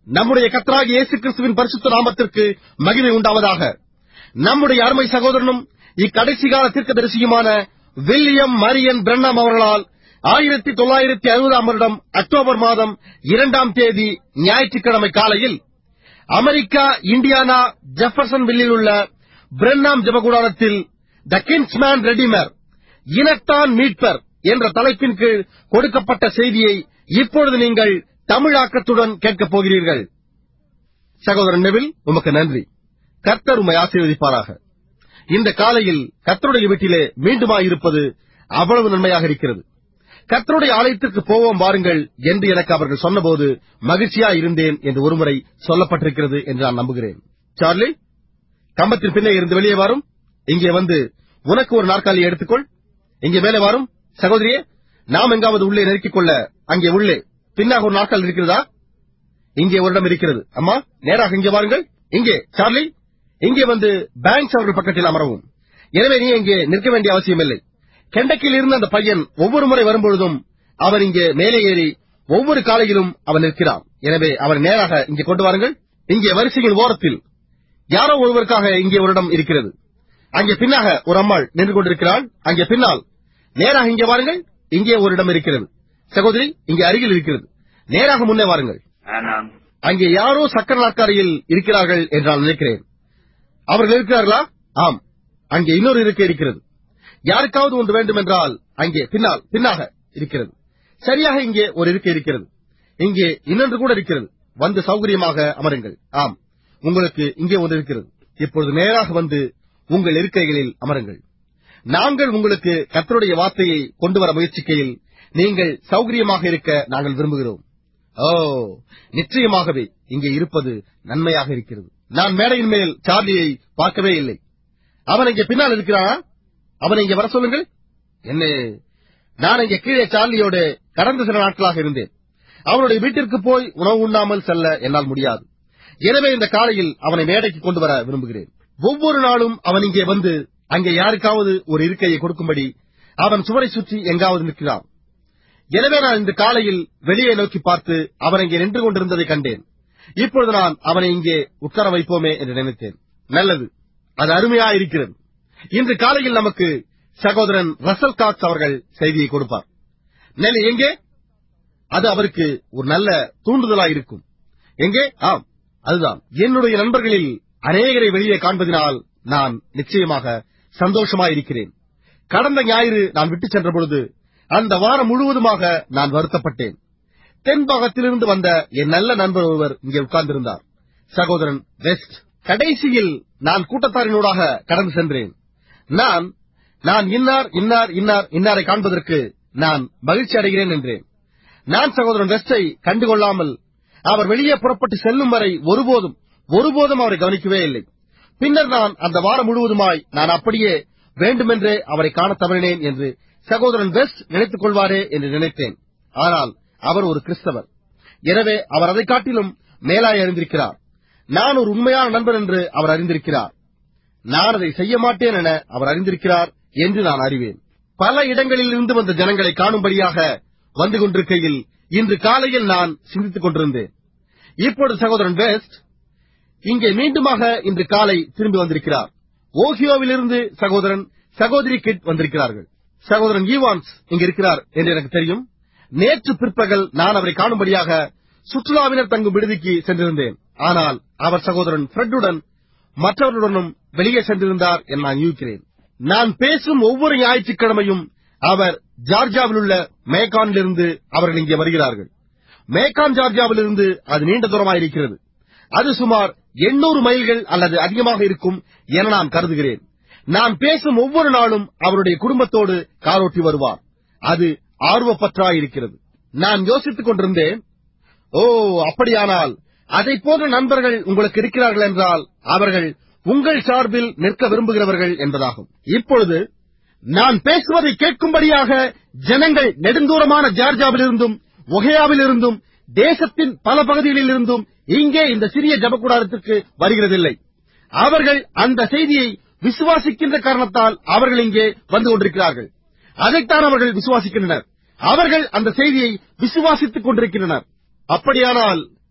நம்முடைய கர்த்தராகிய இயேசு கிறிஸ்துவின் பரிசுத்த நாமத்திற்கு மகிமை உண்டாவதாக நம்முடைய அருமை சகோதரனும் இக்கடைசி கால தீர்க்கதரிசியுமான வில்லியம் மரியன் பிரண்ணம் அவர்களால் ஆயிரத்தி தொள்ளாயிரத்தி அறுபதாம் வருடம் அக்டோபர் மாதம் இரண்டாம் தேதி ஞாயிற்றுக்கிழமை காலையில் அமெரிக்கா இண்டியானா ஜெஃபர்சன் வில்லில் உள்ள பிரண்ணாம் ஜபகுடாரத்தில் த கின்ஸ்மேன் ரெடிமர் இனத்தான் மீட்பர் என்ற தலைப்பின் கீழ் கொடுக்கப்பட்ட செய்தியை இப்பொழுது நீங்கள் தமிழாக்கத்துடன் கேட்கப் போகிறீர்கள் சகோதரன் நெவில் உமக்கு நன்றி கர்த்தர் உம்மை ஆசீர்வதிப்பாராக இந்த காலையில் கர்த்தருடைய வீட்டிலே மீண்டுமாயிருப்பது அவ்வளவு நன்மையாக இருக்கிறது கர்த்தருடைய ஆலயத்திற்கு போவோம் வாருங்கள் என்று எனக்கு அவர்கள் சொன்னபோது மகிழ்ச்சியா இருந்தேன் என்று ஒருமுறை சொல்லப்பட்டிருக்கிறது என்று நான் நம்புகிறேன் சார்லி கம்பத்தின் பின்னே இருந்து வெளியே வாரும் இங்கே வந்து உனக்கு ஒரு நாற்காலி எடுத்துக்கொள் இங்கே மேலே வாரும் சகோதரியே நாம் எங்காவது உள்ளே நெருக்கிக் கொள்ள அங்கே உள்ளே பின்னாக ஒரு நாற்காலி இருக்கிறதா இங்கே ஒரு இடம் இருக்கிறது அம்மா நேராக இங்கே வாருங்கள் இங்கே சார்லி இங்கே வந்து பேங்க்ஸ் அவர்கள் பக்கத்தில் அமரவும் எனவே நீ இங்கே நிற்க வேண்டிய அவசியமில்லை கெண்டக்கில் இருந்த அந்த பையன் ஒவ்வொரு முறை வரும்பொழுதும் அவர் இங்கே மேலே ஏறி ஒவ்வொரு காலையிலும் அவன் நிற்கிறான் எனவே அவர் நேராக இங்கே கொண்டு வாருங்கள் இங்கே வரிசையின் ஓரத்தில் யாரோ ஒருவருக்காக இங்கே ஒரு இடம் இருக்கிறது அங்கே பின்னாக ஒரு அம்மாள் நின்று கொண்டிருக்கிறாள் அங்கே பின்னால் நேராக இங்கே வாருங்கள் இங்கே ஒரு இடம் இருக்கிறது சகோதரி இங்கே அருகில் இருக்கிறது நேராக முன்னே வாருங்கள் Amen. அங்கே யாரோ சக்கர நாற்காலியில் இருக்கிறார்கள் என்று நான் நினைக்கிறேன் அவர்கள் இருக்கிறார்களா ஆம் அங்கே இன்னொரு இருக்கை இருக்கிறது யாருக்காவது ஒன்று வேண்டும் என்றால் அங்கே பின்னால் பின்னாக இருக்கிறது சரியாக இங்கே ஒரு இருக்கை இருக்கிறது இங்கே இன்னொன்று கூட இருக்கிறது வந்து சௌகரியமாக அமருங்கள் ஆம் உங்களுக்கு இங்கே ஒன்று இருக்கிறது இப்பொழுது நேராக வந்து உங்கள் இருக்கைகளில் அமருங்கள் நாங்கள் உங்களுக்கு கர்த்தருடைய வார்த்தையை கொண்டு வர முயற்சிக்கையில் நீங்கள் சௌகரியமாக இருக்க நாங்கள் விரும்புகிறோம் ஓ நிச்சயமாகவே இங்கே இருப்பது நன்மையாக இருக்கிறது நான் மேடையின் மேல் சார்லியை பார்க்கவே இல்லை அவன் இங்கே பின்னால் இருக்கிறானா அவனை இங்கே வர சொல்லுங்கள் என்ன நான் இங்கே கீழே சார்லியோட கடந்த சில நாட்களாக இருந்தேன் அவனுடைய வீட்டிற்கு போய் உணவு உண்ணாமல் செல்ல என்னால் முடியாது எனவே இந்த காலையில் அவனை மேடைக்கு கொண்டு வர விரும்புகிறேன் ஒவ்வொரு நாளும் அவன் இங்கே வந்து அங்கே யாருக்காவது ஒரு இருக்கையை கொடுக்கும்படி அவன் சுவரை சுற்றி எங்காவது நிற்கிறான் எனவே நான் இந்த காலையில் வெளியே நோக்கி பார்த்து அவன் இங்கே நின்று கொண்டிருந்ததை கண்டேன் இப்பொழுது நான் அவனை இங்கே உட்கார வைப்போமே என்று நினைத்தேன் நல்லது அது அருமையா இருக்கிறது இன்று காலையில் நமக்கு சகோதரன் ரசல் காக்ஸ் அவர்கள் செய்தியை கொடுப்பார் நெல்லி எங்கே அது அவருக்கு ஒரு நல்ல தூண்டுதலாய் இருக்கும் எங்கே ஆம் அதுதான் என்னுடைய நண்பர்களில் அநேகரை வெளியே காண்பதினால் நான் நிச்சயமாக சந்தோஷமாயிருக்கிறேன் கடந்த ஞாயிறு நான் விட்டுச் சென்ற பொழுது அந்த வாரம் முழுவதுமாக நான் வருத்தப்பட்டேன் தென்பாகத்திலிருந்து வந்த என் நல்ல நண்பர் ஒருவர் இங்கே உட்கார்ந்திருந்தார் சகோதரன் வெஸ்ட் கடைசியில் நான் கூட்டத்தாரினூடாக கடந்து சென்றேன் நான் நான் இன்னார் இன்னார் இன்னார் இன்னாரை காண்பதற்கு நான் மகிழ்ச்சி அடைகிறேன் என்றேன் நான் சகோதரன் வெஸ்டை கண்டுகொள்ளாமல் அவர் வெளியே புறப்பட்டு செல்லும் வரை ஒருபோதும் ஒருபோதும் அவரை கவனிக்கவே இல்லை பின்னர் நான் அந்த வாரம் முழுவதுமாய் நான் அப்படியே வேண்டுமென்றே அவரை காணத் தவறினேன் என்று சகோதரன் வெஸ்ட் நினைத்துக் கொள்வாரே என்று நினைத்தேன் ஆனால் அவர் ஒரு கிறிஸ்தவர் எனவே அவர் அதைக் காட்டிலும் மேலாய் அறிந்திருக்கிறார் நான் ஒரு உண்மையான நண்பர் என்று அவர் அறிந்திருக்கிறார் நான் அதை செய்ய மாட்டேன் என அவர் அறிந்திருக்கிறார் என்று நான் அறிவேன் பல இடங்களில் இருந்து வந்த ஜனங்களை காணும்படியாக வந்து கொண்டிருக்கையில் இன்று காலையில் நான் சிந்தித்துக் கொண்டிருந்தேன் இப்பொழுது சகோதரன் வெஸ்ட் இங்கே மீண்டுமாக இன்று காலை திரும்பி வந்திருக்கிறார் ஓஹியோவிலிருந்து சகோதரன் சகோதரி கிட் வந்திருக்கிறார்கள் சகோதரன் ஈவான்ஸ் இங்க இருக்கிறார் என்று எனக்கு தெரியும் நேற்று பிற்பகல் நான் அவரை காணும்படியாக சுற்றுலாவினர் தங்கும் விடுதிக்கு சென்றிருந்தேன் ஆனால் அவர் சகோதரன் ஃப்ரெட்டுடன் மற்றவர்களுடனும் வெளியே சென்றிருந்தார் என நான் யூகிக்கிறேன் நான் பேசும் ஒவ்வொரு ஞாயிற்றுக்கிழமையும் அவர் ஜார்ஜியாவில் உள்ள மேகானிலிருந்து அவர்கள் இங்கே வருகிறார்கள் மேகான் ஜார்ஜியாவிலிருந்து அது நீண்ட தூரமாயிருக்கிறது அது சுமார் 800 மைல்கள் அல்லது அதிகமாக இருக்கும் என நான் கருதுகிறேன் நான் பேசும் ஒவ்வொரு நாளும் அவருடைய குடும்பத்தோடு காரோட்டி வருவார் அது ஆர்வப்பற்றாயிருக்கிறது நான் யோசித்துக் கொண்டிருந்தேன் ஓ அப்படியானால் அதைப் போன்ற நண்பர்கள் உங்களுக்கு இருக்கிறார்கள் என்றால் அவர்கள் உங்கள் சார்பில் நிற்க விரும்புகிறவர்கள் என்பதாகும் இப்பொழுது நான் பேசுவதை கேட்கும்படியாக ஜனங்கள் நெடுந்தூரமான ஜார்ஜியாவிலிருந்தும் ஒகையாவிலிருந்தும் தேசத்தின் பல பகுதிகளில் இருந்தும் இங்கே இந்த சிறிய ஜபக்கூடாரத்திற்கு வருகிறதில்லை அவர்கள் அந்த செய்தியை விசுவாசிக்கின்ற காரணத்தால் அவர்கள் இங்கே வந்து கொண்டிருக்கிறார்கள் அதைத்தான் அவர்கள் விசுவாசிக்கின்றனர் அவர்கள் அந்த செய்தியை விசுவாசித்துக் கொண்டிருக்கின்றனர் அப்படியானால்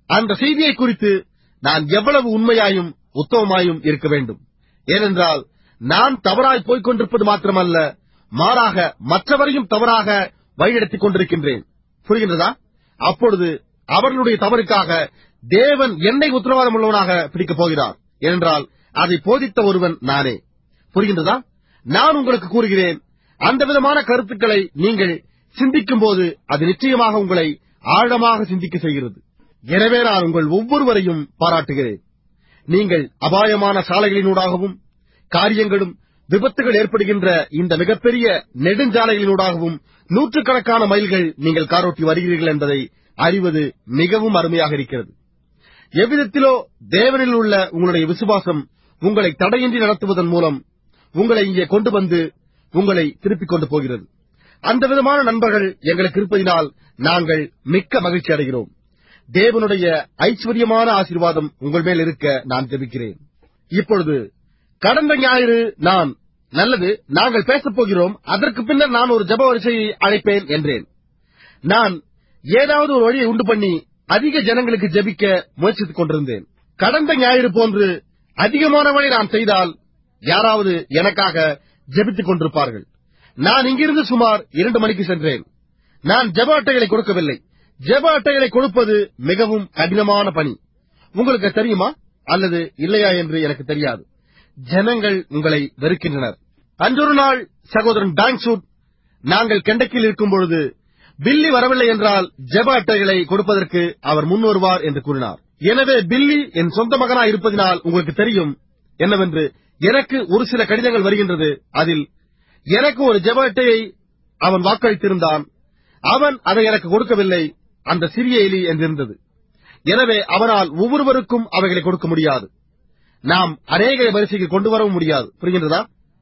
அந்த செய்தியை குறித்து நான் எவ்வளவு உண்மையாயும் உத்தமமாயும் இருக்க வேண்டும் ஏனென்றால் நான் தவறாய் போய்க் கொண்டிருப்பது மாத்திரமல்ல மாறாக மற்றவரையும் தவறாக வழிநடத்திக் கொண்டிருக்கின்றேன் புரிகின்றதா அப்பொழுது அவர்களுடைய தவறுக்காக தேவன் என்னை உத்தரவாதம் உள்ளவனாக பிடிக்கப் போகிறார் ஏனென்றால் அதை போதித்த ஒருவன் நானே புரிகின்றதா நான் உங்களுக்கு கூறுகிறேன் அந்த விதமான கருத்துக்களை நீங்கள் சிந்திக்கும் போது அது நிச்சயமாக உங்களை ஆழமாக சிந்திக்க செய்கிறது எனவே நான் உங்கள் ஒவ்வொருவரையும் பாராட்டுகிறேன் நீங்கள் அபாயமான சாலைகளினூடாகவும் காரியங்களும் விபத்துகள் ஏற்படுகின்ற இந்த மிகப்பெரிய நெடுஞ்சாலைகளினூடாகவும் நூற்றுக்கணக்கான மைல்கள் நீங்கள் காரோட்டி வருகிறீர்கள் என்பதை அறிவது மிகவும் அருமையாக இருக்கிறது எவ்விதத்திலோ தேவனில் உள்ள உங்களுடைய விசுவாசம் உங்களை தடையின்றி நடத்துவதன் மூலம் உங்களை இங்கே கொண்டு வந்து உங்களை திருப்பிக் கொண்டு போகிறது அந்த விதமான நண்பர்கள் எங்களுக்கு இருப்பதினால் நாங்கள் மிக்க மகிழ்ச்சி அடைகிறோம் தேவனுடைய ஐஸ்வர்யமான ஆசீர்வாதம் உங்கள் மேல் இருக்க நான் ஜெபிக்கிறேன் இப்பொழுது கடந்த ஞாயிறு நான் நல்லது நாங்கள் பேசப் போகிறோம் அதற்கு பின்னர் நான் ஒரு ஜப வரிசையை அழைப்பேன் என்றேன் நான் ஏதாவது ஒரு வழியை உண்டு பண்ணி அதிக ஜனங்களுக்கு ஜெபிக்க முயற்சித்துக் கொண்டிருந்தேன் கடந்த ஞாயிறு போன்று அதிகமானவனை நான் செய்தால் யாராவது எனக்காக ஜெபித்துக் கொண்டிருப்பார்கள் நான் இங்கிருந்து சுமார் இரண்டு மணிக்கு சென்றேன் நான் ஜெப அட்டைகளை கொடுக்கவில்லை ஜெப அட்டைகளை கொடுப்பது மிகவும் கடினமான பணி உங்களுக்கு தெரியுமா அல்லது இல்லையா என்று எனக்கு தெரியாது ஜனங்கள் உங்களை வெறுக்கின்றனர் அன்றொரு நாள் சகோதரன் டாங்சூட் நாங்கள் கெண்டக்கில் இருக்கும் பொழுது பில்லி வரவில்லை என்றால் ஜெப அட்டைகளை கொடுப்பதற்கு அவர் முன் வருவார் என்று கூறினார் எனவே பில்லி என் சொந்த மகனாய் இருப்பதினால் உங்களுக்கு தெரியும் என்னவென்று எனக்கு ஒரு சில கடிதங்கள் வருகின்றது அதில் எனக்கு ஒரு ஜெப அட்டையை அவன் வாக்களித்திருந்தான் அவன் அதை எனக்கு கொடுக்கவில்லை அந்த சிறிய எலி என்றிருந்தது எனவே அவனால் ஒவ்வொருவருக்கும் அவைகளை கொடுக்க முடியாது நாம் அநேக வரிசைக்கு கொண்டு வரவும் முடியாது புரிகின்றதா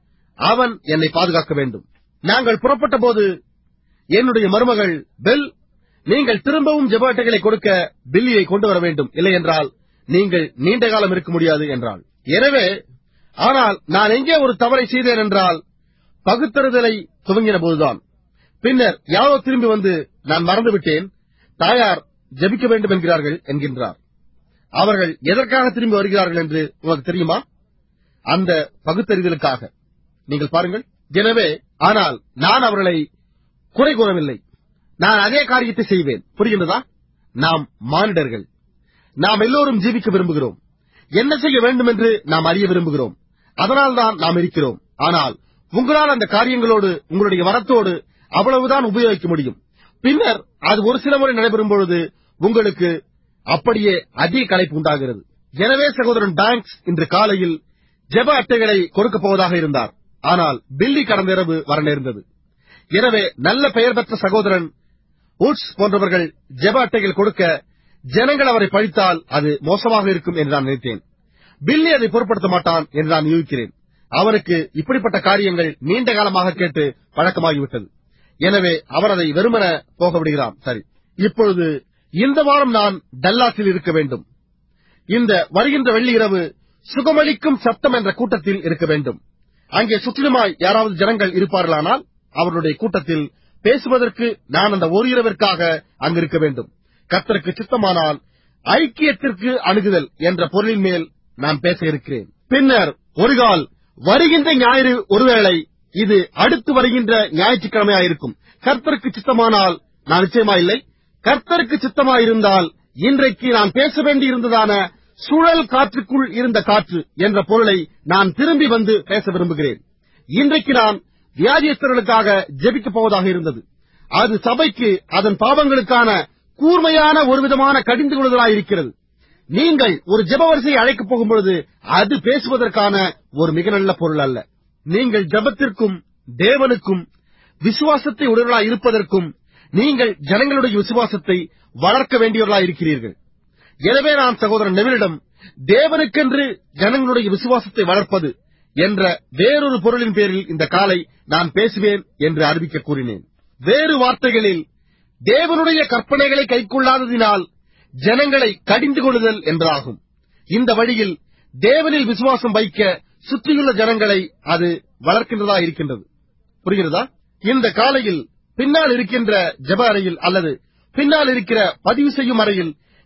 அவன் என்னை பாதுகாக்க வேண்டும் நாங்கள் புறப்பட்ட போது என்னுடைய மருமகள் பெல் நீங்கள் திரும்பவும் ஜெப அட்டைகளை கொடுக்க பில்லியை கொண்டு வர வேண்டும் இல்லை என்றால் நீங்கள் நீண்ட காலம் இருக்க முடியாது என்றாள் எனவே ஆனால் நான் எங்கே ஒரு தவறை செய்தேன் என்றால் பகுத்தறிதலை துவங்கின போதுதான் பின்னர் யாரோ திரும்பி வந்து நான் மறந்துவிட்டேன் தாயார் ஜெபிக்க வேண்டும் என்கிறார்கள் என்கின்றார் அவர்கள் எதற்காக திரும்பி வருகிறார்கள் என்று உங்களுக்கு தெரியுமா அந்த பகுத்தறிதலுக்காக நீங்கள் பாருங்கள் எனவே ஆனால் நான் அவர்களை குறை கூறவில்லை நான் அதே காரியத்தை செய்வேன் புரிகின்றதா நாம் மானிடர்கள் நாம் எல்லோரும் ஜீவிக்க விரும்புகிறோம் என்ன செய்ய வேண்டும் என்று நாம் அறிய விரும்புகிறோம் அதனால்தான் நாம் இருக்கிறோம் ஆனால் உங்களால் அந்த காரியங்களோடு உங்களுடைய வரத்தோடு அவ்வளவுதான் உபயோகிக்க முடியும் பின்னர் அது ஒரு சில முறை நடைபெறும் பொழுது உங்களுக்கு அப்படியே அதிக கலைப்பு உண்டாகிறது எனவே சகோதரன் பேங்க்ஸ் இன்று காலையில் ஜெப அட்டைகளை கொடுக்கப் போவதாக இருந்தார் ஆனால் பில்லி கடந்த இரவு வர நேர்ந்தது எனவே நல்ல பெயர் பெற்ற சகோதரன் உட்ஸ் போன்றவர்கள் ஜெப அட்டைகள் கொடுக்க ஜனங்கள் அவரை பழித்தால் அது மோசமாக இருக்கும் என்று நான் நினைத்தேன் பில்லி அதை பொருட்படுத்த மாட்டான் என்று நான் யூகிக்கிறேன் அவனுக்கு இப்படிப்பட்ட காரியங்கள் நீண்ட காலமாக கேட்டு பழக்கமாகிவிட்டது எனவே அவர் அதை வெறுமன போக விடுகிறான் சரி இப்பொழுது இந்த வாரம் நான் டல்லாஸில் இருக்க வேண்டும் இந்த வருகின்ற வெள்ளி இரவு சுகமளிக்கும் சத்தம் என்ற கூட்டத்தில் இருக்க வேண்டும் அங்கே சுற்றிலுமாய் யாராவது ஜனங்கள் இருப்பார்களானால் அவர்களுடைய கூட்டத்தில் பேசுவதற்கு நான் அந்த ஒரு இரவிற்காக அங்கிருக்க வேண்டும் கர்த்தருக்கு சித்தமானால் ஐக்கியத்திற்கு அணுகுதல் என்ற பொருளின் மேல் நான் பேச இருக்கிறேன் பின்னர் ஒருகால் வருகின்ற ஞாயிறு ஒருவேளை இது அடுத்து வருகின்ற ஞாயிற்றுக்கிழமையாயிருக்கும் கர்த்தருக்கு சித்தமானால் நான் நிச்சயமா இல்லை கர்த்தருக்கு சித்தமாயிருந்தால் இன்றைக்கு நான் பேச வேண்டியிருந்ததான சுழல் காற்றுக்குள் இருந்த காற்று என்ற பொருளை நான் திரும்பி வந்து பேச விரும்புகிறேன் இன்றைக்கு நான் வியாதியஸ்தர்களுக்காக ஜெபிக்கப் போவதாக இருந்தது அது சபைக்கு அதன் பாவங்களுக்கான கூர்மையான ஒரு விதமான கடிந்து கொள்ளுதலாயிருக்கிறது நீங்கள் ஒரு ஜெப வரிசையை அழைக்கப் போகும்பொழுது அது பேசுவதற்கான ஒரு மிக நல்ல பொருள் அல்ல நீங்கள் ஜெபத்திற்கும் தேவனுக்கும் விசுவாசத்தை உடையவர்களாய் இருப்பதற்கும் நீங்கள் ஜனங்களுடைய விசுவாசத்தை வளர்க்க வேண்டியவர்களாய் இருக்கிறீர்கள் எனவே நான் சகோதரன் நெவிலிடம் தேவனுக்கென்று ஜனங்களுடைய விசுவாசத்தை வளர்ப்பது என்ற வேறொரு பொருளின் பேரில் இந்த காலை நான் பேசுவேன் என்று அறிவிக்க கூறினேன் வேறு வார்த்தைகளில் தேவனுடைய கற்பனைகளை கைக்கொள்ளாததினால் ஜனங்களை கடிந்து கொள்ளுதல் என்றாகும் இந்த வழியில் தேவனில் விசுவாசம் வைக்க சுற்றியுள்ள ஜனங்களை அது வளர்க்கின்றதா இருக்கின்றது புரிகிறதா இந்த காலையில் பின்னால் இருக்கின்ற ஜெப அறையில் அல்லது பின்னால் இருக்கிற பதிவு செய்யும் அறையில்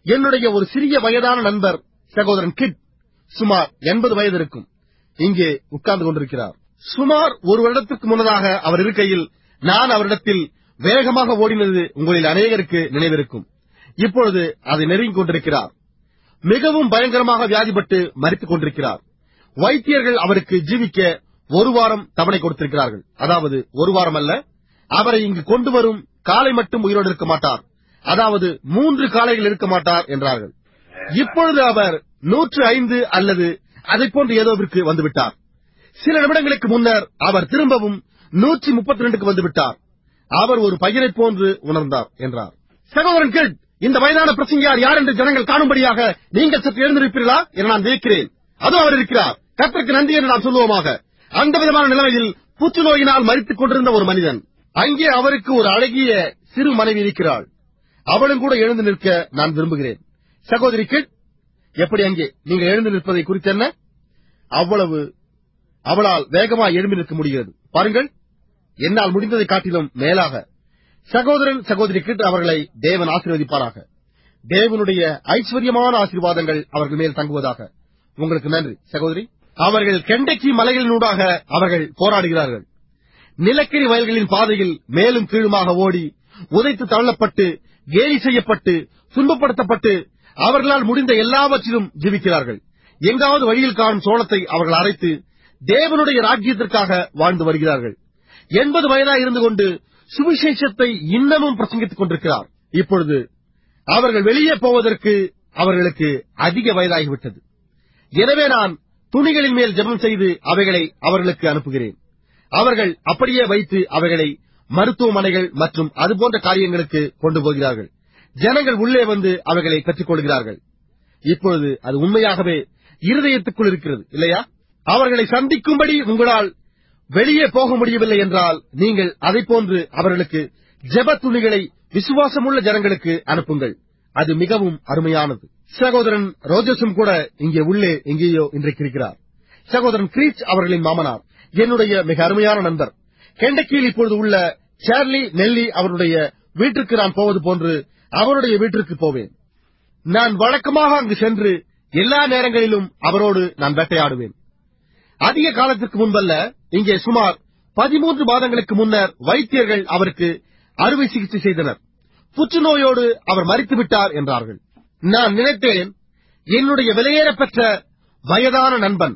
என்னுடைய ஒரு சிறிய வயதான நண்பர் சகோதரன் கிட் சுமார் எண்பது வயது இருக்கும் இங்கே உட்கார்ந்து கொண்டிருக்கிறார் சுமார் ஒரு வருடத்திற்கு முன்னதாக அவர் இருக்கையில் நான் அவரிடத்தில் வேகமாக ஓடினது உங்களில் அநேகருக்கு நினைவிருக்கும் இப்பொழுது அதை நெருங்கிக் கொண்டிருக்கிறார் மிகவும் பயங்கரமாக வியாதிப்பட்டு மறித்துக் கொண்டிருக்கிறார் வைத்தியர்கள் அவருக்கு ஜீவிக்க ஒரு வாரம் தவணை கொடுத்திருக்கிறார்கள் அதாவது ஒரு வாரம் அல்ல அவரை இங்கு கொண்டு வரும் காலை மட்டும் உயிரோடு இருக்க மாட்டார் அதாவது மூன்று காலைகள் இருக்க மாட்டார் என்றார்கள் இப்பொழுது அவர் நூற்று ஐந்து அல்லது அதைப் போன்று ஏதோவிற்கு வந்துவிட்டார் சில நிமிடங்களுக்கு முன்னர் அவர் திரும்பவும் நூற்றி முப்பத்தி ரெண்டுக்கு வந்துவிட்டார் அவர் ஒரு பையனைப் போன்று உணர்ந்தார் என்றார் சகோதரன் கிட் இந்த வயதான பிரசங்கியார் யார் என்று ஜனங்கள் காணும்படியாக நீங்கள் சற்று எழுந்திருப்பீர்களா என நான் நினைக்கிறேன் அதோ அவர் இருக்கிறார் கர்த்தருக்கு நன்றி என்று நாம் சொல்லுவோமாக அந்த விதமான நிலைமையில் புற்றுநோயினால் மறித்துக் கொண்டிருந்த ஒரு மனிதன் அங்கே அவருக்கு ஒரு அழகிய சிறு மனைவி இருக்கிறாள் அவளும் கூட எழுந்து நிற்க நான் விரும்புகிறேன் சகோதரி கிட் எப்படி அங்கே நீங்கள் எழுந்து நிற்பதை குறித்து என்ன அவ்வளவு அவளால் வேகமாக எழும்பி நிற்க முடிகிறது பாருங்கள் என்னால் முடிந்ததை காட்டிலும் மேலாக சகோதரன் சகோதரி கிட் அவர்களை தேவன் ஆசீர்வதிப்பாராக தேவனுடைய ஐஸ்வர்யமான ஆசீர்வாதங்கள் அவர்கள் மேல் தங்குவதாக உங்களுக்கு நன்றி சகோதரி அவர்கள் கெண்டக்கி மலைகளினூடாக அவர்கள் போராடுகிறார்கள் நிலக்கரி வயல்களின் பாதையில் மேலும் கீழுமாக ஓடி உதைத்து தள்ளப்பட்டு கேலி செய்யப்பட்டு துன்பப்படுத்தப்பட்டு அவர்களால் முடிந்த எல்லாவற்றிலும் ஜீவிக்கிறார்கள் எங்காவது வழியில் காணும் சோளத்தை அவர்கள் அரைத்து தேவனுடைய ராஜ்யத்திற்காக வாழ்ந்து வருகிறார்கள் எண்பது வயதாய் இருந்து கொண்டு சுவிசேஷத்தை இன்னமும் பிரசங்கித்துக் கொண்டிருக்கிறார் இப்பொழுது அவர்கள் வெளியே போவதற்கு அவர்களுக்கு அதிக வயதாகிவிட்டது எனவே நான் துணிகளின் மேல் ஜெபம் செய்து அவைகளை அவர்களுக்கு அனுப்புகிறேன் அவர்கள் அப்படியே வைத்து அவைகளை மருத்துவமனைகள் மற்றும் அதுபோன்ற காரியங்களுக்கு கொண்டு போகிறார்கள் ஜனங்கள் உள்ளே வந்து அவைகளை பெற்றுக் கொள்கிறார்கள் இப்பொழுது அது உண்மையாகவே இருதயத்துக்குள் இருக்கிறது இல்லையா அவர்களை சந்திக்கும்படி உங்களால் வெளியே போக முடியவில்லை என்றால் நீங்கள் அதைப் போன்று அவர்களுக்கு ஜெப துணிகளை விசுவாசமுள்ள ஜனங்களுக்கு அனுப்புங்கள் அது மிகவும் அருமையானது சகோதரன் ரோஜஸும் கூட இங்கே உள்ளே எங்கேயோ இன்றைக்கு இருக்கிறார் சகோதரன் கிரீச் அவர்களின் மாமனார் என்னுடைய மிக அருமையான நண்பர் கெண்டக்கியில் இப்பொழுது உள்ள சார்லி நெல்லி அவருடைய வீட்டிற்கு நான் போவது போன்று அவருடைய வீட்டிற்கு போவேன் நான் வழக்கமாக அங்கு சென்று எல்லா நேரங்களிலும் அவரோடு நான் வேட்டையாடுவேன் அதிக காலத்திற்கு முன்பல்ல இங்கே சுமார் பதிமூன்று மாதங்களுக்கு முன்னர் வைத்தியர்கள் அவருக்கு அறுவை சிகிச்சை செய்தனர் புற்றுநோயோடு அவர் மறித்துவிட்டார் என்றார்கள் நான் நினைத்தேன் என்னுடைய விலையேறப்பெற்ற வயதான நண்பன்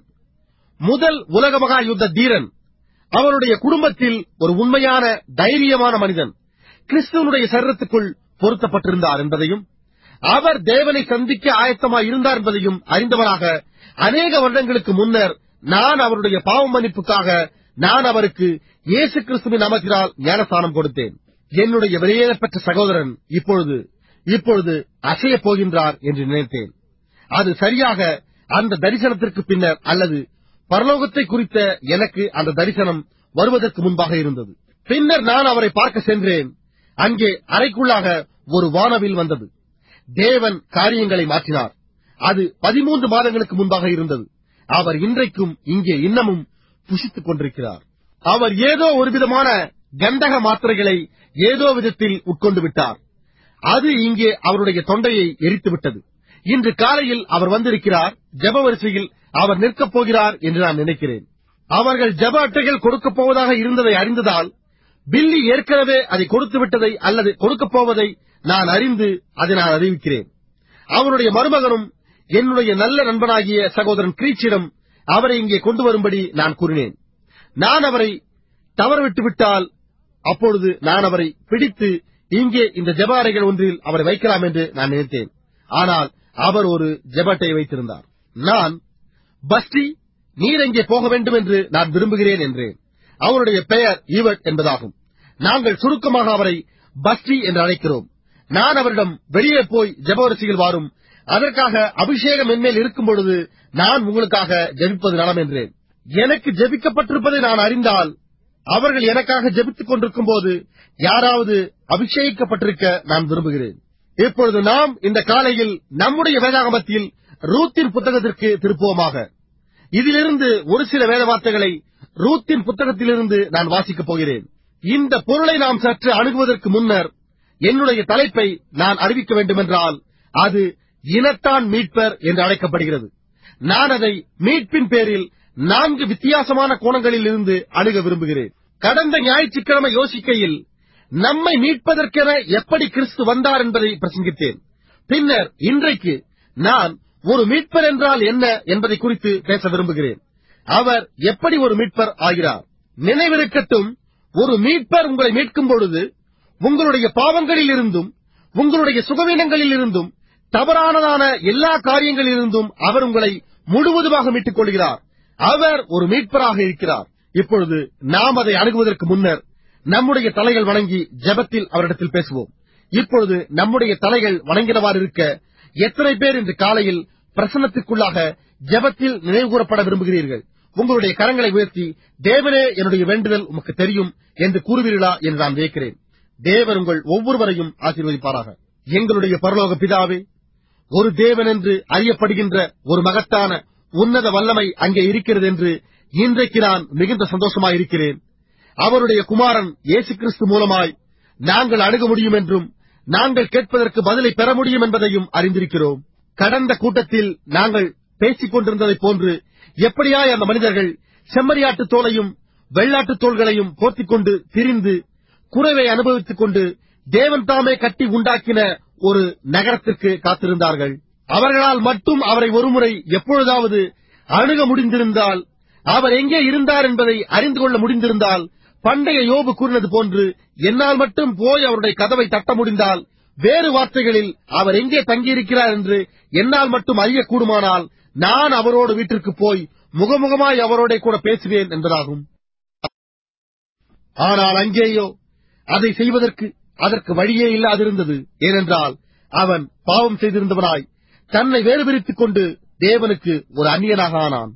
முதல் உலக மகா யுத்த தீரன் அவருடைய குடும்பத்தில் ஒரு உண்மையான தைரியமான மனிதன் கிறிஸ்துவனுடைய சரீரத்துக்குள் பொருத்தப்பட்டிருந்தார் என்பதையும் அவர் தேவனை சந்திக்க ஆயத்தமாய் இருந்தார் என்பதையும் அறிந்தவராக அநேக வருடங்களுக்கு முன்னர் நான் அவருடைய பாவ மன்னிப்புக்காக நான் அவருக்கு இயேசு கிறிஸ்துவின் நாமத்தினால் ஞானஸ்தானம் கொடுத்தேன் என்னுடைய வெளியேறப்பெற்ற சகோதரன் இப்பொழுது இப்பொழுது அசையப் போகின்றார் என்று நினைத்தேன் அது சரியாக அந்த தரிசனத்திற்கு பின்னர் அல்லது பரலோகத்தை குறித்த எனக்கு அந்த தரிசனம் வருவதற்கு முன்பாக இருந்தது பின்னர் நான் அவரை பார்க்க சென்றேன் அங்கே அறைக்குள்ளாக ஒரு வானவில் வந்தது தேவன் காரியங்களை மாற்றினார் அது பதிமூன்று மாதங்களுக்கு முன்பாக இருந்தது அவர் இன்றைக்கும் இங்கே இன்னமும் புசித்துக் கொண்டிருக்கிறார் அவர் ஏதோ ஒரு விதமான கந்தக மாத்திரைகளை ஏதோ விதத்தில் உட்கொண்டு விட்டார் அது இங்கே அவருடைய தொண்டையை எரித்து விட்டது இன்று காலையில் அவர் வந்திருக்கிறார் ஜெப வரிசையில் அவர் நிற்கப் போகிறார் என்று நான் நினைக்கிறேன் அவர்கள் ஜெப அட்டைகள் கொடுக்கப் போவதாக இருந்ததை அறிந்ததால் பில்லி ஏற்கனவே அதை கொடுத்து விட்டதை அல்லது கொடுக்கப் போவதை நான் அறிந்து அதை நான் அறிவிக்கிறேன் அவருடைய மருமகனும் என்னுடைய நல்ல நண்பனாகிய சகோதரன் கிரீச்சிடம் அவரை இங்கே கொண்டு வரும்படி நான் கூறினேன் நான் அவரை தவறவிட்டு விட்டால் அப்பொழுது நான் அவரை பிடித்து இங்கே இந்த ஜெப அறைகள் ஒன்றில் அவரை வைக்கலாம் என்று நான் நினைத்தேன் ஆனால் அவர் ஒரு ஜெபட்டையை வைத்திருந்தார் நான் பஸ்டி நீர் எங்கே போக வேண்டும் என்று நான் விரும்புகிறேன் என்றேன் அவருடைய பெயர் ஈவட் என்பதாகும் நாங்கள் சுருக்கமாக அவரை பஸ்டி என்று அழைக்கிறோம் நான் அவரிடம் வெளியே போய் ஜெபவரிசையில் வாரும் அதற்காக அபிஷேகம் என்மேல் இருக்கும் பொழுது நான் உங்களுக்காக ஜெபிப்பது நலம் என்றேன் எனக்கு ஜெபிக்கப்பட்டிருப்பதை நான் அறிந்தால் அவர்கள் எனக்காக ஜெபித்துக் கொண்டிருக்கும் போது யாராவது அபிஷேகிக்கப்பட்டிருக்க நான் விரும்புகிறேன் இப்பொழுது நாம் இந்த காலையில் நம்முடைய வேதாகமத்தில் ரூத்தின் புத்தகத்திற்கு திருப்புவோமாக இதிலிருந்து ஒரு சில வேத வார்த்தைகளை ரூத்தின் புத்தகத்திலிருந்து நான் வாசிக்கப் போகிறேன் இந்த பொருளை நாம் சற்று அணுகுவதற்கு முன்னர் என்னுடைய தலைப்பை நான் அறிவிக்க வேண்டுமென்றால் அது இனத்தான் மீட்பர் என்று அழைக்கப்படுகிறது நான் அதை மீட்பின் பேரில் நான்கு வித்தியாசமான கோணங்களில் இருந்து அணுக விரும்புகிறேன் கடந்த ஞாயிற்றுக்கிழமை யோசிக்கையில் நம்மை மீட்பதற்கென எப்படி கிறிஸ்து வந்தார் என்பதை பிரசங்கித்தேன் பின்னர் இன்றைக்கு நான் ஒரு மீட்பர் என்றால் என்ன என்பதை குறித்து பேச விரும்புகிறேன் அவர் எப்படி ஒரு மீட்பர் ஆகிறார் நினைவிருக்கட்டும் ஒரு மீட்பர் உங்களை மீட்கும் பொழுது உங்களுடைய பாவங்களில் இருந்தும் உங்களுடைய சுகவீனங்களில் இருந்தும் தவறானதான எல்லா காரியங்களில் இருந்தும் அவர் உங்களை முழுவதுமாக மீட்டுக் கொள்கிறார் அவர் ஒரு மீட்பராக இருக்கிறார் இப்பொழுது நாம் அதை அணுகுவதற்கு முன்னர் நம்முடைய தலைகள் வணங்கி ஜெபத்தில் அவரிடத்தில் பேசுவோம் இப்பொழுது நம்முடைய தலைகள் வணங்கினவாறு இருக்க எத்தனை பேர் இன்று காலையில் பிரசன்னத்துக்குள்ளாக ஜெபத்தில் நினைவுகூரப்பட விரும்புகிறீர்கள் உங்களுடைய கரங்களை உயர்த்தி தேவனே என்னுடைய வேண்டுதல் உமக்கு தெரியும் என்று கூறுவீர்களா என்று நான் வியக்கிறேன் தேவன் உங்கள் ஒவ்வொருவரையும் ஆசீர்வதிப்பாராக எங்களுடைய பரலோக பிதாவே ஒரு தேவன் என்று அறியப்படுகின்ற ஒரு மகத்தான உன்னத வல்லமை அங்கே இருக்கிறது என்று இன்றைக்கு நான் மிகுந்த சந்தோஷமாய் இருக்கிறேன் அவருடைய குமாரன் இயேசு கிறிஸ்து மூலமாய் நாங்கள் அணுக முடியும் என்றும் நாங்கள் கேட்பதற்கு பதிலை பெற முடியும் என்பதையும் அறிந்திருக்கிறோம் கடந்த கூட்டத்தில் நாங்கள் பேசிக் கொண்டிருந்ததைப் போன்று எப்படியாய் அந்த மனிதர்கள் செம்மறியாட்டு தோலையும் வெள்ளாட்டு தோள்களையும் போர்த்திக் கொண்டு திரிந்து குறைவை அனுபவித்துக் கொண்டு தேவன் தாமே கட்டி உண்டாக்கின ஒரு நகரத்திற்கு காத்திருந்தார்கள் அவர்களால் மட்டும் அவரை ஒருமுறை எப்பொழுதாவது அணுக முடிந்திருந்தால் அவர் எங்கே இருந்தார் என்பதை அறிந்து கொள்ள முடிந்திருந்தால் பண்டைய யோபு கூறினது போன்று என்னால் மட்டும் போய் அவருடைய கதவை தட்ட முடிந்தால் வேறு வார்த்தைகளில் அவர் எங்கே தங்கியிருக்கிறார் என்று என்னால் மட்டும் அறியக்கூடுமானால் நான் அவரோடு வீட்டிற்கு போய் முகமுகமாய் அவரோட கூட பேசுவேன் என்பதாகும் ஆனால் அங்கேயோ அதை செய்வதற்கு அதற்கு வழியே இல்லாதிருந்தது ஏனென்றால் அவன் பாவம் செய்திருந்தவனாய் தன்னை வேறு பிரித்துக் கொண்டு தேவனுக்கு ஒரு அந்நியனாக ஆனான்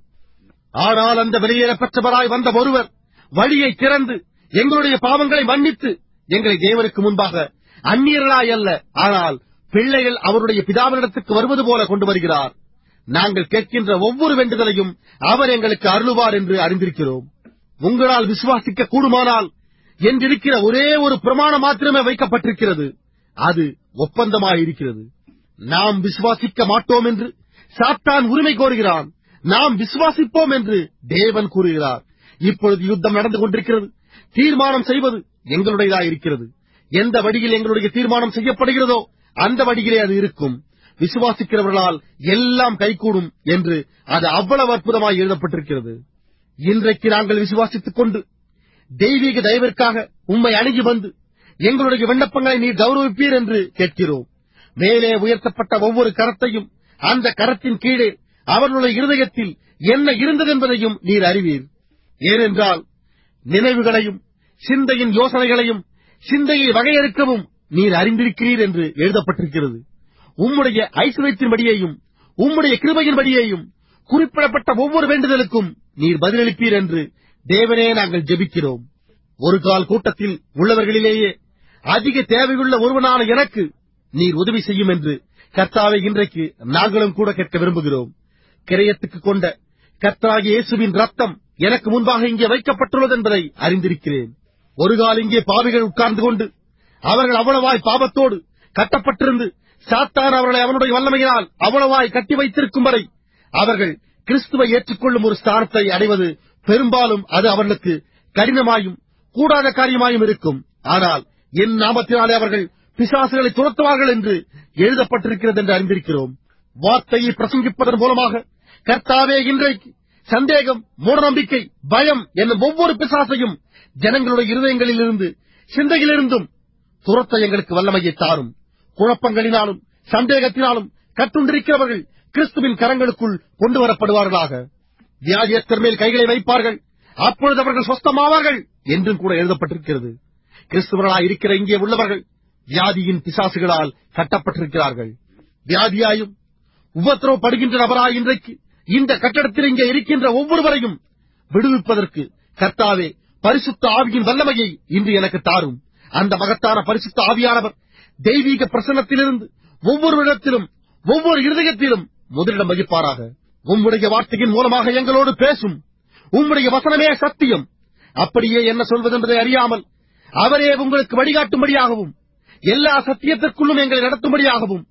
ஆனால் அந்த வெளியேற பெற்றவராய் வந்த ஒருவர் வழியை திறந்து எங்களுடைய பாவங்களை மன்னித்து எங்களை தேவனுக்கு முன்பாக அந்நியர்களாய் அல்ல ஆனால் பிள்ளைகள் அவருடைய பிதாவினிடத்துக்கு வருவது போல கொண்டு வருகிறார் நாங்கள் கேட்கின்ற ஒவ்வொரு வேண்டுதலையும் அவர் எங்களுக்கு அருளுவார் என்று அறிந்திருக்கிறோம் உங்களால் விசுவாசிக்க கூடுமானால் என்றிருக்கிற ஒரே ஒரு பிரமாணம் மாத்திரமே வைக்கப்பட்டிருக்கிறது அது ஒப்பந்தமாயிருக்கிறது நாம் விசுவாசிக்க மாட்டோம் என்று சாத்தான் உரிமை கோருகிறான் நாம் விசுவாசிப்போம் என்று தேவன் கூறுகிறார் இப்பொழுது யுத்தம் நடந்து கொண்டிருக்கிறது தீர்மானம் செய்வது எங்களுடையதாயிருக்கிறது எந்த வழியில் எங்களுடைய தீர்மானம் செய்யப்படுகிறதோ அந்த வழியிலே அது இருக்கும் விசுவாசிக்கிறவர்களால் எல்லாம் கைகூடும் என்று அது அவ்வளவு அற்புதமாய் எழுதப்பட்டிருக்கிறது இன்றைக்கு நாங்கள் விசுவாசித்துக் கொண்டு தெய்வீக தயவிற்காக உம்மை அணுகி வந்து எங்களுடைய விண்ணப்பங்களை நீர் கௌரவிப்பீர் என்று கேட்கிறோம் மேலே உயர்த்தப்பட்ட ஒவ்வொரு கரத்தையும் அந்த கரத்தின் கீழே அவர்களுடைய இருதயத்தில் என்ன இருந்தது என்பதையும் நீர் அறிவீர் ஏனென்றால் நினைவுகளையும் சிந்தையின் யோசனைகளையும் சிந்தையை வகையறுக்கவும் நீர் அறிந்திருக்கிறீர் என்று எழுதப்பட்டிருக்கிறது உம்முடைய ஐஸ்வர்யத்தின்படியேயும் உம்முடைய கிருபையின்படியேயும் குறிப்பிடப்பட்ட ஒவ்வொரு வேண்டுதலுக்கும் நீர் பதிலளிப்பீர் என்று தேவனே நாங்கள் ஜெபிக்கிறோம் ஒரு கால் கூட்டத்தில் உள்ளவர்களிலேயே அதிக தேவையுள்ள ஒருவனான எனக்கு நீர் உதவி செய்யும் என்று கர்த்தாவை இன்றைக்கு நாங்களும் கூட கேட்க விரும்புகிறோம் கிரயத்துக்கு கொண்ட கர்த்தராகிய இயேசுவின் ரத்தம் எனக்கு முன்பாக இங்கே வைக்கப்பட்டுள்ளது என்பதை அறிந்திருக்கிறேன் ஒரு கால் இங்கே பாவிகள் உட்கார்ந்து கொண்டு அவர்கள் அவ்வளவாய் பாவத்தோடு கட்டப்பட்டிருந்து சாத்தான் அவர்களை அவனுடைய வல்லமையினால் அவ்வளவாய் கட்டி வைத்திருக்கும் வரை அவர்கள் கிறிஸ்துவை ஏற்றுக்கொள்ளும் ஒரு ஸ்தானத்தை அடைவது பெரும்பாலும் அது அவர்களுக்கு கடினமாயும் கூடாத காரியமாயும் இருக்கும் ஆனால் என் நாமத்தினாலே அவர்கள் பிசாசுகளை துரத்துவார்கள் என்று எழுதப்பட்டிருக்கிறது என்று அறிந்திருக்கிறோம் வார்த்தையை பிரசங்கிப்பதன் மூலமாக கர்த்தாவே இன்றைக்கு சந்தேகம் மூடநம்பிக்கை பயம் என்னும் ஒவ்வொரு பிசாசையும் ஜனங்களுடைய இருதயங்களிலிருந்து சிந்தையிலிருந்தும் துரத்த எங்களுக்கு வல்லமையை தாரும் குழப்பங்களினாலும் சந்தேகத்தினாலும் கட்டுண்டிருக்கிறவர்கள் கிறிஸ்துவின் கரங்களுக்குள் கொண்டு வரப்படுவார்களாக வியாதியஸ்தர் மேல் கைகளை வைப்பார்கள் அப்பொழுது அவர்கள் சொஸ்தமாவார்கள் என்றும் கூட எழுதப்பட்டிருக்கிறது கிறிஸ்துவர்களாய் இருக்கிற இங்கே உள்ளவர்கள் வியாதியின் பிசாசுகளால் கட்டப்பட்டிருக்கிறார்கள் வியாதியாயும் உபத்திரவப்படுகின்ற நபராய் இன்றைக்கு இந்த கட்டடத்தில் இங்கே இருக்கின்ற ஒவ்வொருவரையும் விடுவிப்பதற்கு கர்த்தாவே பரிசுத்த ஆவியின் வல்லமையை இன்று எனக்கு தாரும் அந்த மகத்தான பரிசுத்த ஆவியானவர் தெய்வீக பிரசன்னத்திலிருந்து ஒவ்வொரு இடத்திலும் ஒவ்வொரு இருதயத்திலும் முதலிடம் வகிப்பாராக உம்முடைய வார்த்தையின் மூலமாக எங்களோடு பேசும் உம்முடைய வசனமே சத்தியம் அப்படியே என்ன சொல்வது என்பதை அறியாமல் அவரே உங்களுக்கு வழிகாட்டும்படியாகவும் எல்லா சத்தியத்திற்குள்ளும் எங்களை நடத்தும்படியாகவும்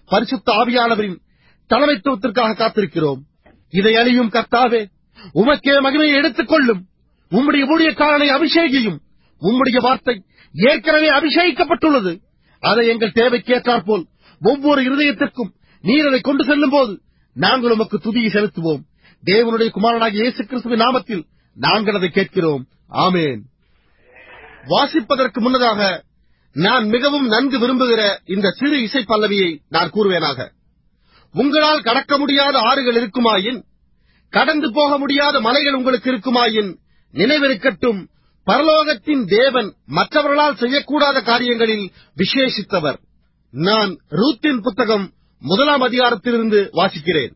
பரிசுத்த ஆவியானவரின் தலைமைத்துவத்திற்காக காத்திருக்கிறோம் இதை அழியும் கர்த்தாவே உமக்கே மகிமையை எடுத்துக் கொள்ளும் உம்முடைய ஊழியக்காரனை அபிஷேகியும் உம்முடைய வார்த்தை ஏற்கனவே அபிஷேகிக்கப்பட்டுள்ளது அதை எங்கள் தேவைக்கேற்றாற்போல் ஒவ்வொரு இருதயத்திற்கும் நீர் அதை கொண்டு செல்லும் போது நாங்கள் உமக்கு துதியை செலுத்துவோம் தேவனுடைய குமாரனாகிய இயேசு கிறிஸ்துவின் நாமத்தில் நாங்கள் அதை கேட்கிறோம் ஆமேன் வாசிப்பதற்கு முன்னதாக நான் மிகவும் நன்கு விரும்புகிற இந்த சிறு இசை பல்லவியை நான் கூறுவேனாக உங்களால் கடக்க முடியாத ஆறுகள் இருக்குமாயின் கடந்து போக முடியாத மலைகள் உங்களுக்கு இருக்குமாயின் நினைவிருக்கட்டும் பரலோகத்தின் தேவன் மற்றவர்களால் செய்யக்கூடாத காரியங்களில் விசேஷித்தவர் நான் ரூத்தின் புத்தகம் முதலாம் அதிகாரத்திலிருந்து வாசிக்கிறேன்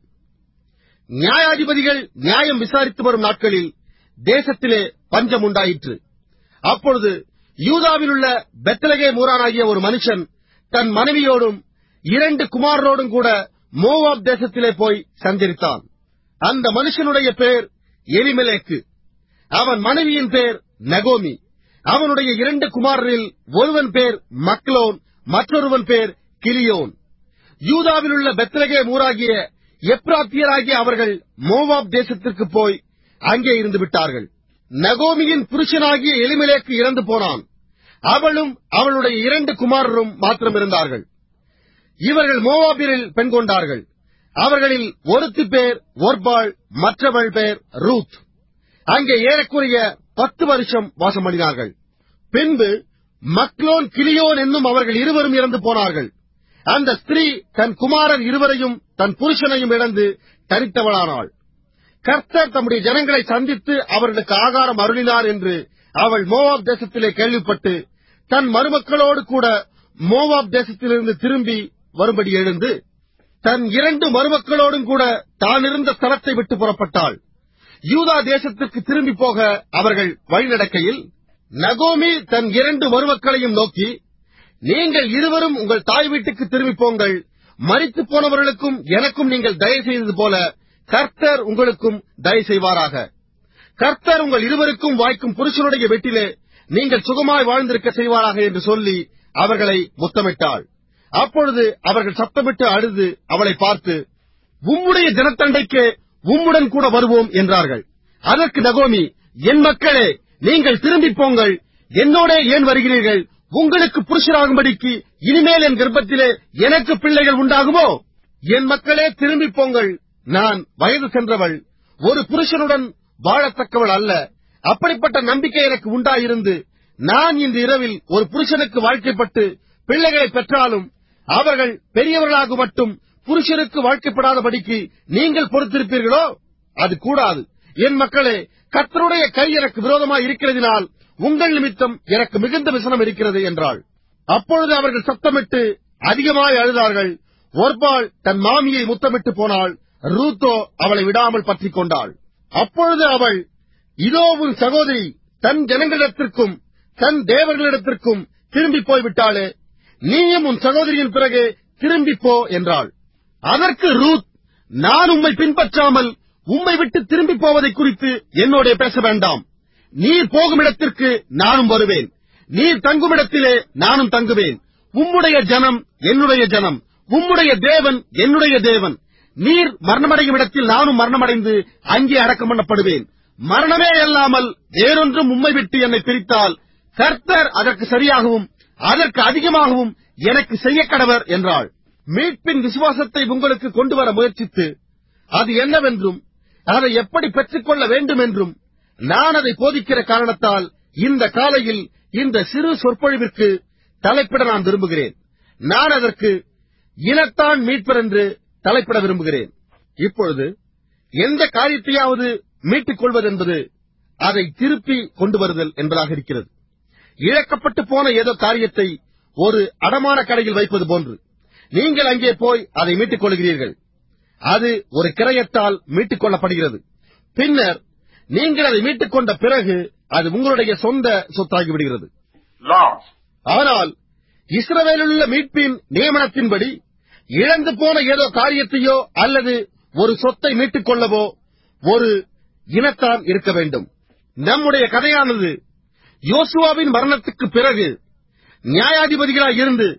நியாயாதிபதிகள் நியாயம் விசாரித்து வரும் நாட்களில் தேசத்திலே பஞ்சம் உண்டாயிற்று அப்பொழுது யூதாவில் உள்ள பெத்தலகே மூரானாகிய ஒரு மனுஷன் தன் மனைவியோடும் இரண்டு குமாரரோடும் கூட மோவாப் தேசத்திலே போய் சஞ்சரித்தான் அந்த மனுஷனுடைய பேர் எலிமெலேக்கு அவன் மனைவியின் பேர் நகோமி அவனுடைய இரண்டு குமாரரில் ஒருவன் பேர் மக்லோன் மற்றொருவன் பேர் கிலியோன் யூதாவில் உள்ள பெத்லகே ஊராகிய எப்ராத்தியராகிய அவர்கள் மோவாப் தேசத்திற்கு போய் அங்கே இருந்து விட்டார்கள் நகோமியின் புருஷனாகிய எலிமெலேக்கு இறந்து போனான் அவளும் அவளுடைய இரண்டு குமாரரும் மாத்திரம் இருந்தார்கள் இவர்கள் மோவாபியரில் பெண் கொண்டார்கள் அவர்களில் ஒருத்தி பேர் ஒர்பாள் மற்றவள் பேர் ரூத் அங்கே ஏறக்குறைய பத்து வருஷம் வாசம் பண்ணினார்கள் பின்பு மக்லோன் கிளியோன் என்னும் அவர்கள் இருவரும் இறந்து போனார்கள் அந்த ஸ்திரீ தன் குமாரர் இருவரையும் தன் புருஷனையும் இழந்து தரித்தவளானாள் கர்த்தர் தம்முடைய ஜனங்களை சந்தித்து அவர்களுக்கு ஆகாரம் அருளினார் என்று அவள் மோவாப் தேசத்திலே கேள்விப்பட்டு தன் மருமக்களோடு கூட மோவாப் தேசத்திலிருந்து திரும்பி வரும்படி எழுந்து தன் இரண்டு மருமக்களோடும் கூட தான் இருந்த ஸ்தலத்தை விட்டு புறப்பட்டாள் யூதா தேசத்திற்கு திரும்பி போக அவர்கள் வழிநடக்கையில் நகோமி தன் இரண்டு மருமக்களையும் நோக்கி நீங்கள் இருவரும் உங்கள் தாய் வீட்டுக்கு திரும்பி போங்கள் மரித்து போனவர்களுக்கும் எனக்கும் நீங்கள் தயவு செய்தது போல கர்த்தர் உங்களுக்கும் தயவு செய்வாராக கர்த்தர் உங்கள் இருவருக்கும் வாய்க்கும் புருஷனுடைய வெட்டிலே நீங்கள் சுகமாய் வாழ்ந்திருக்க செய்வாராக என்று சொல்லி அவர்களை முத்தமிட்டாள் அப்பொழுது அவர்கள் சத்தமிட்டு அழுது அவளை பார்த்து உம்முடைய ஜனத்தண்டைக்கு உம்முடன் கூட வருவோம் என்றார்கள் அதற்கு நகோமி என் மக்களே நீங்கள் திரும்பி போங்கள் என்னோட ஏன் வருகிறீர்கள் உங்களுக்கு புருஷராகும்படிக்கு இனிமேல் என் கர்ப்பத்திலே எனக்கு பிள்ளைகள் உண்டாகுமோ என் மக்களே திரும்பி போங்கள் நான் வயது சென்றவள் ஒரு புருஷனுடன் வாழத்தக்கவள் அல்ல அப்படிப்பட்ட நம்பிக்கை எனக்கு உண்டாயிருந்து நான் இந்த இரவில் ஒரு புருஷனுக்கு வாழ்க்கைப்பட்டு பிள்ளைகளை பெற்றாலும் அவர்கள் பெரியவர்களாக மட்டும் புருஷனுக்கு வாழ்க்கைப்படாதபடிக்கு நீங்கள் பொறுத்திருப்பீர்களோ அது கூடாது என் மக்களே கர்த்தருடைய கை எனக்கு விரோதமாய் இருக்கிறதினால் உங்கள் நிமித்தம் எனக்கு மிகுந்த விசனம் இருக்கிறது என்றாள் அப்பொழுது அவர்கள் சத்தமிட்டு அதிகமாய் அழுதார்கள் ஒர்பாள் தன் மாமியை முத்தமிட்டு போனாள் ரூத்தோ அவளை விடாமல் பற்றிக் கொண்டாள் அப்பொழுது அவள் இதோ உன் சகோதரி தன் ஜனங்களிடத்திற்கும் தன் தேவர்களிடத்திற்கும் திரும்பி போய்விட்டாளே நீயும் உன் சகோதரியின் பிறகு திரும்பி போ என்றாள் அதற்கு ரூத் நான் உம்மை பின்பற்றாமல் உம்மை விட்டு திரும்பி போவதை குறித்து என்னோட பேச வேண்டாம் நீர் போகும் இடத்திற்கு நானும் வருவேன் நீர் தங்கும் இடத்திலே நானும் தங்குவேன் உம்முடைய ஜனம் என்னுடைய ஜனம் உம்முடைய தேவன் என்னுடைய தேவன் நீர் மரணமடையும் இடத்தில் நானும் மரணமடைந்து அங்கே அடக்கம் பண்ணப்படுவேன் மரணமே அல்லாமல் வேறொன்றும் உம்மை விட்டு என்னை பிரித்தால் கர்த்தர் அதற்கு சரியாகவும் அதற்கு அதிகமாகவும் எனக்கு செய்ய கடவர் என்றாள் மீட்பின் விசுவாசத்தை உங்களுக்கு கொண்டு வர முயற்சித்து அது என்னவென்றும் அதை எப்படி பெற்றுக்கொள்ள வேண்டும் என்றும் நான் அதை போதிக்கிற காரணத்தால் இந்த காலையில் இந்த சிறு சொற்பொழிவிற்கு தலைப்பிட நான் விரும்புகிறேன் நான் அதற்கு இனத்தான் மீட்பர் என்று தலைப்பிட விரும்புகிறேன் இப்பொழுது எந்த காரியத்தையாவது மீட்டுக் கொள்வதென்பது அதை திருப்பி கொண்டு வருதல் என்பதாக இருக்கிறது இழக்கப்பட்டு போன ஏதோ காரியத்தை ஒரு அடமான கடையில் வைப்பது போன்று நீங்கள் அங்கே போய் அதை மீட்டுக் கொள்கிறீர்கள் அது ஒரு கிரயத்தால் மீட்டுக் கொள்ளப்படுகிறது பின்னர் நீங்கள் அதை மீட்டுக் கொண்ட பிறகு அது உங்களுடைய சொந்த சொத்தாகிவிடுகிறது lost. ஆனால் இஸ்ரவேலில் உள்ள மீட்பின் நியமனத்தின்படி இழந்து போன ஏதோ காரியத்தையோ அல்லது ஒரு சொத்தை மீட்டுக் கொள்ளவோ ஒரு இனத்தான் இருக்க வேண்டும் நம்முடைய கதையானது யோசுவாவின் மரணத்துக்கு பிறகு நியாயாதிபதிகளாய் இருந்து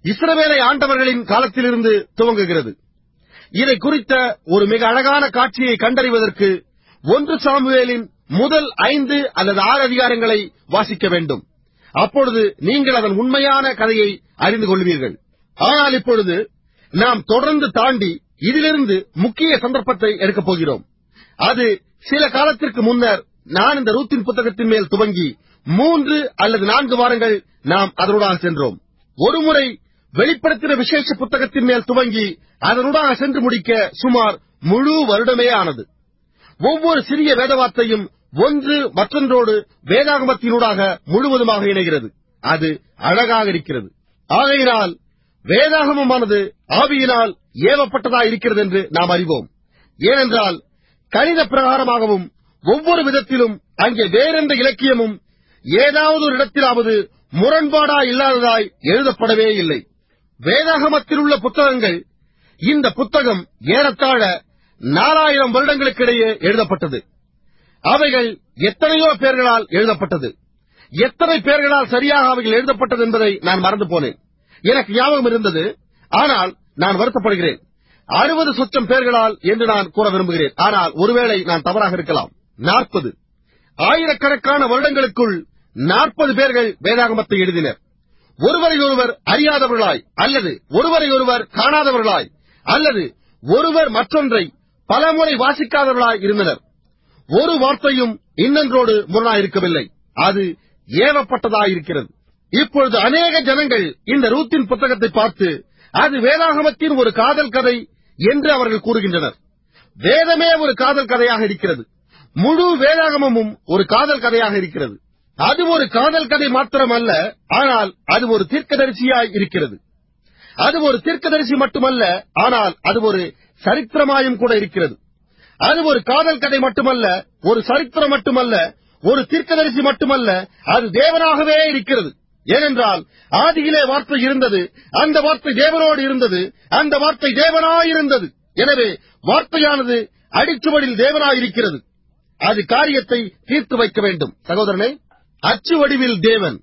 இஸ்ரவேலை ஆண்டவர்களின் காலத்திலிருந்து துவங்குகிறது இதை குறித்த ஒரு மிக அழகான காட்சியை கண்டறிவதற்கு ஒன்று சாமுவேலின் முதல் ஐந்து அல்லது ஆறு அதிகாரங்களை வாசிக்க வேண்டும் அப்பொழுது நீங்கள் அதன் உண்மையான கதையை அறிந்து கொள்வீர்கள் ஆனால் இப்பொழுது நாம் தொடர்ந்து தாண்டி இதிலிருந்து முக்கிய சந்தர்ப்பத்தை எடுக்கப் போகிறோம் அது சில காலத்திற்கு முன்னர் நான் இந்த ரூத்தின் புத்தகத்தின் மேல் துவங்கி மூன்று அல்லது நான்கு வாரங்கள் நாம் அதனூடாக சென்றோம் ஒருமுறை வெளிப்படுத்தின விசேஷ புத்தகத்தின் மேல் துவங்கி அதனூடாக சென்று முடிக்க சுமார் முழு வருடமே ஆனது ஒவ்வொரு சிறிய வேதவார்த்தையும் ஒன்று மற்றொன்றோடு வேதாகமத்தினூடாக முழுவதுமாக இணைகிறது அது அழகாக இருக்கிறது ஆகையினால் வேதாகமமானது ஆவியினால் ஏவப்பட்டதா இருக்கிறது என்று நாம் அறிவோம் ஏனென்றால் கணித பிரகாரமாகவும் ஒவ்வொரு விதத்திலும் அங்கே வேறெந்த இலக்கியமும் ஏதாவது ஒரு இடத்திலாவது முரண்பாடா இல்லாததாய் எழுதப்படவே இல்லை வேதாகமத்தில் உள்ள புத்தகங்கள் இந்த புத்தகம் ஏறத்தாழ நாலாயிரம் வருடங்களுக்கிடையே எழுதப்பட்டது அவைகள் எத்தனையோ பேர்களால் எழுதப்பட்டது எத்தனை பேர்களால் சரியாக அவைகள் எழுதப்பட்டது என்பதை நான் மறந்து போனேன் எனக்கு ஞாபகம் இருந்தது ஆனால் நான் வருத்தப்படுகிறேன் அறுபது சொச்சம் பேர்களால் என்று நான் கூற விரும்புகிறேன் ஆனால் ஒருவேளை நான் தவறாக இருக்கலாம் நாற்பது ஆயிரக்கணக்கான வருடங்களுக்குள் நாற்பது பேர்கள் வேதாகமத்தை எழுதினர் ஒருவரை ஒருவர் அறியாதவர்களாய் அல்லது ஒருவரை ஒருவர் காணாதவர்களாய் அல்லது ஒருவர் மற்றொன்றை பலமுறை வாசிக்காதவர்களாய் இருந்தனர் ஒரு வார்த்தையும் இன்னொன்றோடு முரணாயிருக்கவில்லை அது ஏவப்பட்டதாயிருக்கிறது இப்பொழுது அநேக ஜனங்கள் இந்த ரூத்தின் புத்தகத்தை பார்த்து அது வேதாகமத்தின் ஒரு காதல் கதை என்று அவர்கள் கூறுகின்றனர் வேதமே ஒரு காதல் கதையாக இருக்கிறது முழு வேதாகமமும் ஒரு காதல் கதையாக இருக்கிறது அது ஒரு காதல் கதை மாத்திரமல்ல ஆனால் அது ஒரு தீர்க்கதரிசியாய் இருக்கிறது அது ஒரு தீர்க்கதரிசி மட்டுமல்ல ஆனால் அது ஒரு சரித்திரமாயும் கூட இருக்கிறது அது ஒரு காதல் கதை மட்டுமல்ல ஒரு சரித்திரம் மட்டுமல்ல ஒரு தீர்க்கதரிசி மட்டுமல்ல அது தேவனாகவே இருக்கிறது ஏனென்றால் ஆதியிலே வார்த்தை இருந்தது அந்த வார்த்தை தேவனோடு இருந்தது அந்த வார்த்தை தேவனாயிருந்தது எனவே வார்த்தையானது அடிச்சுவடில் தேவனாயிருக்கிறது அது காரியத்தை தீர்த்து வைக்க வேண்டும் சகோதரனே அச்சு வடிவில் தேவன்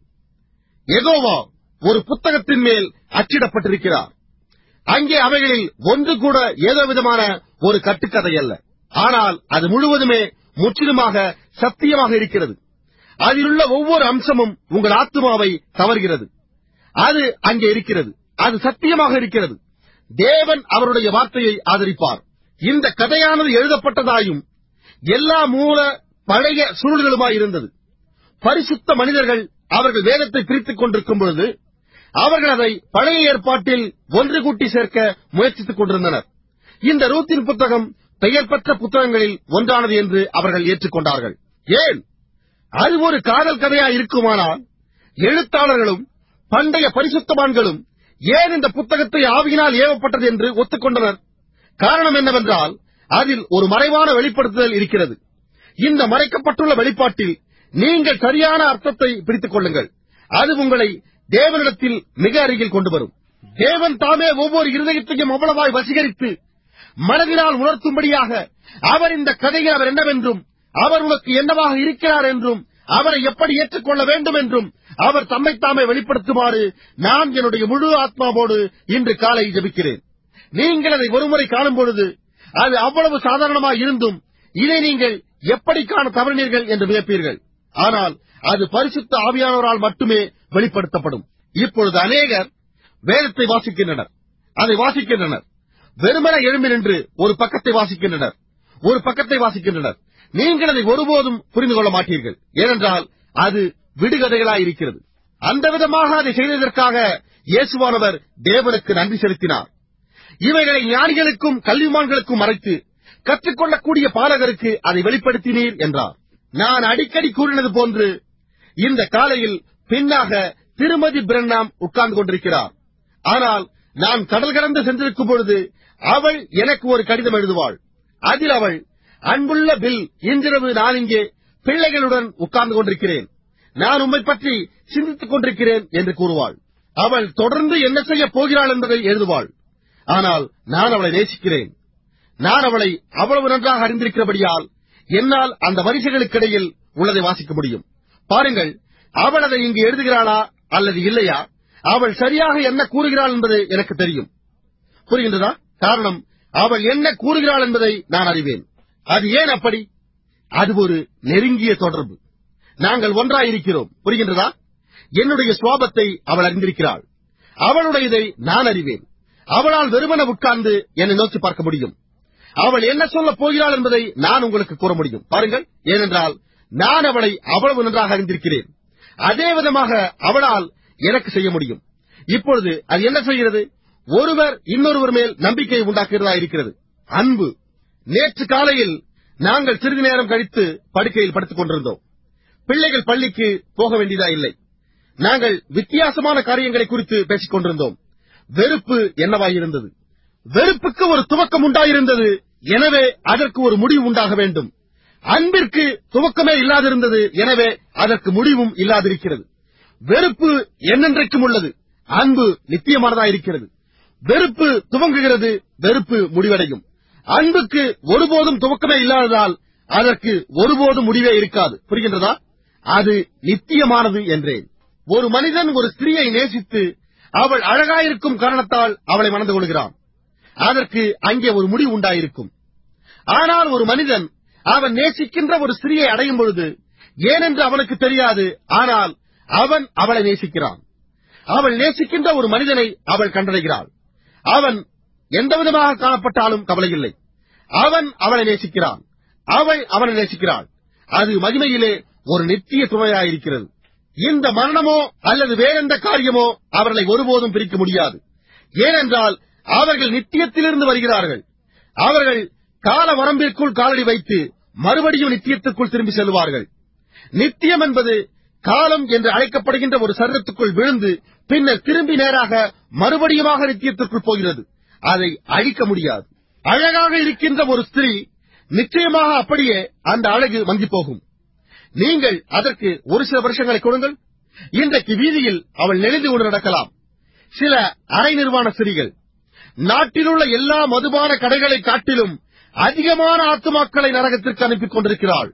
எகோவா ஒரு புத்தகத்தின் மேல் அச்சிடப்பட்டிருக்கிறார் அங்கே அவைகளில் ஒன்று கூட ஏதோ விதமான ஒரு கட்டுக்கதை அல்ல ஆனால் அது முழுவதுமே முற்றிலுமாக சத்தியமாக இருக்கிறது அதிலுள்ள ஒவ்வொரு அம்சமும் உங்கள் ஆத்மாவை கவர்கிறது அது அங்கே இருக்கிறது அது சத்தியமாக இருக்கிறது தேவன் அவருடைய வார்த்தையை ஆதரிப்பார் இந்த கதையானது எழுதப்பட்டதாயும் எல்லா மூல பழைய சுருள்களுமாய் இருந்தது பரிசுத்த மனிதர்கள் அவர்கள் வேதத்தை பிரித்துக் கொண்டிருக்கும் பொழுது அவர்கள் அதை பழைய ஏற்பாட்டில் ஒன்று கூட்டி சேர்க்க முயற்சித்துக் கொண்டிருந்தனர் இந்த ரூத்தின் புத்தகம் பெயர் பெற்ற புத்தகங்களில் ஒன்றானது என்று அவர்கள் ஏற்றுக்கொண்டார்கள் ஏன் அது ஒரு காதல் கதையா இருக்குமானால் எழுத்தாளர்களும் பண்டைய பரிசுத்தவான்களும் ஏன் இந்த புத்தகத்தை ஆவியினால் ஏவப்பட்டது என்று ஒத்துக்கொண்டனர் காரணம் என்னவென்றால் அதில் ஒரு மறைவான வெளிப்படுத்துதல் இருக்கிறது இந்த மறைக்கப்பட்டுள்ள வெளிப்பாட்டில் நீங்கள் சரியான அர்த்தத்தை பிடித்துக் கொள்ளுங்கள் அது உங்களை தேவனிடத்தில் மிக அருகில் கொண்டு வரும் தேவன் தாமே ஒவ்வொரு இருதயத்தையும் அவ்வளவாய் வசீகரித்து மனதினால் உணர்த்தும்படியாக அவர் இந்த கதையில் அவர் என்னவென்றும் அவர் உனக்கு என்னவாக இருக்கிறார் என்றும் அவரை எப்படி ஏற்றுக்கொள்ள வேண்டும் என்றும் அவர் தம்மைத்தாமே வெளிப்படுத்துமாறு நான் என்னுடைய முழு ஆத்மாவோடு இன்று காலை ஜெபிக்கிறேன் நீங்கள் அதை ஒருமுறை காணும் பொழுது அது அவ்வளவு சாதாரணமாய் இருந்தும் இதை நீங்கள் எப்படி காண தவறினீர்கள் என்று வியப்பீர்கள் ஆனால் அது பரிசுத்த ஆவியானவரால் மட்டுமே வெளிப்படுத்தப்படும் இப்பொழுது அநேகர் வேதத்தை வாசிக்கின்றனர் அதை வாசிக்கின்றனர் வெறுமன எழும்பி நின்று ஒரு பக்கத்தை வாசிக்கின்றனர் ஒரு பக்கத்தை வாசிக்கின்றனர் நீங்கள் அதை ஒருபோதும் புரிந்து கொள்ள மாட்டீர்கள் ஏனென்றால் அது விடுகதைகளாய் இருக்கிறது அந்த விதமாக அதை செய்ததற்காக இயேசுவானவர் தேவனுக்கு நன்றி செலுத்தினார் இவைகளை ஞானிகளுக்கும் கல்விமான்களுக்கும் மறைத்து கற்றுக்கொள்ளக்கூடிய பாலகருக்கு அதை வெளிப்படுத்தினீர் என்றார் நான் அடிக்கடி கூறினது போன்று இந்த காலையில் பின்னாக திருமதி பிரண்ணாம் உட்கார்ந்து கொண்டிருக்கிறார் ஆனால் நான் கடல் கடந்து சென்றிருக்கும் பொழுது அவள் எனக்கு ஒரு கடிதம் எழுதுவாள் அதில் அவள் அன்புள்ள பில் இன்றிரவு நான் இங்கே பிள்ளைகளுடன் உட்கார்ந்து கொண்டிருக்கிறேன் நான் உம்மை பற்றி சிந்தித்துக் கொண்டிருக்கிறேன் என்று கூறுவாள் அவள் தொடர்ந்து என்ன செய்யப் போகிறாள் என்பதை எழுதுவாள் ஆனால் நான் அவளை நேசிக்கிறேன் நான் அவளை அவ்வளவு நன்றாக அறிந்திருக்கிறபடியால் என்னால் அந்த வரிசைகளுக்கிடையில் உள்ளதை வாசிக்க முடியும் பாருங்கள் அவள் அதை இங்கு எழுதுகிறாளா அல்லது இல்லையா அவள் சரியாக என்ன கூறுகிறாள் என்பது எனக்கு தெரியும் புரிகின்றதா காரணம் அவள் என்ன கூறுகிறாள் என்பதை நான் அறிவேன் அது ஏன் அப்படி அது ஒரு நெருங்கிய தொடர்பு நாங்கள் ஒன்றாயிருக்கிறோம் புரிகின்றதா என்னுடைய சுவாபத்தை அவள் அறிந்திருக்கிறாள் அவளுடையதை நான் அறிவேன் அவளால் வெறுமன உட்கார்ந்து என்னை நோக்கி பார்க்க முடியும் அவள் என்ன சொல்லப் போகிறாள் என்பதை நான் உங்களுக்கு கூற முடியும் பாருங்கள் ஏனென்றால் நான் அவளை அவ்வளவு நன்றாக அறிந்திருக்கிறேன் அதே விதமாக அவளால் எனக்கு செய்ய முடியும் இப்பொழுது அது என்ன செய்கிறது ஒருவர் இன்னொருவர் மேல் நம்பிக்கையை உண்டாக்குகிறதா இருக்கிறது அன்பு நேற்று காலையில் நாங்கள் சிறிது நேரம் கழித்து படுக்கையில் படுத்துக் கொண்டிருந்தோம் பிள்ளைகள் பள்ளிக்கு போக வேண்டியதா இல்லை நாங்கள் வித்தியாசமான காரியங்களை குறித்து பேசிக் கொண்டிருந்தோம் வெறுப்பு என்னவாயிருந்தது வெறுப்புக்கு ஒரு துவக்கம் உண்டாயிருந்தது எனவே அதற்கு ஒரு முடிவு உண்டாக வேண்டும் அன்பிற்கு துவக்கமே இல்லாதிருந்தது எனவே அதற்கு முடிவும் இல்லாதிருக்கிறது வெறுப்பு என்னென்றைக்கும் உள்ளது அன்பு நித்தியமானதா இருக்கிறது வெறுப்பு துவங்குகிறது வெறுப்பு முடிவடையும் அன்புக்கு ஒருபோதும் துவக்கமே இல்லாததால் அதற்கு ஒருபோதும் முடிவே இருக்காது புரிகின்றதா அது நித்தியமானது என்றேன் ஒரு மனிதன் ஒரு ஸ்திரீயை நேசித்து அவள் அழகாயிருக்கும் காரணத்தால் அவளை மணந்து கொள்கிறான் அதற்கு அங்கே ஒரு முடிவு உண்டாயிருக்கும் ஆனால் ஒரு மனிதன் அவன் நேசிக்கின்ற ஒரு ஸ்திரீயை அடையும் பொழுது ஏனென்று அவனுக்கு தெரியாது ஆனால் அவன் அவளை நேசிக்கிறான் அவள் நேசிக்கின்ற ஒரு மனிதனை அவள் கண்டடைகிறாள் அவன் எந்த விதமாக காணப்பட்டாலும் கவலையில்லை அவன் அவளை நேசிக்கிறான் அவள் அவனை நேசிக்கிறாள் அது மகிமையிலே ஒரு நித்திய துணையாயிருக்கிறது இந்த மரணமோ அல்லது வேறெந்த காரியமோ அவர்களை ஒருபோதும் பிரிக்க முடியாது ஏனென்றால் அவர்கள் நித்தியத்திலிருந்து வருகிறார்கள் அவர்கள் கால வரம்பிற்குள் காலடி வைத்து மறுபடியும் நித்தியத்துக்குள் திரும்பி செல்வார்கள் நித்தியம் என்பது காலம் என்று அழைக்கப்படுகின்ற ஒரு சரீரத்துக்குள் விழுந்து பின்னர் திரும்பி நேராக மறுபடியுமாக நித்தியத்திற்குள் போகிறது அதை அழிக்க முடியாது அழகாக இருக்கின்ற ஒரு ஸ்திரீ நிச்சயமாக அப்படியே அந்த அழகு மங்கி போகும் நீங்கள் அதற்கு ஒரு சில வருஷங்களை கொடுங்கள் இன்றைக்கு வீதியில் அவள் நெளிந்து கொண்டு நடக்கலாம் சில அரை நிர்வாண ஸ்திரீகள் நாட்டிலுள்ள எல்லா மதுபான கடைகளை காட்டிலும் அதிகமான ஆத்துமாக்களை நரகத்திற்கு அனுப்பிக் கொண்டிருக்கிறாள்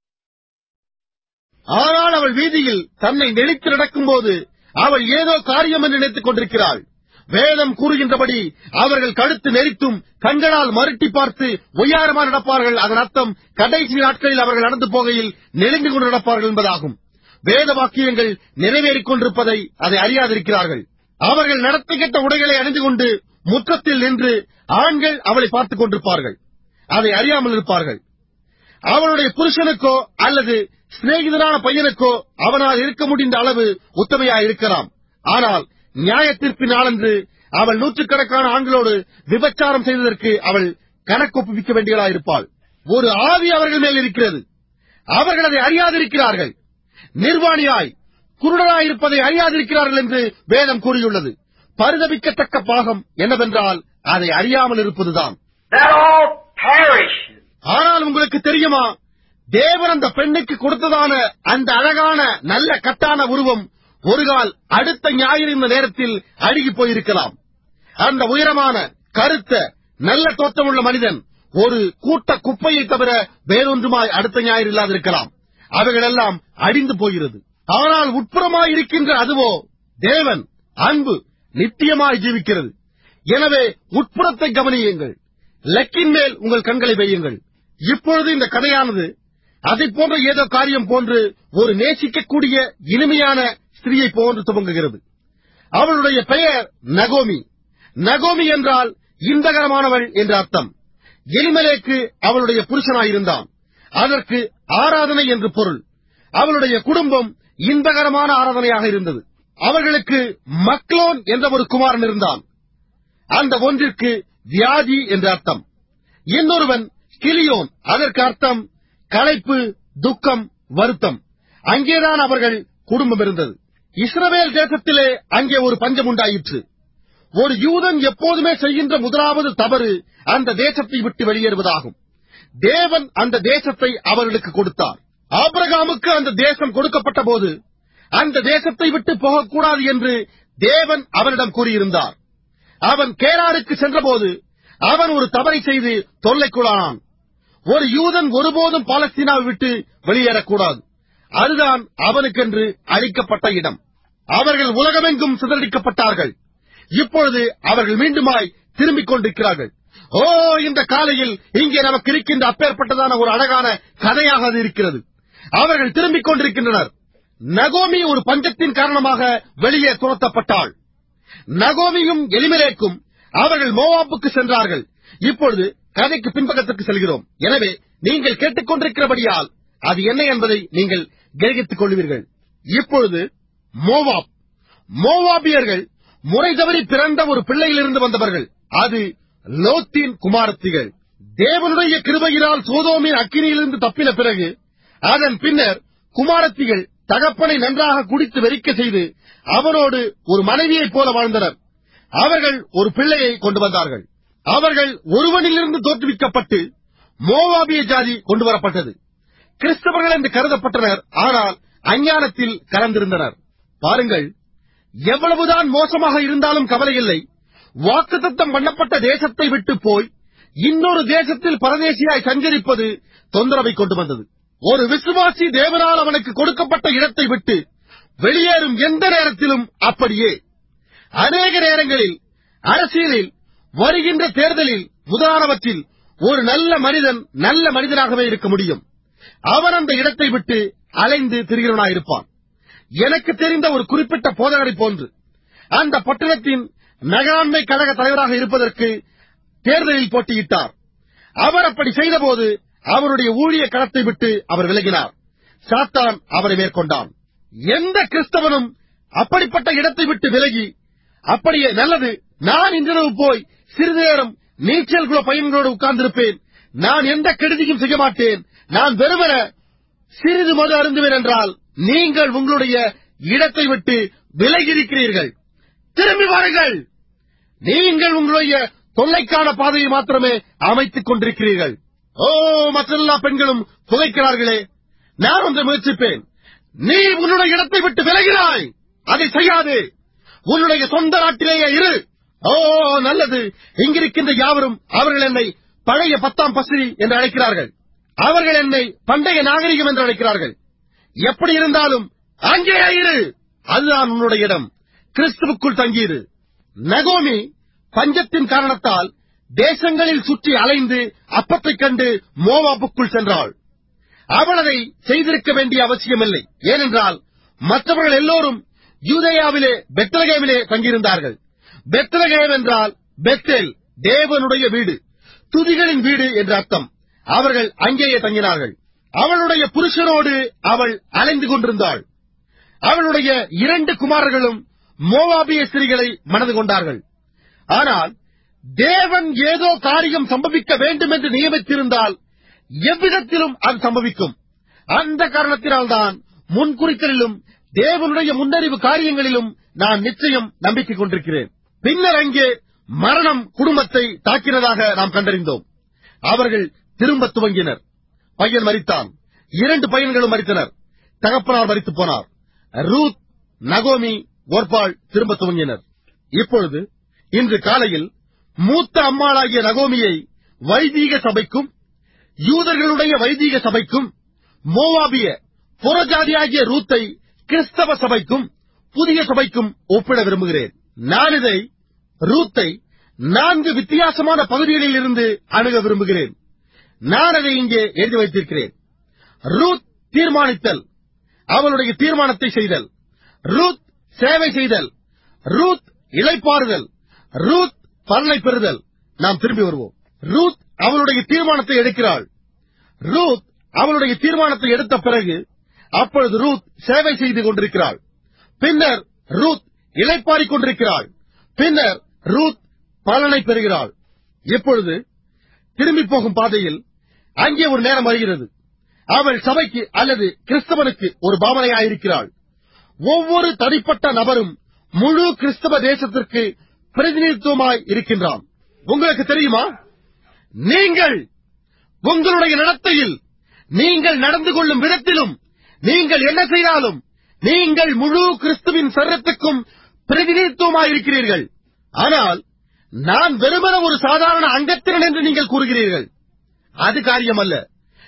ஆனால் அவள் வீதியில் தன்னை நெளித்து நடக்கும்போது அவள் ஏதோ காரியம் என்று நினைத்துக் கொண்டிருக்கிறாள் வேதம் கூறுகின்றபடி அவர்கள் கழுத்து நெரித்தும் கண்களால் மருட்டி பார்த்து ஒய்யாரமா நடப்பார்கள் அதன் அர்த்தம் கடைசி நாட்களில் அவர்கள் நடந்து போகையில் நெருங்கி கொண்டு நடப்பார்கள் என்பதாகும் வேத வாக்கியங்கள் நிறைவேறிக் கொண்டிருப்பதை அதை அறியாதிருக்கிறார்கள் அவர்கள் நடத்தி கெட்ட உடைகளை அணிந்து கொண்டு முற்றத்தில் நின்று ஆண்கள் அவளை பார்த்துக் கொண்டிருப்பார்கள் அதை அறியாமல் இருப்பார்கள் அவளுடைய புருஷனுக்கோ அல்லது சிநேகிதனான பையனுக்கோ அவனால் இருக்க முடிந்த அளவு உத்தமையா இருக்கலாம் ஆனால் நியாயத்தீர்ப்பின் நாளன்று அவள் நூற்றுக்கணக்கான ஆண்களோடு விபச்சாரம் செய்ததற்கு அவள் கணக்கொப்புவிக்க வேண்டியவளாயிருப்பாள் ஒரு ஆவி அவர்கள் மேல் இருக்கிறது அவர்கள் அதை அறியாதிருக்கிறார்கள் நிர்வாணியாய் குருடராயிருப்பதை அறியாதிருக்கிறார்கள் என்று வேதம் கூறியுள்ளது பரிதபிக்கத்தக்க பாகம் என்னவென்றால் அதை அறியாமல் இருப்பதுதான் That all perishes. ஆனால் உங்களுக்கு தெரியுமா தேவன் அந்த பெண்ணுக்கு கொடுத்ததான அந்த அழகான நல்ல கட்டான உருவம் ஒரு கால் அடுத்த ஞாயிறு இந்த நேரத்தில் அழுகி போயிருக்கலாம் அந்த உயரமான கருத்த நல்ல தோற்றமுள்ள மனிதன் ஒரு கூட்ட குப்பையை தவிர வேறொன்றுமாய் அடுத்த ஞாயிறு இல்லாதிருக்கலாம் அவைகளெல்லாம் அடிந்து போகிறது ஆனால் உட்புறமாய் இருக்கின்ற அதுவோ தேவன் அன்பு நித்தியமாய் ஜீவிக்கிறது எனவே உட்புறத்தை கவனியுங்கள் லக்கின் மேல் உங்கள் கண்களை வையுங்கள் இப்பொழுது இந்த கதையானது அதை போன்ற ஏதோ காரியம் போன்று ஒரு நேசிக்கக்கூடிய இனிமையான ஸ்திரீயை போன்று துவங்குகிறது அவளுடைய பெயர் நகோமி நகோமி என்றால் இன்பகரமானவள் என்று அர்த்தம் எலிமலேக்கு அவளுடைய புருஷனாயிருந்தான் அதற்கு ஆராதனை என்று பொருள் அவளுடைய குடும்பம் இன்பகரமான ஆராதனையாக இருந்தது அவர்களுக்கு மக்லோன் என்ற ஒரு குமாரன் இருந்தான் அந்த ஒன்றிற்கு வியாதி என்று அர்த்தம் இன்னொருவன் கிளியோன் அதற்கு அர்த்தம் களைப்பு துக்கம் வருத்தம் அங்கேதான் அவர்கள் குடும்பம் இருந்தது இஸ்ரவேல் தேசத்திலே அங்கே ஒரு பஞ்சம் உண்டாயிற்று ஒரு யூதன் எப்போதுமே செய்கின்ற முதலாவது தவறு அந்த தேசத்தை விட்டு வெளியேறுவதாகும் தேவன் அந்த தேசத்தை அவர்களுக்கு கொடுத்தார் ஆபிரகாமுக்கு அந்த தேசம் கொடுக்கப்பட்ட போது அந்த தேசத்தை விட்டு போகக்கூடாது என்று தேவன் அவனிடம் கூறியிருந்தார் அவன் கேராருக்கு சென்றபோது அவன் ஒரு தவறை செய்து தொல்லைக்குள்ளானான் ஒரு யூதன் ஒருபோதும் பாலஸ்தீனாவை விட்டு வெளியேறக்கூடாது அதுதான் அவனுக்கென்று அளிக்கப்பட்ட இடம் அவர்கள் உலகமெங்கும் சிதறடிக்கப்பட்டார்கள் இப்பொழுது அவர்கள் மீண்டுமாய் திரும்பிக் கொண்டிருக்கிறார்கள் ஓ இந்த காலையில் இங்கே நமக்கு இருக்கின்ற அப்பேற்பட்டதான ஒரு அழகான கதையாக அது இருக்கிறது அவர்கள் திரும்பிக் கொண்டிருக்கின்றனர் நகோமி ஒரு பஞ்சத்தின் காரணமாக வெளியே துரத்தப்பட்டாள் நகோமியும் எலிமெலேக்கும் அவர்கள் மோவாப்புக்கு சென்றார்கள் இப்பொழுது கதைக்கு பின்பக்கத்திற்கு செல்கிறோம் எனவே நீங்கள் கேட்டுக்கொண்டிருக்கிறபடியால் அது என்ன என்பதை நீங்கள் கிரகித்துக் கொள்வீர்கள் இப்பொழுது மோவாப் மோவாபியர்கள் முறை தவறி பிறந்த ஒரு பிள்ளையிலிருந்து வந்தவர்கள் அது லோத்தின் குமாரத்திகள் தேவனுடைய கிருபையினால் சோதோமின் அக்கினியிலிருந்து தப்பின பிறகு அதன் பின்னர் குமாரத்திகள் தகப்பனை நன்றாக குடித்து வெறிக்க செய்து அவனோடு ஒரு மனைவியைப் போல வாழ்ந்தனர் அவர்கள் ஒரு பிள்ளையை கொண்டு வந்தார்கள் அவர்கள் ஒருவனிலிருந்து தோற்றுவிக்கப்பட்டு மோவாபிய ஜாதி கொண்டு வரப்பட்டது கிறிஸ்தவர்கள் என்று கருதப்பட்டனர் ஆனால் அஞ்ஞானத்தில் கலந்திருந்தனர் பாருங்கள் எவ்வளவுதான் மோசமாக இருந்தாலும் கவலையில்லை வாக்குத்தத்தம் பண்ணப்பட்ட தேசத்தை விட்டு போய் இன்னொரு தேசத்தில் பரதேசியாய் சஞ்சரிப்பது தொந்தரவை கொண்டு வந்தது ஒரு விசுவாசி தேவனால் அவனுக்கு கொடுக்கப்பட்ட இடத்தை விட்டு வெளியேறும் எந்த நேரத்திலும் அப்படியே அநேக நேரங்களில் அரசியலில் வருகின்ற தேர்தலில் முதலானவற்றில் ஒரு நல்ல மனிதன் நல்ல மனிதனாகவே இருக்க முடியும் அவன் அந்த இடத்தை விட்டு அலைந்து திரிகிறவனாயிருப்பான் எனக்கு தெரிந்த ஒரு குறிப்பிட்ட போதகரை போன்று அந்த பட்டணத்தின் நகராண்மை கழக தலைவராக இருப்பதற்கு தேர்தலில் போட்டியிட்டார் அவர் அப்படி செய்தபோது அவருடைய ஊழிய களத்தை விட்டு அவர் விலகினார் சாத்தான் அவரை மேற்கொண்டான் எந்த கிறிஸ்தவனும் அப்படிப்பட்ட இடத்தை விட்டு விலகி அப்படியே நல்லது நான் இன்றிரவு போய் சிறிது நேரம் நீச்சல் குல பையன்களோடு உட்கார்ந்திருப்பேன் நான் எந்த கெடுதியும் செய்ய மாட்டேன் நான் வெறுமன சிறிது மது அருந்துவேன் என்றால் நீங்கள் உங்களுடைய இடத்தை விட்டு விலகியிருக்கிறீர்கள் திரும்பி வாருங்கள் நீங்கள் உங்களுடைய தொல்லைக்கான பாதையை மாத்திரமே அமைத்துக் கொண்டிருக்கிறீர்கள் ஓ மற்றெல்லா பெண்களும் புகைக்கிறார்களே நான் ஒன்றை முயற்சிப்பேன் நீ உன்னுடைய இடத்தை விட்டு விலகிறாய் அதை செய்யாதே உன்னுடைய சொந்த நாட்டிலேயே இரு ஓ நல்லது இங்கிருக்கின்ற யாவரும் அவர்கள் என்னை பழைய பத்தாம் பசிரி என்று அழைக்கிறார்கள் அவர்கள் என்னை பண்டைய நாகரிகம் என்று அழைக்கிறார்கள் எப்படி இருந்தாலும் அங்கேயே இரு அதுதான் உன்னுடைய இடம் கிறிஸ்துவுக்குள் தங்கியிரு நகோமி பஞ்சத்தின் காரணத்தால் தேசங்களில் சுற்றி அலைந்து அப்பத்தைக் கண்டு மோவாப்புக்குள் சென்றாள் அவள் அதை செய்திருக்க வேண்டிய அவசியமில்லை ஏனென்றால் மற்றவர்கள் எல்லோரும் யூதேயாவிலே பெத்லகேமிலே தங்கியிருந்தார்கள் பெத்லகேம் என்றால் பெத்தேல் தேவனுடைய வீடு துதிகளின் வீடு என்று அர்த்தம் அவர்கள் அங்கேயே தங்கினார்கள் அவளுடைய புருஷனோடு அவள் அலைந்து கொண்டிருந்தாள் அவளுடைய இரண்டு குமாரர்களும் மோவாபிய ஸ்திரீகளை மனது கொண்டார்கள் ஆனால் தேவன் ஏதோ காரியம் சம்பவிக்க வேண்டும் என்று நியமித்திருந்தால் எவ்விதத்திலும் அது சம்பவிக்கும் அந்த காரணத்தினால்தான் முன்குறித்தலிலும் தேவனுடைய முன்னறிவு காரியங்களிலும் நான் நிச்சயம் நம்பிக்கை கொண்டிருக்கிறேன் பின்னர் அங்கே மரணம் குடும்பத்தை தாக்கினதாக நாம் கண்டறிந்தோம் அவர்கள் திரும்ப துவங்கினர் பையன் மரித்தான் இரண்டு பையன்களும் மரித்தனர் தகப்பனார் மரித்து போனார் ரூத் நகோமி ஒர்பாள் திரும்ப துவங்கினர் இப்பொழுது இன்று காலையில் மூத்த அம்மாளாகிய நகோமியை வைதீக சபைக்கும் யூதர்களுடைய வைதீக சபைக்கும் மோவாபிய புறஜாதியாகிய ரூத்தை கிறிஸ்தவ சபைக்கும் புதிய சபைக்கும் ஒப்பிட விரும்புகிறேன் நான் இதை ரூத்தை நான்கு வித்தியாசமான பகுதிகளில் இருந்து அணுக விரும்புகிறேன் நான் அதை இங்கே எழுதி வைத்திருக்கிறேன் ரூத் தீர்மானித்தல் அவளுடைய தீர்மானத்தை செய்தல் ரூத் சேவை செய்தல் ரூத் இளைப்பாறுதல் ரூத் பலனை பெறுதல் நாம் திரும்பி வருவோம் ரூத் அவளுடைய தீர்மானத்தை எடுக்கிறாள் ரூத் அவளுடைய தீர்மானத்தை எடுத்த பிறகு அப்பொழுது ரூத் சேவை செய்து கொண்டிருக்கிறாள் பின்னர் ரூத் இளைப்பாறிக் கொண்டிருக்கிறாள் பின்னர் ரூத் பலனை பெறுகிறாள் இப்பொழுது திரும்பி போகும் பாதையில் அங்கே ஒரு நேரம் வருகிறது அவள் சபைக்கு அல்லது கிறிஸ்தவனுக்கு ஒரு பாவனையாயிருக்கிறாள் ஒவ்வொரு தனிப்பட்ட நபரும் முழு கிறிஸ்தவ தேசத்திற்கு பிரதிநிதித்துவமாய் இருக்கின்றான் உங்களுக்கு தெரியுமா நீங்கள் உங்களுடைய நடத்தையில் நீங்கள் நடந்து கொள்ளும் விதத்திலும் நீங்கள் என்ன செய்தாலும் நீங்கள் முழு கிறிஸ்துவின் சரத்துக்கும் பிரதிநிதித்துவமாயிருக்கிறீர்கள் ஆனால் நான் வெறுமன ஒரு சாதாரண அங்கத்தினன் என்று நீங்கள் கூறுகிறீர்கள் அது காரியமல்ல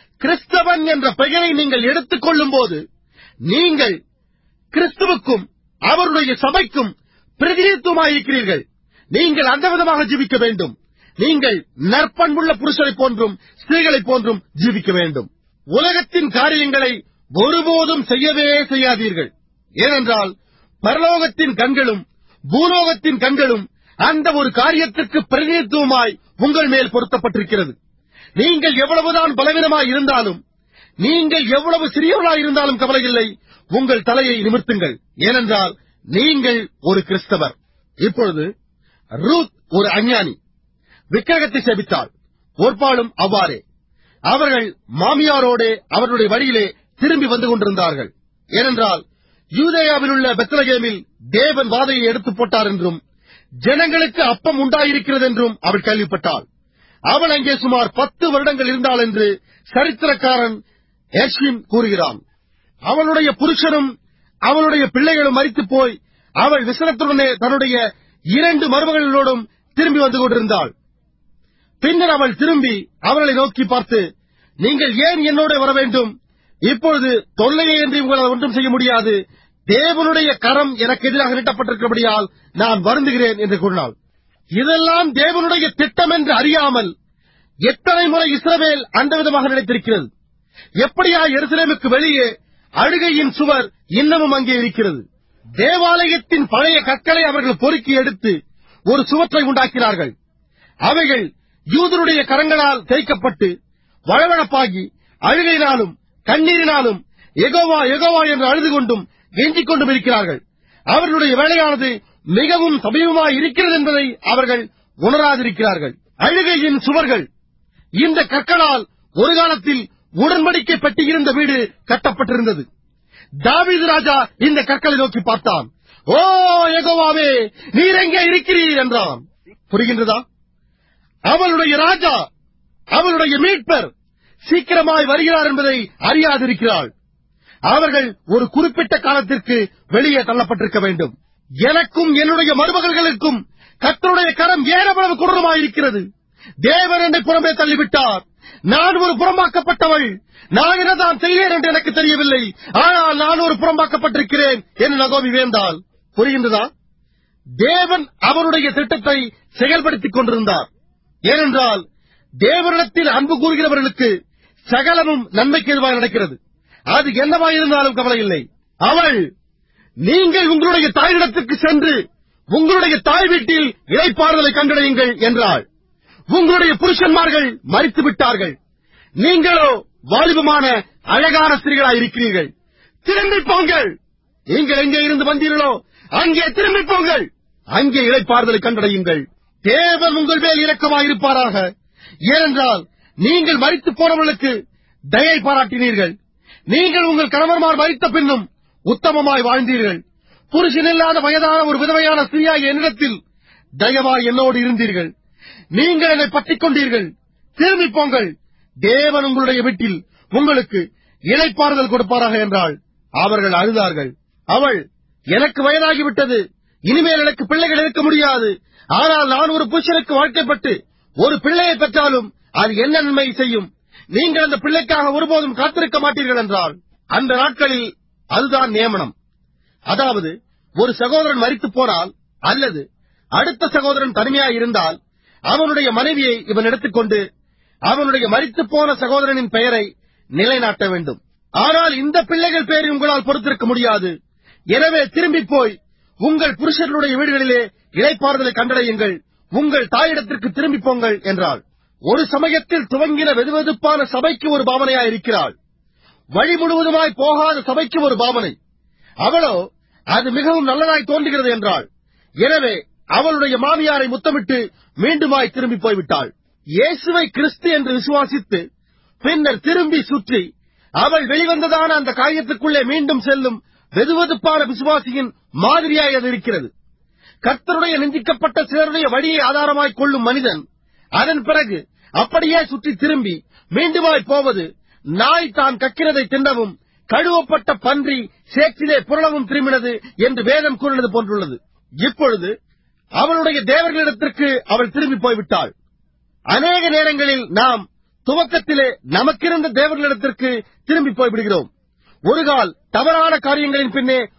கிறிஸ்தவன் என்ற பெயரை நீங்கள் எடுத்துக் கொள்ளும் போது நீங்கள் கிறிஸ்துவுக்கும் அவருடைய சபைக்கும் பிரதிநிதித்துவமாயிருக்கிறீர்கள் நீங்கள் அந்த விதமாக ஜீவிக்க வேண்டும் நீங்கள் நற்பண்புள்ள புருஷரைப் போன்றும் ஸ்திரீகளைப் போன்றும் ஜீவிக்க வேண்டும் உலகத்தின் காரியங்களை ஒருபோதும் செய்யவே செய்யாதீர்கள் ஏனென்றால் பரலோகத்தின் கண்களும் பூலோகத்தின் கண்களும் அந்த ஒரு காரியத்திற்கு பிரதிநிதித்துவமாய் உங்கள் மேல் பொருத்தப்பட்டிருக்கிறது நீங்கள் எவ்வளவுதான் பலவீனமாய் இருந்தாலும் நீங்கள் எவ்வளவு சிறியவர்களாய் இருந்தாலும் கவலையில்லை உங்கள் தலையை நிமிர்த்துங்கள் ஏனென்றால் நீங்கள் ஒரு கிறிஸ்தவர் இப்பொழுது ரூத் ஒரு அஞ்ஞானி விக்கிரகத்தை சேவித்தாள் ஒருபாலும் அவ்வாறே அவர்கள் மாமியாரோடே அவர்களுடைய வழியிலே திரும்பி வந்து கொண்டிருந்தார்கள் ஏனென்றால் யூதேயாவில் உள்ள பெத்லகேமில் தேவன் வாதையை எடுத்துப் போட்டார் என்றும் ஜனங்களுக்கு அப்பம் உண்டாயிருக்கிறது என்றும் அவள் கேள்விப்பட்டாள் அவள் அங்கே சுமார் பத்து வருடங்கள் இருந்தாள் என்று சரித்திரக்காரன் எஷ்வின் கூறுகிறான் அவளுடைய புருஷனும் அவளுடைய பிள்ளைகளும் மறித்து போய் அவள் விசனத்துடனே தன்னுடைய இரண்டு மருமகளோடும் திரும்பி வந்து கொண்டிருந்தாள் பின்னர் அவள் திரும்பி அவர்களை நோக்கி பார்த்து நீங்கள் ஏன் என்னோட வர வேண்டும் இப்பொழுது தொல்லையை என்று உங்களால் ஒன்றும் செய்ய முடியாது தேவனுடைய கரம் எனக்கு எதிராக நீட்டப்பட்டிருக்கிறபடியால் நான் வருந்துகிறேன் என்று கூறினாள் இதெல்லாம் தேவனுடைய திட்டம் என்று அறியாமல் எத்தனை முறை இஸ்ரவேல் அந்த விதமாக நினைத்திருக்கிறது எப்படியா எருசலேமுக்கு வெளியே அழுகையின் சுவர் இன்னமும் அங்கே இருக்கிறது தேவாலயத்தின் பழைய கற்களை அவர்கள் பொறுக்கி எடுத்து ஒரு சுவற்றை உண்டாக்கினார்கள் அவைகள் யூதருடைய கரங்களால் தேய்க்கப்பட்டு வளவளப்பாகி அழுகையினாலும் கண்ணீரினாலும் எகோவா எகோவா என்று அழுது கொண்டும் கெஞ்சிக் கொண்டும் இருக்கிறார்கள் அவர்களுடைய வேலையானது மிகவும் சமீபமாய் இருக்கிறது என்பதை அவர்கள் உணராதிருக்கிறார்கள் அழுகையின் சுவர்கள் இந்த கற்களால் ஒரு காலத்தில் உடன்படிக்கை பெட்டியிருந்த வீடு கட்டப்பட்டிருந்தது தாவீது ராஜா இந்த கற்களை நோக்கி பார்த்தான் ஓ எகோவாவே நீர் எங்கே இருக்கிறீர் என்றான் புரிகின்றதா அவளுடைய ராஜா அவளுடைய மீட்பர் சீக்கிரமாய் வருகிறார் என்பதை அறியாதிருக்கிறாள் அவர்கள் ஒரு குறிப்பிட்ட காலத்திற்கு வெளியே தள்ளப்பட்டிருக்க வேண்டும் எனக்கும் என்னுடைய மருமகள்களுக்கும் கத்தருடைய கரம் ஏன் அவ்வளவு கொடூரமாயிருக்கிறது தேவன் என்னை புறமே தள்ளிவிட்டார் நான் ஒரு புறம்பாக்கப்பட்டவள் நான் என்னதான் செய்கிறேன் என்று எனக்கு தெரியவில்லை ஆனால் நான் ஒரு புறம்பாக்கப்பட்டிருக்கிறேன் என்று நகோமி வேந்தாள் புரிகின்றதா தேவன் அவருடைய திட்டத்தை செயல்படுத்திக் கொண்டிருந்தார் ஏனென்றால் தேவனிடத்தில் அன்பு கூறுகிறவர்களுக்கு சகலமும் நன்மைக்கு எதுவாக நடக்கிறது அது என்னவாயிருந்தாலும் கவலை இல்லை அவள் நீங்கள் உங்களுடைய தாயிடத்துக்கு சென்று உங்களுடைய தாய் வீட்டில் இழைப்பாறுதலை கண்டடையுங்கள் என்றாள் உங்களுடைய புருஷன்மார்கள் மறித்து விட்டார்கள் நீங்களோ வாலிபமான அழகான ஸ்திரீகளாய் இருக்கிறீர்கள் திரும்பி போங்கள் நீங்கள் எங்கே இருந்து வந்தீர்களோ அங்கே திரும்பி போங்கள் அங்கே இழைப்பாறுதலை கண்டடையுங்கள் தேவன் உங்கள் மேல் இரக்கமாயிருப்பாராக ஏனென்றால் நீங்கள் மறித்து போனவர்களுக்கு தயை பாராட்டினீர்கள் நீங்கள் உங்கள் கணவன்மார் மறித்த பின்னும் உத்தமமாய் வாழ்ந்தீர்கள் புருஷன் இல்லாத வயதான ஒரு விதவையான ஸ்திரீயாகிய என்னிடத்தில் தயவாய் என்னோடு இருந்தீர்கள் நீங்கள் என்னை பற்றிக் கொண்டீர்கள் திரும்பி போங்கள் தேவன் உங்களுடைய வீட்டில் உங்களுக்கு இழைப்பாறுதல் கொடுப்பாராக என்றாள் அவர்கள் அழுதார்கள் அவள் எனக்கு வயதாகிவிட்டது இனிமேல் எனக்கு பிள்ளைகள் இருக்க முடியாது ஆனால் நான் ஒரு புருஷனுக்கு வாழ்க்கைப்பட்டு ஒரு பிள்ளையை பெற்றாலும் அது என்ன நன்மை செய்யும் நீங்கள் அந்த பிள்ளைக்காக ஒருபோதும் காத்திருக்க மாட்டீர்கள் என்றால் அந்த நாட்களில் அதுதான் நியமனம் அதாவது ஒரு சகோதரன் மரித்து போனால் அல்லது அடுத்த சகோதரன் தனிமையாய் இருந்தால் அவனுடைய மனைவியை இவன் எடுத்துக்கொண்டு அவனுடைய மரித்து போன சகோதரனின் பெயரை நிலைநாட்ட வேண்டும் ஆனால் இந்த பிள்ளைகள் பேரை உங்களால் பொறுத்திருக்க முடியாது எனவே திரும்பி போய் உங்கள் புருஷர்களுடைய வீடுகளிலே இளைப்பாறுதலை கண்டடையுங்கள் உங்கள் தாயிடத்திற்கு திரும்பி போங்கள் என்றாள் ஒரு சமயத்தில் துவங்கின வெதுவெதுப்பான சபைக்கு ஒரு பாவனையாய் இருக்கிறாள் வழி முழுவதுமாய் போகாத சபைக்கு ஒரு பாவனை அவளோ அது மிகவும் நல்லதாய் தோன்றுகிறது என்றாள் எனவே அவளுடைய மாமியாரை முத்தமிட்டு மீண்டுமாய் திரும்பி போய்விட்டாள் இயேசுவை கிறிஸ்து என்று விசுவாசித்து பின்னர் திரும்பி சுற்றி அவள் வெளிவந்ததான அந்த காரியத்துக்குள்ளே மீண்டும் செல்லும் வெதுவெதுப்பான விசுவாசியின் மாதிரியாய் அது இருக்கிறது கர்த்தருடைய நிந்திக்கப்பட்ட சிலருடைய வழியை ஆதாரமாய்க் கொள்ளும் மனிதன் அதன் பிறகு அப்படியே சுற்றி திரும்பி மீண்டுமாய் போவது நாய் தான் கக்கிறதை தின்னவும் கழுவப்பட்ட பன்றி சேற்றிலே புரளவும் திரும்பினது என்று வேதம் கூறினது போன்றுள்ளது இப்பொழுது அவளுடைய தேவர்களிடத்திற்கு அவள் திரும்பி போய்விட்டாள் அநேக நேரங்களில் நாம் துவக்கத்திலே நமக்கிருந்த தேவர்களிடத்திற்கு திரும்பி போய்விடுகிறோம் ஒரு கால் தவறான காரியங்களின் பின்னே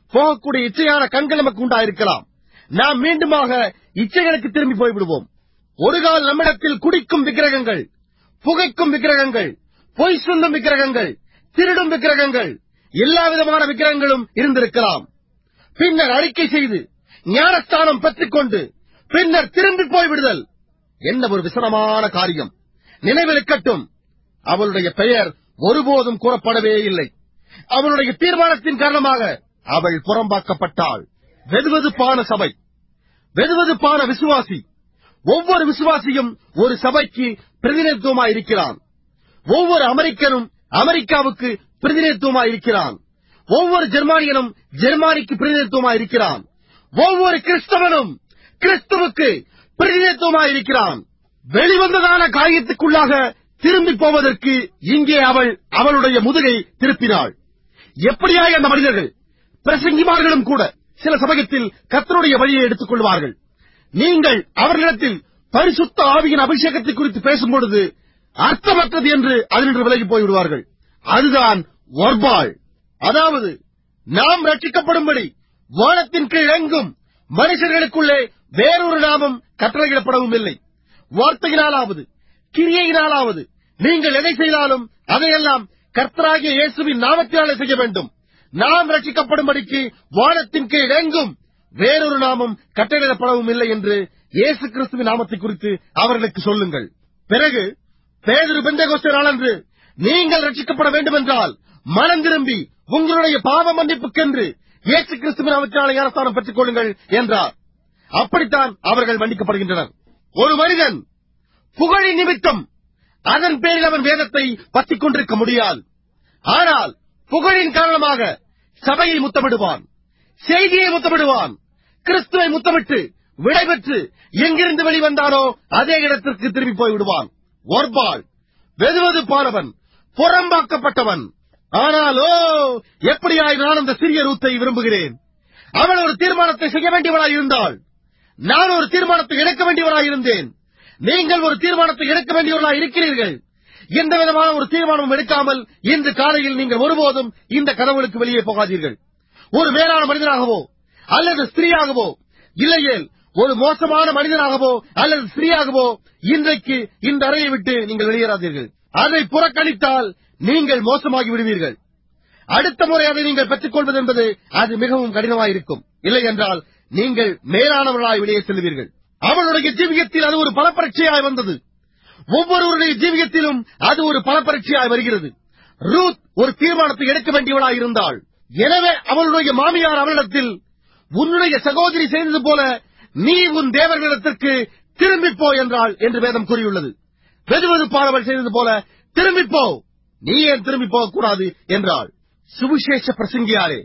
போகக்கூடிய இச்சையான கண்கள் நமக்கு உண்டாயிருக்கலாம் நாம் மீண்டுமாக இச்சைகளுக்கு திரும்பி போய்விடுவோம் ஒரு கால் நம்மிடத்தில் குடிக்கும் விக்கிரகங்கள் புகைக்கும் விக்கிரகங்கள் பொய் சொல்லும் விக்கிரகங்கள் திருடும் விக்கிரகங்கள் எல்லா விதமான விக்கிரகங்களும் இருந்திருக்கலாம் பின்னர் அறிக்கை செய்து ஞானஸ்தானம் பெற்றுக்கொண்டு பின்னர் திரும்பி போய்விடுதல் என்ன ஒரு விசனமான காரியம் நினைவிருக்கட்டும் அவளுடைய பெயர் ஒருபோதும் கூறப்படவே இல்லை அவளுடைய தீர்மானத்தின் காரணமாக அவள் புறம்பாக்கப்பட்டாள் வெதுவெதுப்பான சபை வெதுவெதுப்பான விசுவாசி ஒவ்வொரு விசுவாசியும் ஒரு சபைக்கு பிரதிநிதித்துவமாய் இருக்கிறான் ஒவ்வொரு அமெரிக்கனும் அமெரிக்காவுக்கு பிரதிநிதித்துவமாய் இருக்கிறான் ஒவ்வொரு ஜெர்மானியனும் ஜெர்மானிக்கு பிரதிநிதித்துவமாய் இருக்கிறான் ஒவ்வொரு கிறிஸ்தவனும் கிறிஸ்துவுக்கு பிரதிநிதித்துவமாய் இருக்கிறான் வெளிவந்ததான காரியத்துக்குள்ளாக திரும்பி போவதற்கு இங்கே அவள் அவளுடைய முதுகை திருப்பினாள் எப்படியாய் அந்த மனிதர்கள் பிரசங்கிமார்களும் கூட சில சமயத்தில் கத்தருடைய வழியை எடுத்துக் கொள்வார்கள் நீங்கள் அவர்களிடத்தில் பரிசுத்த ஆவியின் அபிஷேகத்தை குறித்து பேசும் பொழுது அர்த்தமற்றது என்று அதினின்று விலகி போய்விடுவார்கள் அதுதான் ஒர்பாள் அதாவது நாம் ரட்சிக்கப்படும்படி வானத்தின் கீழ் எங்கும் மனுஷர்களுக்குள்ளே வேறொரு நாமம் கட்டளையிடப்படவும் இல்லை வார்த்தையினாலாவது கிரியையினாலாவது நீங்கள் எதை செய்தாலும் அதையெல்லாம் கர்த்தராகிய இயேசுவின் நாமத்தினாலே செய்ய வேண்டும் நாம் ரட்சிக்கப்படும்படிக்கு வானத்தின் கீழ் எங்கும் வேறொரு நாமம் கட்டளையிடப்படவும் இல்லை என்று இயேசு கிறிஸ்துவின் நாமத்தை குறித்து அவர்களுக்கு சொல்லுங்கள் பிறகு பேதுரு பெந்தகோஸ்தே நாளன்று நீங்கள் ரட்சிக்கப்பட வேண்டுமென்றால் மனம் திரும்பி உங்களுடைய பாவ மன்னிப்புக்கென்று இயேசு கிறிஸ்துவின் நாமத்தினாலே ஞானஸ்தானம் பெற்றுக் கொள்ளுங்கள் என்றார் அப்படித்தான் அவர்கள் மன்னிக்கப்படுகின்றனர் ஒரு மனிதன் புகழின் நிமித்தம் அதன் பேரில் அவன் வேதத்தை பற்றிக் கொண்டிருக்க முடியாது ஆனால் புகழின் காரணமாக சபையை முத்தமிடுவான் செய்தியை முத்தமிடுவான் கிறிஸ்துவை முத்தமிட்டு விடைபெற்று எங்கிருந்து வெளிவந்தானோ அதே இடத்திற்கு திரும்பி போய் விடுவான் ஒர்பாள் வெதுவது பானவன் புறம்பாக்கப்பட்டவன் ஆனாலோ எப்படியாய் நான் அந்த சிறிய ரூத்தை விரும்புகிறேன் அவள் ஒரு தீர்மானத்தை செய்ய வேண்டியவனாய் இருந்தாள் நான் ஒரு தீர்மானத்தை எடுக்க வேண்டியவனாய் இருந்தேன் நீங்கள் ஒரு தீர்மானத்தை எடுக்க வேண்டியவர்களாய் இருக்கிறீர்கள் எந்த விதமான ஒரு தீர்மானமும் எடுக்காமல் இன்று காலையில் நீங்கள் ஒருபோதும் இந்த கதவுகளுக்கு வெளியே போகாதீர்கள் ஒரு மேலான மனிதனாகவோ அல்லது ஸ்திரீயாகவோ இல்லையேல் ஒரு மோசமான மனிதனாகவோ அல்லது ஸ்திரீயாகவோ இன்றைக்கு இந்த அறையை விட்டு நீங்கள் வெளியேறாதீர்கள் அதை புறக்கணித்தால் நீங்கள் மோசமாகி விடுவீர்கள் அடுத்த முறை அதை நீங்கள் பெற்றுக் கொள்வது என்பது அது மிகவும் கடினமாயிருக்கும் இல்லை என்றால் நீங்கள் மேலானவர்களாய் வெளியே செல்வீர்கள் அவளுடைய ஜீவியத்தில் அது ஒரு பலப்பரட்சியாய் வந்தது ஒவ்வொருவருடைய ஜீவியத்திலும் அது ஒரு பலப்பரட்சியாய் வருகிறது ரூத் ஒரு தீர்மானத்தை எடுக்க வேண்டியவளாய் இருந்தாள் எனவே அவளுடைய மாமியார் அவளிடத்தில் உன்னுடைய சகோதரி செய்தது போல நீ உன் தேவர்களிடத்திற்கு திரும்பிப் போ என்றாள் என்று வேதம் கூறியுள்ளது வெதுவெதுப்பானவள் செய்தது போல திரும்பிப் போ நீ ஏன் திரும்பி போகக்கூடாது என்றாள் சுவிசேஷ பிரசங்கியாரே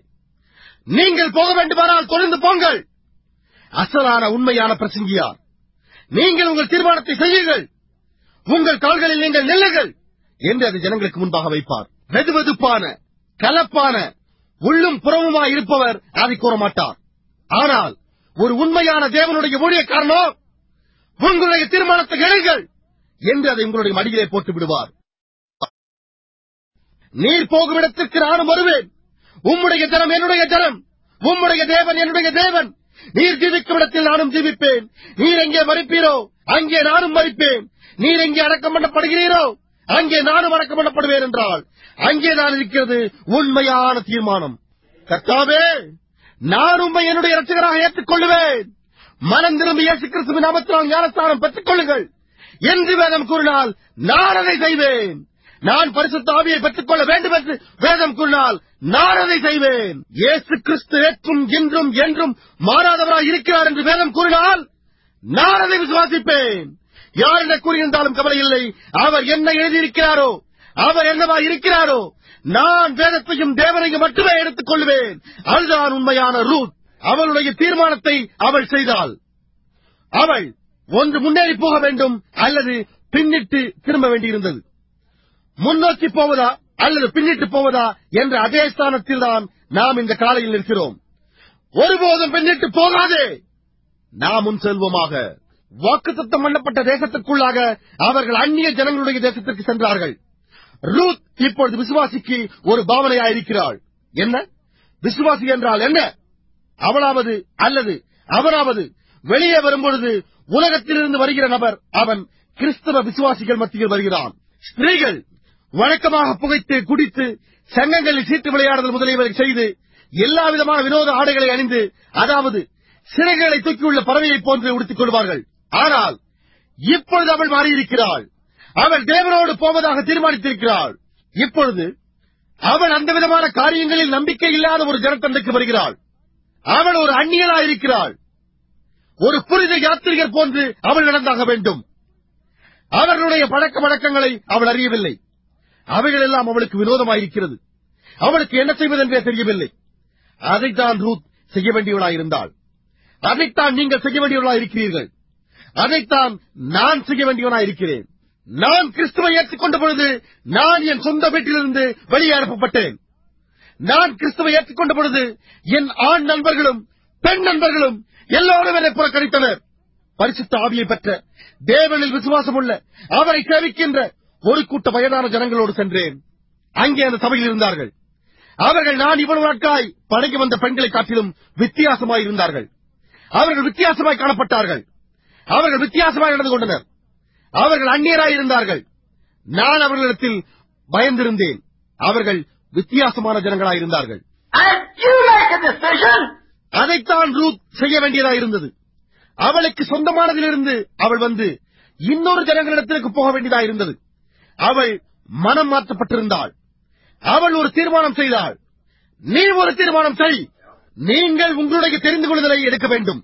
நீங்கள் போக வேண்டுமானால் தொடர்ந்து போங்கள் அசலான உண்மையான பிரசங்கியார் நீங்கள் உங்கள் தீர்மானத்தை செய்யுங்கள் உங்கள் கால்களில் நீங்கள் நெல்லுங்கள் என்று அது ஜனங்களுக்கு முன்பாக வைப்பார் வெதுவெதுப்பான கலப்பான உள்ளும் புறமுமாய் இருப்பவர் அதை கூற மாட்டார் ஆனால் ஒரு உண்மையான தேவனுடைய ஊழியக்காரனோ உங்களுடைய தீர்மானத்தை எடுங்கள் என்று அதை உங்களுடைய மடியிலே போட்டு விடுவார் நீர் போகும் இடத்திற்கு நானும் வருவேன் உம்முடைய ஜனம் என்னுடைய ஜனம் உம்முடைய தேவன் என்னுடைய தேவன் நீர் ஜீவிக்கும் இடத்தில் நானும் ஜீவிப்பேன் நீர் எங்கே மறிப்பீரோ அங்கே நானும் மறிப்பேன் நீர் எங்கே அடக்கம் பண்ணப்படுகிறீரோ அங்கே நானும் அடக்கம் பண்ணப்படுவேன் என்றால் அங்கே நான் இருக்கிறது உண்மையான தீர்மானம் கர்த்தாவே நான் உண்மை என்னுடைய ரட்சகராக ஏற்றுக்கொள்ளுவேன் மனம் திரும்பி இயேசு கிறிஸ்துவின் நாமத்தினால் ஞானஸ்தானம் பெற்றுக் கொள்ளுங்கள் என்று வேதம் கூறினால் நான் அதை செய்வேன் நான் பரிசுத்த ஆவியை பெற்றுக் கொள்ள வேண்டும் என்று வேதம் கூறினால் நான் அதை செய்வேன் இயேசு கிறிஸ்து ஏற்றும் இன்றும் என்றும் மாறாதவராய் இருக்கிறார் என்று வேதம் கூறினால் நான் அதை விசுவாசிப்பேன் யார் என்ன கூறியிருந்தாலும் கவலை இல்லை அவர் என்ன எழுதியிருக்கிறாரோ அவர் என்னவா இருக்கிறாரோ நான் வேதத்தையும் தேவனையும் மட்டுமே எடுத்துக் கொள்வேன் அதுதான் உண்மையான ரூத் அவளுடைய தீர்மானத்தை அவள் செய்தாள் அவள் ஒன்று முன்னேறி போக வேண்டும் அல்லது பின்னிட்டு திரும்ப வேண்டியிருந்தது முன்னோக்கி போவதா அல்லது பின்னிட்டு போவதா என்ற அதே ஸ்தானத்தில் தான் நாம் இந்த காலையில் இருக்கிறோம் ஒருபோதும் பின்னிட்டு போகாதே நாம் முன் செல்வோமாக வாக்குத்தத்தம் பண்ணப்பட்ட தேசத்திற்குள்ளாக அவர்கள் அந்நிய ஜனங்களுடைய தேசத்திற்கு சென்றார்கள் ரூத் இப்பொழுது விசுவாசிக்கு ஒரு பாவனையாயிருக்கிறாள் என்ன விசுவாசி என்றால் என்ன அவளாவது அல்லது அவராவது வெளியே வரும்பொழுது உலகத்திலிருந்து வருகிற நபர் அவன் கிறிஸ்தவ விசுவாசிகள் மத்தியில் வருகிறான் ஸ்திரீகள் வழக்கமாக புகைத்து குடித்து சங்கங்களில் சீட்டு விளையாடுதல் முதலியவை செய்து எல்லா விதமான வினோத ஆடைகளை அணிந்து அதாவது சிறைகளை தூக்கியுள்ள பறவையைப் போன்று உடுத்திக் கொள்வார்கள் ஆனால் இப்பொழுது அவள் மாறியிருக்கிறாள் அவள் தேவனோடு போவதாக தீர்மானித்திருக்கிறாள் இப்பொழுது அவள் அந்த விதமான காரியங்களில் நம்பிக்கை இல்லாத ஒரு ஜனத்தந்தைக்கு வருகிறாள் அவள் ஒரு அந்நியனாயிருக்கிறாள் ஒரு புனித யாத்திரிகர் போன்று அவள் நடந்தாக வேண்டும் அவர்களுடைய பழக்க வழக்கங்களை அவள் அறியவில்லை அவைகள் எல்லாம் அவளுக்கு வினோதமாயிருக்கிறது அவளுக்கு என்ன செய்வதென்றே தெரியவில்லை அதைத்தான் ரூத் செய்ய வேண்டியவளாயிருந்தாள் அதைத்தான் நீங்கள் செய்ய வேண்டியவர்களாயிருக்கிறீர்கள் அதைத்தான் நான் செய்ய வேண்டியவனாயிருக்கிறேன் நான் கிறிஸ்துவை ஏற்றுக்கொண்ட பொழுது நான் என் சொந்த வீட்டிலிருந்து வெளியே அனுப்பப்பட்டேன் நான் கிறிஸ்துவை ஏற்றுக்கொண்ட பொழுது என் ஆண் நண்பர்களும் பெண் நண்பர்களும் எல்லோரும் என்னை புறக்கணித்தனர் பரிசுத்த ஆவியை பெற்ற தேவனில் விசுவாசமுள்ள அவரை சேவிக்கின்ற ஒரு கூட்ட வயதான ஜனங்களோடு சென்றேன் அங்கே அந்த சபையில் இருந்தார்கள் அவர்கள் நான் இவ்வளவு நாட்காய் படைக்கு வந்த பெண்களை காட்டிலும் வித்தியாசமாய் இருந்தார்கள் அவர்கள் வித்தியாசமாய் காணப்பட்டார்கள் அவர்கள் வித்தியாசமாய் நடந்து கொண்டனர் அவர்கள் அந்நியராய் இருந்தார்கள் நான் அவர்களிடத்தில் பயந்திருந்தேன் அவர்கள் வித்தியாசமான ஜனங்களாய் இருந்தார்கள் And you make a decision. அதைத்தான் ரூத் செய்ய வேண்டியதாய் இருந்தது அவளுக்கு சொந்தமானதிலிருந்து அவள் வந்து இன்னொரு ஜனங்களிடத்திற்கு போக வேண்டியதாய் இருந்தது அவள் மனம் மாற்றப்பட்டிருந்தாள் அவள் ஒரு தீர்மானம் செய்தாள் நீ ஒரு தீர்மானம் செய் நீங்கள் உங்களுடைய தெரிந்து கொள்ளுதலை எடுக்க வேண்டும்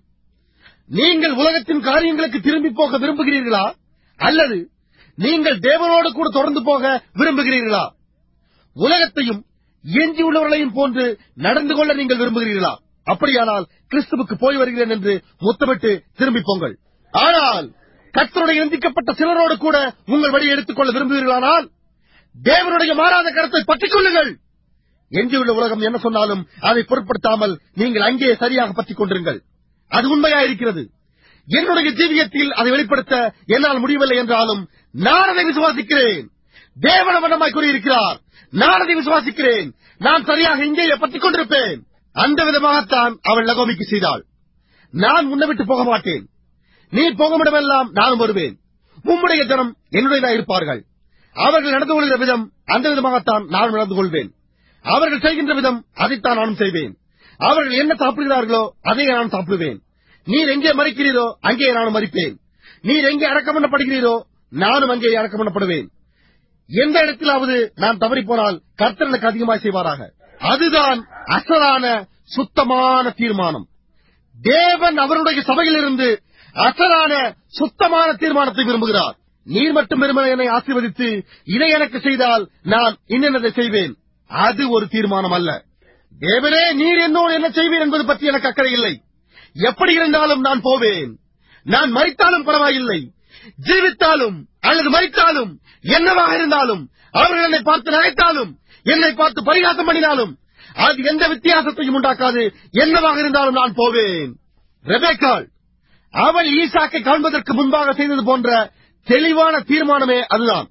நீங்கள் உலகத்தின் காரியங்களுக்கு திரும்பி போக விரும்புகிறீர்களா அல்லது நீங்கள் தேவனோடு கூட தொடர்ந்து போக விரும்புகிறீர்களா உலகத்தையும் எஞ்சியுள்ளவர்களையும் போன்று நடந்து கொள்ள நீங்கள் விரும்புகிறீர்களா அப்படியானால் கிறிஸ்துவுக்கு போய் வருகிறேன் என்று முத்தமிட்டு திரும்பி போங்கள் ஆனால் கர்த்தருடைய நிந்திக்கப்பட்ட சிலரோடு கூட உங்கள் வழியை எடுத்துக்கொள்ள விரும்புகிறீர்களானால் தேவனுடைய மாறாத கருத்தை பற்றிக் கொள்ளுங்கள் எஞ்சியுள்ள உலகம் என்ன சொன்னாலும் அதை பொருட்படுத்தாமல் நீங்கள் அங்கே சரியாக பற்றிக் கொண்டிருங்கள் அது உண்மையாயிருக்கிறது என்னுடைய ஜீவியத்தில் அதை வெளிப்படுத்த என்னால் முடியவில்லை என்றாலும் நான் அதை விசுவாசிக்கிறேன் தேவன வண்ணமாய் கூறியிருக்கிறார் நான் அதை விசுவாசிக்கிறேன் நான் சரியாக இங்கேயே பற்றிக் கொண்டிருப்பேன் அந்த விதமாகத்தான் அவள் லகோமிக்கு செய்தாள் நான் உன்னை விட்டு போக மாட்டேன் நீ போகுமிடமெல்லாம் நானும் வருவேன் உம்முடைய ஜனம் என்னுடையதாக இருப்பார்கள் அவர்கள் நடந்து கொள்கிற விதம் அந்த விதமாகத்தான் நான் நடந்து கொள்வேன் அவர்கள் செய்கின்ற விதம் அதைத்தான் நானும் செய்வேன் அவர்கள் என்ன சாப்பிடுகிறார்களோ அதை நான் சாப்பிடுவேன் நீர் எங்கே மறிக்கிறீரோ அங்கே நானும் மறிப்பேன் நீர் எங்கே அடக்கம் பண்ணப்படுகிறீரோ நானும் அங்கே அடக்கம் பண்ணப்படுவேன் எந்த இடத்திலாவது நான் தவறி போனால் கர்த்தர் எனக்கு அதிகமாக செய்வாராக அதுதான் அசலான சுத்தமான தீர்மானம் தேவன் அவருடைய சபையிலிருந்து அசலான சுத்தமான தீர்மானத்தை விரும்புகிறார் நீர் மட்டும் வெறுமனே என்னை ஆசீர்வதித்து இதை எனக்கு செய்தால் நான் இன்னென்னதை செய்வேன் அது ஒரு தீர்மானம் அல்ல தேவனே நீர் என்னோடு என்ன செய்வீர் என்பது பற்றி எனக்கு அக்கறை இல்லை எப்படி இருந்தாலும் நான் போவேன் நான் மறித்தாலும் பரவாயில்லை ஜீவித்தாலும் அல்லது மறித்தாலும் என்னவாக இருந்தாலும் அவர்கள் என்னை பார்த்து நகைத்தாலும் என்னை பார்த்து பரிகாசம் பண்ணினாலும் அது எந்த வித்தியாசத்தையும் உண்டாக்காது என்னவாக இருந்தாலும் நான் போவேன் ரெபேக்காள் அவள் ஈசாக்கை காண்பதற்கு முன்பாக செய்தது போன்ற தெளிவான தீர்மானமே அதுதான்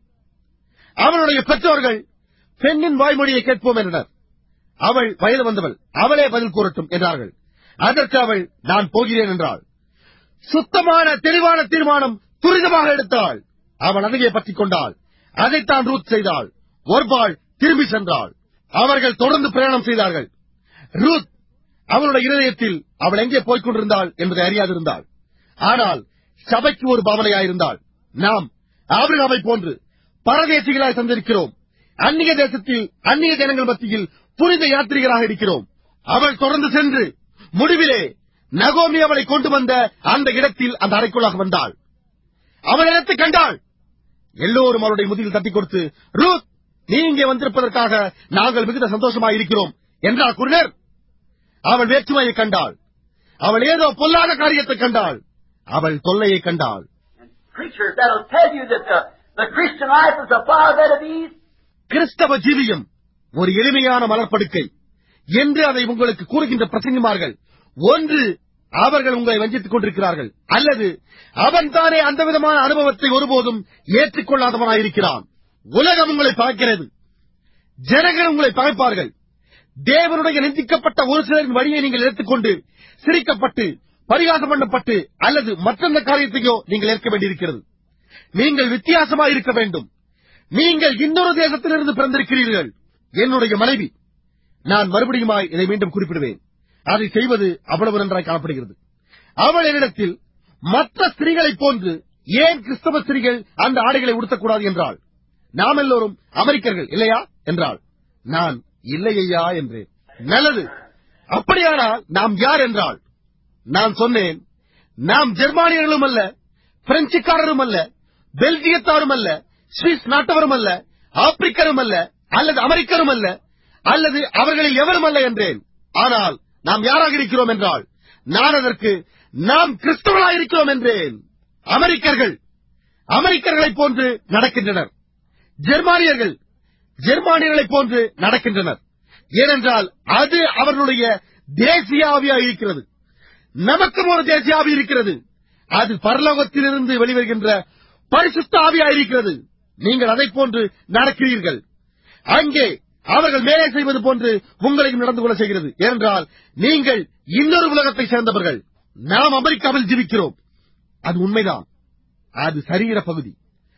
அவளுடைய பெற்றோர்கள் பெண்ணின் வாய்மொழியை கேட்போம் என்றனர் அவள் வயது வந்தவள் அவளே பதில் கூறட்டும் என்றார்கள் அதற்கு அவள் நான் போகிறேன் என்றாள் சுத்தமான தெளிவான தீர்மானம் துரிதமாக எடுத்தாள் அவள் அதையே பற்றிக் கொண்டாள் அதைத்தான் ரூத் செய்தாள் ஒர்பாள் திரும்பி சென்றாள் அவர்கள் தொடர்ந்து பிரயாணம் செய்தார்கள் ரூத் அவளுடைய இருதயத்தில் அவள் எங்கே போய்க் கொண்டிருந்தாள் என்பதை அறியாதிருந்தாள் ஆனால் சபைக்கு ஒரு பாவனையாயிருந்தாள் நாம் ஆபிரகாமை போன்று பரதேசிகளாய் சந்திருக்கிறோம் அந்நிய தேசத்தில் அந்நிய ஜனங்கள் மத்தியில் புனித யாத்திரிகராக இருக்கிறோம் அவள் தொடர்ந்து சென்று முடிவிலே நகோமி அவளை கொண்டு வந்த அந்த இடத்தில் அந்த அறைக்குள்ளாக வந்தாள் அவள் இடத்தை கண்டாள் எல்லோரும் அவளுடைய முதுகில் தட்டிக் கொடுத்து ரூத் நீ இங்கே வந்திருப்பதற்காக நாங்கள் மிகுந்த சந்தோஷமாய் இருக்கிறோம் என்றார் குருனர் அவள் வேற்றுமையை கண்டாள் அவள் ஏதோ பொல்லாத காரியத்தை கண்டாள் அவள் தொல்லையை கண்டாள் Preachers that'll tell you that the, the Christian life is a flower bed of ease. கிறிஸ்தவ ஜீவியம் ஒரு எளிமையான மலர்ப்படுக்கை என்று அதை உங்களுக்கு கூறுகின்ற பிரசங்கிமார்கள் ஒன்று அவர்கள் உங்களை வஞ்சித்துக் கொண்டிருக்கிறார்கள் அல்லது அவன் தானே அந்த விதமான அனுபவத்தை ஒருபோதும் ஏற்றுக்கொள்ளாதவனாயிருக்கிறான் உலகம் உங்களை பார்க்கிறது ஜனங்கள் உங்களை பகைப்பார்கள் தேவனுடைய நிந்திக்கப்பட்ட ஒரு சிலரின் வழியை நீங்கள் எடுத்துக்கொண்டு சிரிக்கப்பட்டு பரிகாசம் பண்ணப்பட்டு அல்லது மற்றெந்த காரியத்தையோ நீங்கள் ஏற்க வேண்டியிருக்கிறது நீங்கள் வித்தியாசமாக இருக்க வேண்டும் நீங்கள் இன்னொரு தேசத்திலிருந்து பிறந்திருக்கிறீர்கள் என்னுடைய மனைவி நான் மறுபடியுமாய் இதை மீண்டும் குறிப்பிடுவேன் அதை செய்வது அவ்வளவு நன்றாய் காணப்படுகிறது அவள் என்னிடத்தில் மற்ற ஸ்திரீகளைப் போன்று ஏன் கிறிஸ்தவ ஸ்திரீகள் அந்த ஆடைகளை உடுத்தக்கூடாது என்றாள் நாம் எல்லோரும் அமெரிக்கர்கள் இல்லையா என்றாள் நான் இல்லையா என்றேன் நல்லது அப்படியானால் நாம் யார் என்றாள் நான் சொன்னேன் நாம் ஜெர்மானியர்களும் அல்ல பிரெஞ்சுக்காரரும் அல்ல பெல்ஜியத்தாரும் அல்ல சுவிஸ் நாட்டவரும் அல்ல ஆப்பிரிக்கரும் அல்ல அல்லது அமெரிக்கரும் அல்ல அல்லது அவர்களில் எவரும் அல்ல என்றேன் ஆனால் நாம் யாராக இருக்கிறோம் என்றால் நான் அதற்கு நாம் கிறிஸ்தவர்களாக இருக்கிறோம் என்றேன் அமெரிக்கர்கள் அமெரிக்கர்களைப் போன்று நடக்கின்றனர் ஜெர்மானியர்கள் ஜெர்மானியர்களைப் போன்று நடக்கின்றனர் ஏனென்றால் அது அவர்களுடைய தேசிய ஆவியாக இருக்கிறது நமக்கும் ஒரு தேசிய ஆவி இருக்கிறது அது பரலோகத்திலிருந்து வெளிவருகின்ற பரிசுத்த ஆவியாக இருக்கிறது நீங்கள் அதைப் போன்று நடக்கிறீர்கள் அங்கே அவர்கள் மேலே செய்வது போன்று உங்களையும் நடந்து கொள்ள செய்கிறது ஏனென்றால் நீங்கள் இன்னொரு உலகத்தை சேர்ந்தவர்கள் நாம் அமெரிக்காவில் ஜீவிக்கிறோம் அது உண்மைதான் அது சரீர பகுதி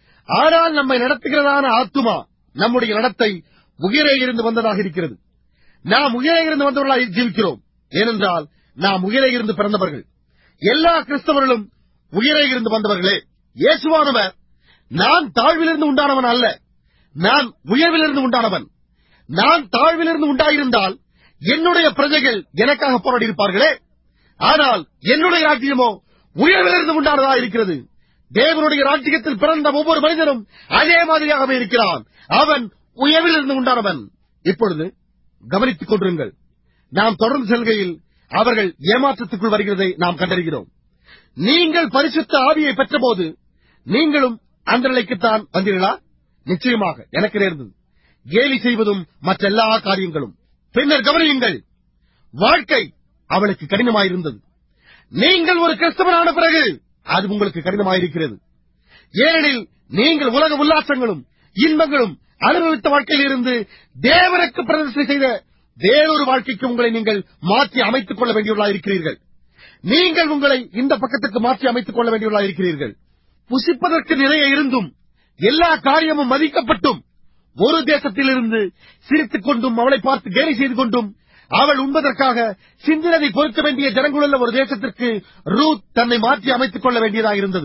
ஆனால் நம்மை நடத்துகிறதான ஆத்துமா நம்முடைய நடத்தை உயிரே இருந்து வந்ததாக இருக்கிறது நாம் உயிரே இருந்து வந்தவர்களாக ஜீவிக்கிறோம் ஏனென்றால் நாம் உயிரே இருந்து பிறந்தவர்கள் எல்லா கிறிஸ்தவர்களும் உயிரே இருந்து வந்தவர்களே இயேசுவானவர் நான் தாழ்விலிருந்து உண்டானவன் அல்ல நான் உயர்விலிருந்து உண்டானவன் நான் தாழ்விலிருந்து உண்டாயிருந்தால் என்னுடைய பிரஜைகள் எனக்காக போராடி இருப்பார்களே ஆனால் என்னுடைய ராஜ்யமோ உயர்விலிருந்து உண்டானதா இருக்கிறது தேவனுடைய ராஜ்யத்தில் பிறந்த ஒவ்வொரு மனிதனும் அதே மாதிரியாகவே இருக்கிறான் அவன் உயர்விலிருந்து உண்டானவன் இப்பொழுது கவனித்துக் கொண்டிருங்கள் நாம் தொடர்ந்து செல்கையில் அவர்கள் ஏமாற்றத்துக்குள் வருகிறதை நாம் கண்டறிகிறோம் நீங்கள் பரிசுத்த ஆவியை பெற்றபோது நீங்களும் அந்த நிலைக்குத்தான் வந்தீர்களா நிச்சயமாக எனக்கு நேர்ந்தது கேலி செய்வதும் மற்றெல்லா காரியங்களும் பின்னர் கவனியுங்கள் வாழ்க்கை அவளுக்கு கடினமாயிருந்தது நீங்கள் ஒரு கிறிஸ்தவனான பிறகு அது உங்களுக்கு கடினமாயிருக்கிறது ஏனெனில் நீங்கள் உலக உல்லாசங்களும் இன்பங்களும் அனுபவித்த வாழ்க்கையில் இருந்து தேவனுக்கு பிரதர்சனை செய்த வேறொரு வாழ்க்கைக்கு உங்களை நீங்கள் மாற்றி அமைத்துக் கொள்ள வேண்டியவர்களாக இருக்கிறீர்கள் நீங்கள் உங்களை இந்த பக்கத்துக்கு மாற்றி அமைத்துக் கொள்ள வேண்டியவர்களாக இருக்கிறீர்கள் புசிப்பதற்கு நிறைய இருந்தும் எல்லா காரியமும் மதிக்கப்பட்டும் ஒரு தேசத்திலிருந்து சிரித்துக் கொண்டும் அவளை பார்த்து கேலி செய்து கொண்டும் அவள் உண்பதற்காக சிந்தினதை பொறுக்க வேண்டிய ஜனங்களுள்ள ஒரு தேசத்திற்கு ரூத் தன்னை மாற்றி அமைத்துக் கொள்ள வேண்டியதாக இருந்தது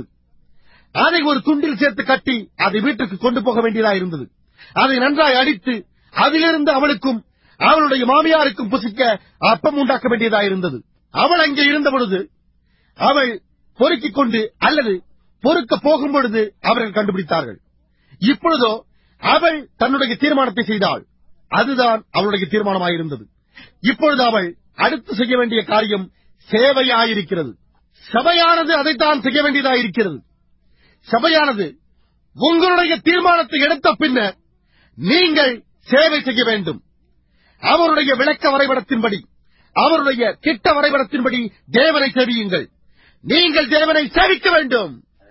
அதை ஒரு துண்டில் சேர்த்து கட்டி அதை வீட்டுக்கு கொண்டு போக வேண்டியதாக இருந்தது அதை நன்றாய் அடித்து அதிலிருந்து அவளுக்கும் அவளுடைய மாமியாருக்கும் புசிக்க அப்பம் உண்டாக்க வேண்டியதாக இருந்தது அவள் அங்கே இருந்த பொழுது அவள் பொறுக்கிக் கொண்டு அல்லது பொறுக்க போகும் பொழுது அவர்கள் கண்டுபிடித்தார்கள் இப்பொழுதோ அவள் தன்னுடைய தீர்மானத்தை செய்தாள் அதுதான் அவளுடைய தீர்மானமாயிருந்தது இப்பொழுது அவள் அடுத்து செய்ய வேண்டிய காரியம் சேவையாயிருக்கிறது சபையானது அதைத்தான் செய்ய வேண்டியதாயிருக்கிறது சபையானது உங்களுடைய தீர்மானத்தை எடுத்த பின்னர் நீங்கள் சேவை செய்ய வேண்டும் அவருடைய விளக்க வரைபடத்தின்படி அவருடைய திட்ட வரைபடத்தின்படி தேவனை சேவியுங்கள் நீங்கள் தேவனை சேவிக்க வேண்டும்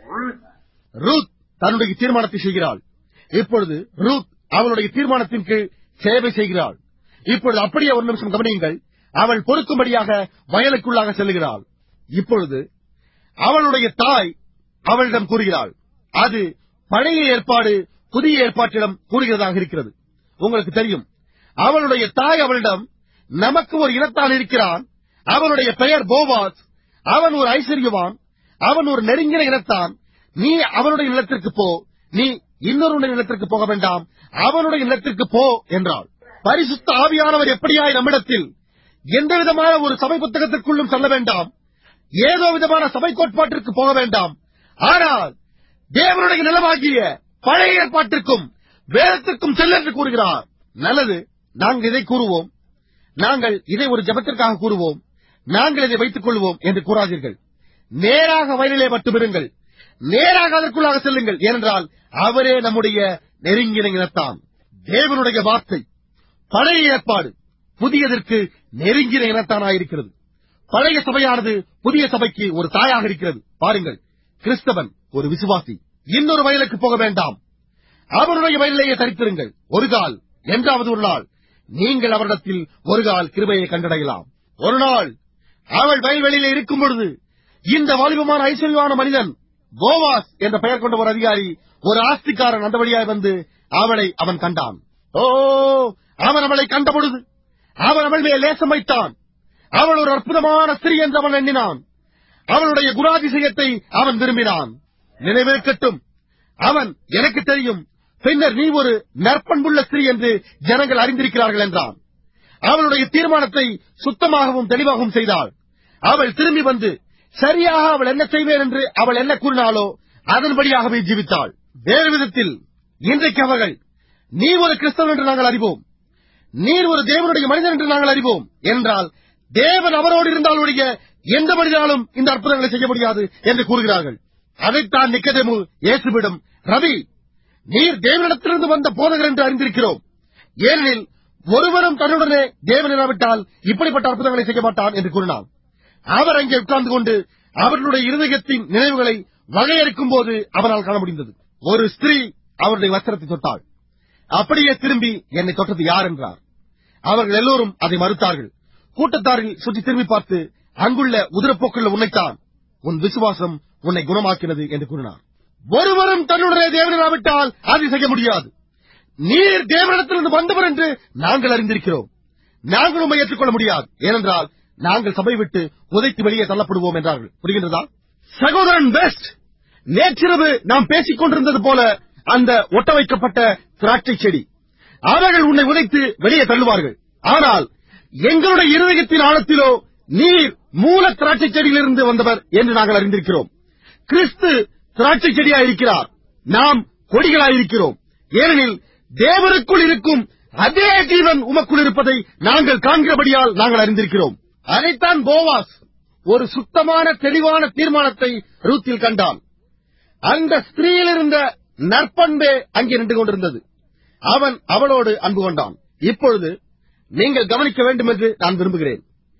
ரூத் தன்னுடைய தீர்மானத்தை செய்கிறாள் இப்பொழுது ரூத் அவளுடைய தீர்மானத்தின் கீழ் சேவை செய்கிறாள் இப்பொழுது அப்படியே ஒரு நிமிஷம் கவனியுங்கள் அவள் பொறுக்கும்படியாக வயலுக்குள்ளாக செல்லுகிறாள் இப்பொழுது அவளுடைய தாய் அவளிடம் கூறுகிறாள் அது பழைய ஏற்பாடு புதிய ஏற்பாட்டிடம் கூறுகிறதாக இருக்கிறது உங்களுக்கு தெரியும் அவளுடைய தாய் அவளிடம் நமக்கு ஒரு இனத்தான் இருக்கிறான் அவனுடைய பெயர் போவாஸ் அவன் ஒரு ஐஸ்வர்யவான் அவன் ஒரு நெருங்கின இனத்தான் நீ அவனுடைய நிலத்திற்கு போ நீ இன்னொருடைய நிலத்திற்கு போக வேண்டாம் அவனுடைய நிலத்திற்கு போ என்றாள் பரிசுத்த ஆவியானவர் எப்படியாய் நம்மிடத்தில் எந்த விதமான ஒரு சபை புத்தகத்திற்குள்ளும் சொல்ல வேண்டாம் ஏதோ விதமான சபை கோட்பாட்டிற்கு போக வேண்டாம் ஆனால் தேவனுடைய நிலமாகிய பழைய ஏற்பாட்டிற்கும் வேதத்திற்கும் செல்ல என்று கூறுகிறார் நல்லது நாங்கள் இதை கூறுவோம் நாங்கள் இதை ஒரு ஜபத்திற்காக கூறுவோம் நாங்கள் இதை வைத்துக் கொள்வோம் என்று கூறாதீர்கள் நேராக வயலிலே மட்டும் இருங்கள் நேராக அதற்குள்ளாக செல்லுங்கள் ஏனென்றால் அவரே நம்முடைய நெருங்கின இனத்தான் தேவனுடைய வார்த்தை பழைய ஏற்பாடு புதியதற்கு நெருங்கின இனத்தானாயிருக்கிறது பழைய சபையானது புதிய சபைக்கு ஒரு தாயாக இருக்கிறது பாருங்கள் கிறிஸ்தவன் ஒரு விசுவாசி இன்னொரு வயலுக்கு போக வேண்டாம் அவனுடைய வயலிலேயே தரித்திருங்கள் ஒரு கால் என்றாவது ஒரு நாள் நீங்கள் அவரிடத்தில் ஒரு கால் கிருபையை கண்டடையலாம் ஒரு நாள் அவள் வயல்வெளியிலே இருக்கும் பொழுது இந்த வாலிபமான ஐஸ்வர்யமான மனிதன் போவாஸ் என்ற பெயர் கொண்ட ஒரு அதிகாரி ஒரு ஆஸ்திக்காரன் அந்த வழியாய் வந்து அவளை அவன் கண்டான் ஓ அவன் அவளை கண்ட பொழுது அவன் அவள் மேல் லேசம் வைத்தான் அவள் ஒரு அற்புதமான ஸ்திரீ என்று அவன் எண்ணினான் அவளுடைய குணாதிசயத்தை அவன் விரும்பினான் நினைவிருக்கட்டும் அவன் எனக்கு தெரியும் பின்னர் நீ ஒரு நற்பண்புள்ள ஸ்திரீ என்று ஜனங்கள் அறிந்திருக்கிறார்கள் என்றான் அவளுடைய தீர்மானத்தை சுத்தமாகவும் தெளிவாகவும் செய்தாள் அவள் திரும்பி வந்து சரியாக அவள் என்ன செய்வேன் என்று அவள் என்ன கூறினாலோ அதன்படியாகவே ஜீவித்தாள் வேறு விதத்தில் இன்றைக்கு அவர்கள் நீ ஒரு கிறிஸ்தவன் என்று நாங்கள் அறிவோம் நீர் ஒரு தேவனுடைய மனிதன் என்று நாங்கள் அறிவோம் என்றால் தேவன் அவரோடு இருந்தால் ஒழிய எந்த மனிதனாலும் இந்த அற்புதங்களை செய்ய முடியாது என்று கூறுகிறார்கள் அதைத்தான் நிக்கதேமு இயேசுவிடம் ரவி நீர் தேவனிடத்திலிருந்து வந்த போதகர் என்று அறிந்திருக்கிறோம் ஏனெனில் ஒருவரும் தன்னுடனே தேவனிடாவிட்டால் இப்படிப்பட்ட அற்புதங்களை செய்ய மாட்டான் என்று கூறினான் அவர் அங்கே உட்கார்ந்து கொண்டு அவர்களுடைய இருதயத்தின் நினைவுகளை வகையறுக்கும் போது அவனால் காண முடிந்தது ஒரு ஸ்திரீ அவருடைய வஸ்திரத்தை தொட்டாள் அப்படியே திரும்பி என்னை தொட்டது யார் என்றார் அவர்கள் எல்லோரும் அதை மறுத்தார்கள் கூட்டத்தாரில் சுற்றி திரும்பி பார்த்து அங்குள்ள உதிரப்போக்குள்ள உன்னைத்தான் உன் விசுவாசம் உன்னை குணமாக்கினது என்று கூறினார் ஒருவரும் தன்னுடைய தேவனாவிட்டால் அதை செய்ய முடியாது நீர் தேவனிடத்திலிருந்து வந்தவர் என்று நாங்கள் அறிந்திருக்கிறோம் நாங்கள் உண்மை ஏற்றுக்கொள்ள முடியாது ஏனென்றால் நாங்கள் சபை விட்டு உதைத்து வெளியே தள்ளப்படுவோம் என்றார்கள் புரிகின்றதா சகோதரன் பெஸ்ட் நேற்றிரவு நாம் பேசிக் கொண்டிருந்தது போல அந்த ஒட்ட வைக்கப்பட்ட திராட்சை செடி அவர்கள் உன்னை உதைத்து வெளியே தள்ளுவார்கள் ஆனால் எங்களுடைய இருதயத்தின் ஆழத்திலோ நீர் மூல திராட்சை செடியிலிருந்து வந்தவர் என்று நாங்கள் அறிந்திருக்கிறோம் கிறிஸ்து திராட்சை செடியாயிருக்கிறார் நாம் கொடிகளாயிருக்கிறோம் ஏனெனில் தேவனுக்குள் இருக்கும் அதே ஜீவன் உமக்குள் இருப்பதை நாங்கள் காண்கிறபடியால் நாங்கள் அறிந்திருக்கிறோம் அதைத்தான் போவாஸ் ஒரு சுத்தமான தெளிவான தீர்மானத்தை ரூத்தில் கண்டான் அந்த ஸ்திரீயில் இருந்த நற்பண்பே அங்கே நின்று கொண்டிருந்தது அவன் அவளோடு அன்பு கொண்டான் இப்பொழுது நீங்கள் கவனிக்க வேண்டும் என்று நான் விரும்புகிறேன்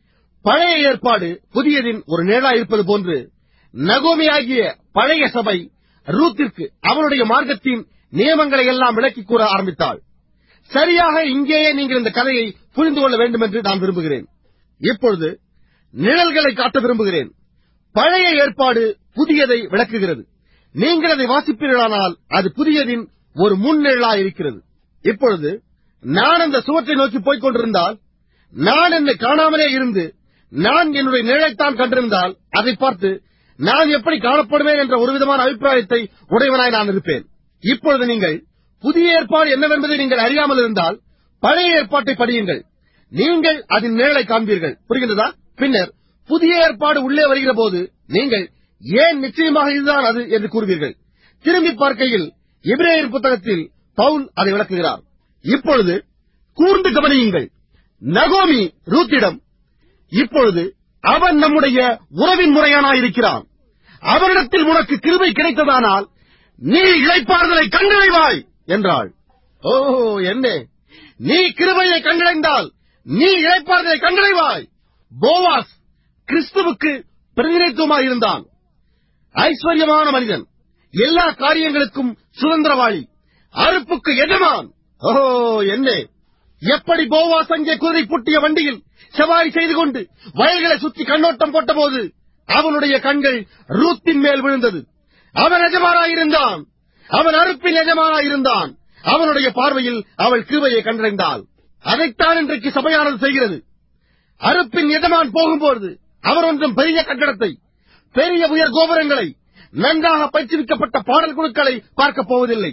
பழைய ஏற்பாடு புதியதின் ஒரு நிழலா இருப்பது போன்று நகோமியாகிய பழைய சபை ரூத்திற்கு அவளுடைய மார்க்கத்தின் நியமங்களை எல்லாம் விளக்கிக் கூற ஆரம்பித்தாள் சரியாக இங்கேயே நீங்கள் இந்த கதையை புரிந்து கொள்ள வேண்டும் என்று நான் விரும்புகிறேன் இப்பொழுது நிழல்களை காட்ட விரும்புகிறேன் பழைய ஏற்பாடு புதியதை விளக்குகிறது நீங்கள் அதை வாசிப்பீர்களானால் அது புதியதின் ஒரு முன்னிழலா இருக்கிறது இப்பொழுது நான் அந்த சுவற்றை நோக்கி போய்க் கொண்டிருந்தால் நான் என்னை காணாமலே இருந்து நான் என்னுடைய நிழலைத்தான் கண்டிருந்தால் அதை பார்த்து நான் எப்படி காணப்படுவேன் என்ற ஒரு விதமான அபிப்பிராயத்தை உடையவனாய் நான் இருப்பேன் இப்பொழுது நீங்கள் புதிய ஏற்பாடு என்னவென்பதை நீங்கள் அறியாமல் இருந்தால் பழைய ஏற்பாட்டை படியுங்கள் நீங்கள் அதன் நிழலை காண்பீர்கள் புரிகின்றதா பின்னர் புதிய ஏற்பாடு உள்ளே வருகிற போது நீங்கள் ஏன் நிச்சயமாக இதுதான் அது என்று கூறுவீர்கள் திரும்பி பார்க்கையில் எபிரேயர் புத்தகத்தில் பவுல் அதை விளக்குகிறார் இப்பொழுது கூர்ந்து கவனியுங்கள் நகோமி ரூத்திடம் இப்பொழுது அவன் நம்முடைய உறவின் முறையானாயிருக்கிறான் அவரிடத்தில் உனக்கு கிருபை கிடைத்ததானால் நீ இழைப்பாறுதலை கண்டடைவாய் என்றாள் ஓ என்ன நீ கிருபையை கண்டடைந்தால் நீ இழைப்பாறுதலை கண்டடைவாய் போவாஸ் கிறிஸ்துவுக்கு பிரதிநிதித்துவமாயிருந்தான் ஐஸ்வர்யமான மனிதன் எல்லா காரியங்களுக்கும் சுதந்திரவாளி அறுப்புக்கு எஜமான் ஓ என்ன எப்படி போவாஸ் அங்கே குதிரை பூட்டிய வண்டியில் சவாரி செய்து கொண்டு வயல்களை சுற்றி கண்ணோட்டம் போட்டபோது அவனுடைய கண்கள் ரூத்தின் மேல் விழுந்தது அவன் எஜமானாயிருந்தான் அவன் அறுப்பின் எஜமானாயிருந்தான் அவனுடைய பார்வையில் அவள் கிருபையை கண்டடைந்தாள் அதைத்தான் இன்றைக்கு சபையானது செய்கிறது அறுப்பின் எஜமான் போகும்போது அவர் ஒன்றும் பெரிய கட்டடத்தை பெரிய உயர் கோபுரங்களை நன்றாக பயிற்றுவிக்கப்பட்ட பாடல் குழுக்களை பார்க்கப் போவதில்லை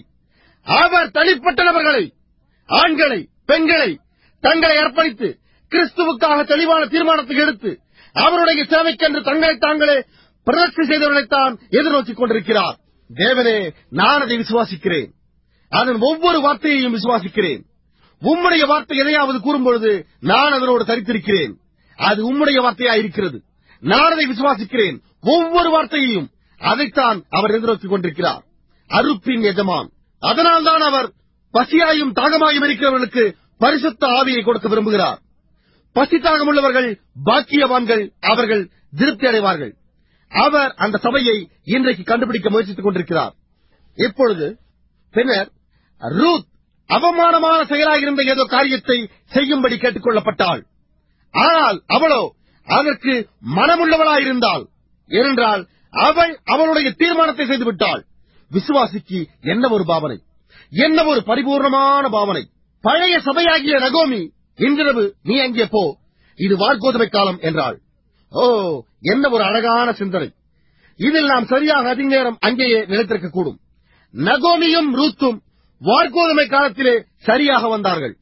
அவர் தனிப்பட்ட நபர்களை ஆண்களை பெண்களை தங்களை அர்ப்பணித்து கிறிஸ்துவுக்காக தெளிவான தீர்மானத்தை எடுத்து அவருடைய சேவைக்கென்று தங்களை தாங்களே பிரதர்த்தி செய்தவர்களைத்தான் எதிர்நோக்கிக் கொண்டிருக்கிறார் தேவனே நான் அதை விசுவாசிக்கிறேன் அதன் ஒவ்வொரு வார்த்தையையும் விசுவாசிக்கிறேன் உம்முடைய வார்த்தை எதையாவது கூறும்பொழுது நான் அதனோடு தரித்திருக்கிறேன் அது உம்முடைய வார்த்தையா இருக்கிறது நான் அதை விசுவாசிக்கிறேன் ஒவ்வொரு வார்த்தையையும் அதைத்தான் அவர் எதிர்நோக்கிக் கொண்டிருக்கிறார் அருப்பின் எஜமான் அதனால்தான் அவர் பசியாயும் தாகமாயும் இருக்கிறவர்களுக்கு பரிசுத்த ஆவியை கொடுக்க விரும்புகிறார் பசி தாகமுள்ளவர்கள் பாக்கியவான்கள் அவர்கள் திருப்தி அடைவார்கள் அவர் அந்த சபையை இன்றைக்கு கண்டுபிடிக்க முயற்சித்துக் கொண்டிருக்கிறார் இப்பொழுது பின்னர் ரூத் அவமானமான செயலாக இருந்த ஏதோ காரியத்தை செய்யும்படி கேட்டுக் கொள்ளப்பட்டாள் ஆனால் அவளோ அதற்கு மனமுள்ளவளாயிருந்தாள் ஏனென்றால் அவள் அவளுடைய தீர்மானத்தை செய்துவிட்டாள் விசுவாசிக்கு என்ன ஒரு பாவனை என்ன ஒரு பரிபூர்ணமான பாவனை பழைய சபையாகிய நகோமி இன்றிரவு நீ அங்கே போ இது வார்கோதுமை காலம் என்றாள் ஓ என்ன ஒரு அழகான சிந்தனை இதில் நாம் சரியாக அதிக நேரம் அங்கேயே நிலைத்திருக்க கூடும் நகோமியும் ரூத்தும் வார்கோதுமை காலத்திலே சரியாக வந்தார்கள்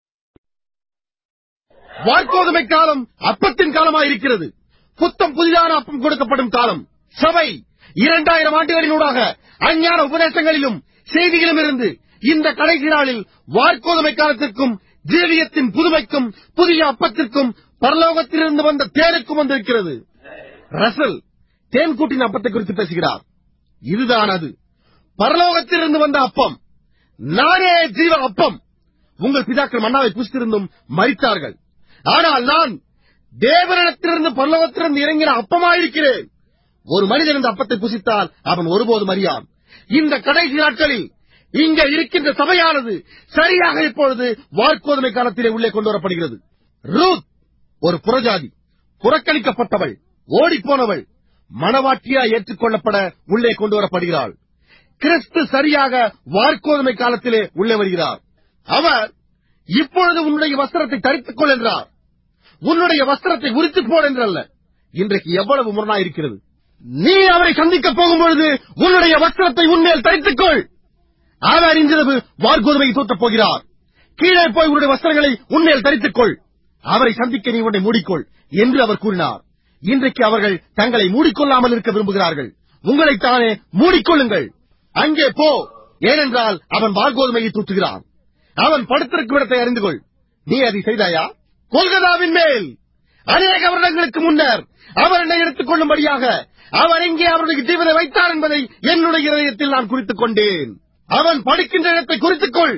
வார்கோதுமை காலம் அப்பத்தின் காலமாயிருக்கிறது புத்தம் புதிதான அப்பம் கொடுக்கப்படும் காலம் சபை இரண்டாயிரம் ஆண்டுகளினூடாக அஞ்ஞான உபதேசங்களிலும் செய்தியிலும் இருந்து இந்த கடைசி நாளில் வார்கோதுமை காலத்திற்கும் ஜீவியத்தின் புதுமைக்கும் புதிய அப்பத்திற்கும் பரலோகத்திலிருந்து வந்த தேனுக்கும் வந்திருக்கிறது ரசல் தேன்கூட்டின் அப்பத்தை குறித்து பேசுகிறார் இதுதான் அது பரலோகத்திலிருந்து வந்த அப்பம் நானே ஜீவ அப்பம் உங்கள் பிதாக்கள் மன்னாவை புசித்திருந்தும் மறித்தார்கள் ஆனால் நான் தேவனிடத்திலிருந்து பரலோகத்திலிருந்து இறங்கின அப்பமாயிருக்கிறேன் ஒரு மனிதன் இந்த அப்பத்தை புசித்தால் அவன் ஒருபோதும் அறியான் இந்த கடைசி நாட்களில் இங்க இருக்கின்ற சபையானது சரியாக இப்பொழுது வார்க்கோதுமை காலத்திலே உள்ளே கொண்டு வரப்படுகிறது ரூத் ஒரு புறஜாதி புறக்கணிக்கப்பட்டவள் ஓடிப்போனவள் மணவாட்டியா ஏற்றுக்கொள்ளப்பட உள்ளே கொண்டு வரப்படுகிறாள் கிறிஸ்து சரியாக வார்க்கோதுமை காலத்திலே உள்ளே வருகிறார் அவர் இப்பொழுது உன்னுடைய வஸ்திரத்தை தரித்துக் கொள் என்றார் உன்னுடைய வஸ்திரத்தை உரித்துப் போடு என்றல்ல இன்றைக்கு எவ்வளவு முரணாயிருக்கிறது நீ அவரை சந்திக்கப் போகும்பொழுது உன்னுடைய வஸ்திரத்தை உன்மேல் தரித்துக் கொள் அவர் இன்றிரவு வார்கோதுமையை தூட்டப் போகிறார் கீழே போய் உன்னுடைய வஸ்திரங்களை உன்மேல் தரித்துக் கொள் அவரை சந்திக்க நீ உன்னை மூடிக்கொள் என்று அவர் கூறினார் இன்றைக்கு அவர்கள் தங்களை மூடிக்கொள்ளாமல் இருக்க விரும்புகிறார்கள் உங்களைத்தானே மூடிக்கொள்ளுங்கள் அங்கே போ ஏனென்றால் அவன் வார்கோதுமையை தூற்றுகிறான் அவன் படுத்திருக்கும் இடத்தை அறிந்து கொள் நீ அதை செய்தாயா கொல்கதாவின் மேல் அநேக வருடங்களுக்கு முன்னர் அவர் என்னை எடுத்துக் கொள்ளும்படியாக அவர் எங்கே அவருடைய ஜீவனை வைத்தார் என்பதை என்னுடைய இதயத்தில் நான் குறித்துக் கொண்டேன் அவன் படுக்கின்ற இடத்தை குறித்துக் கொள்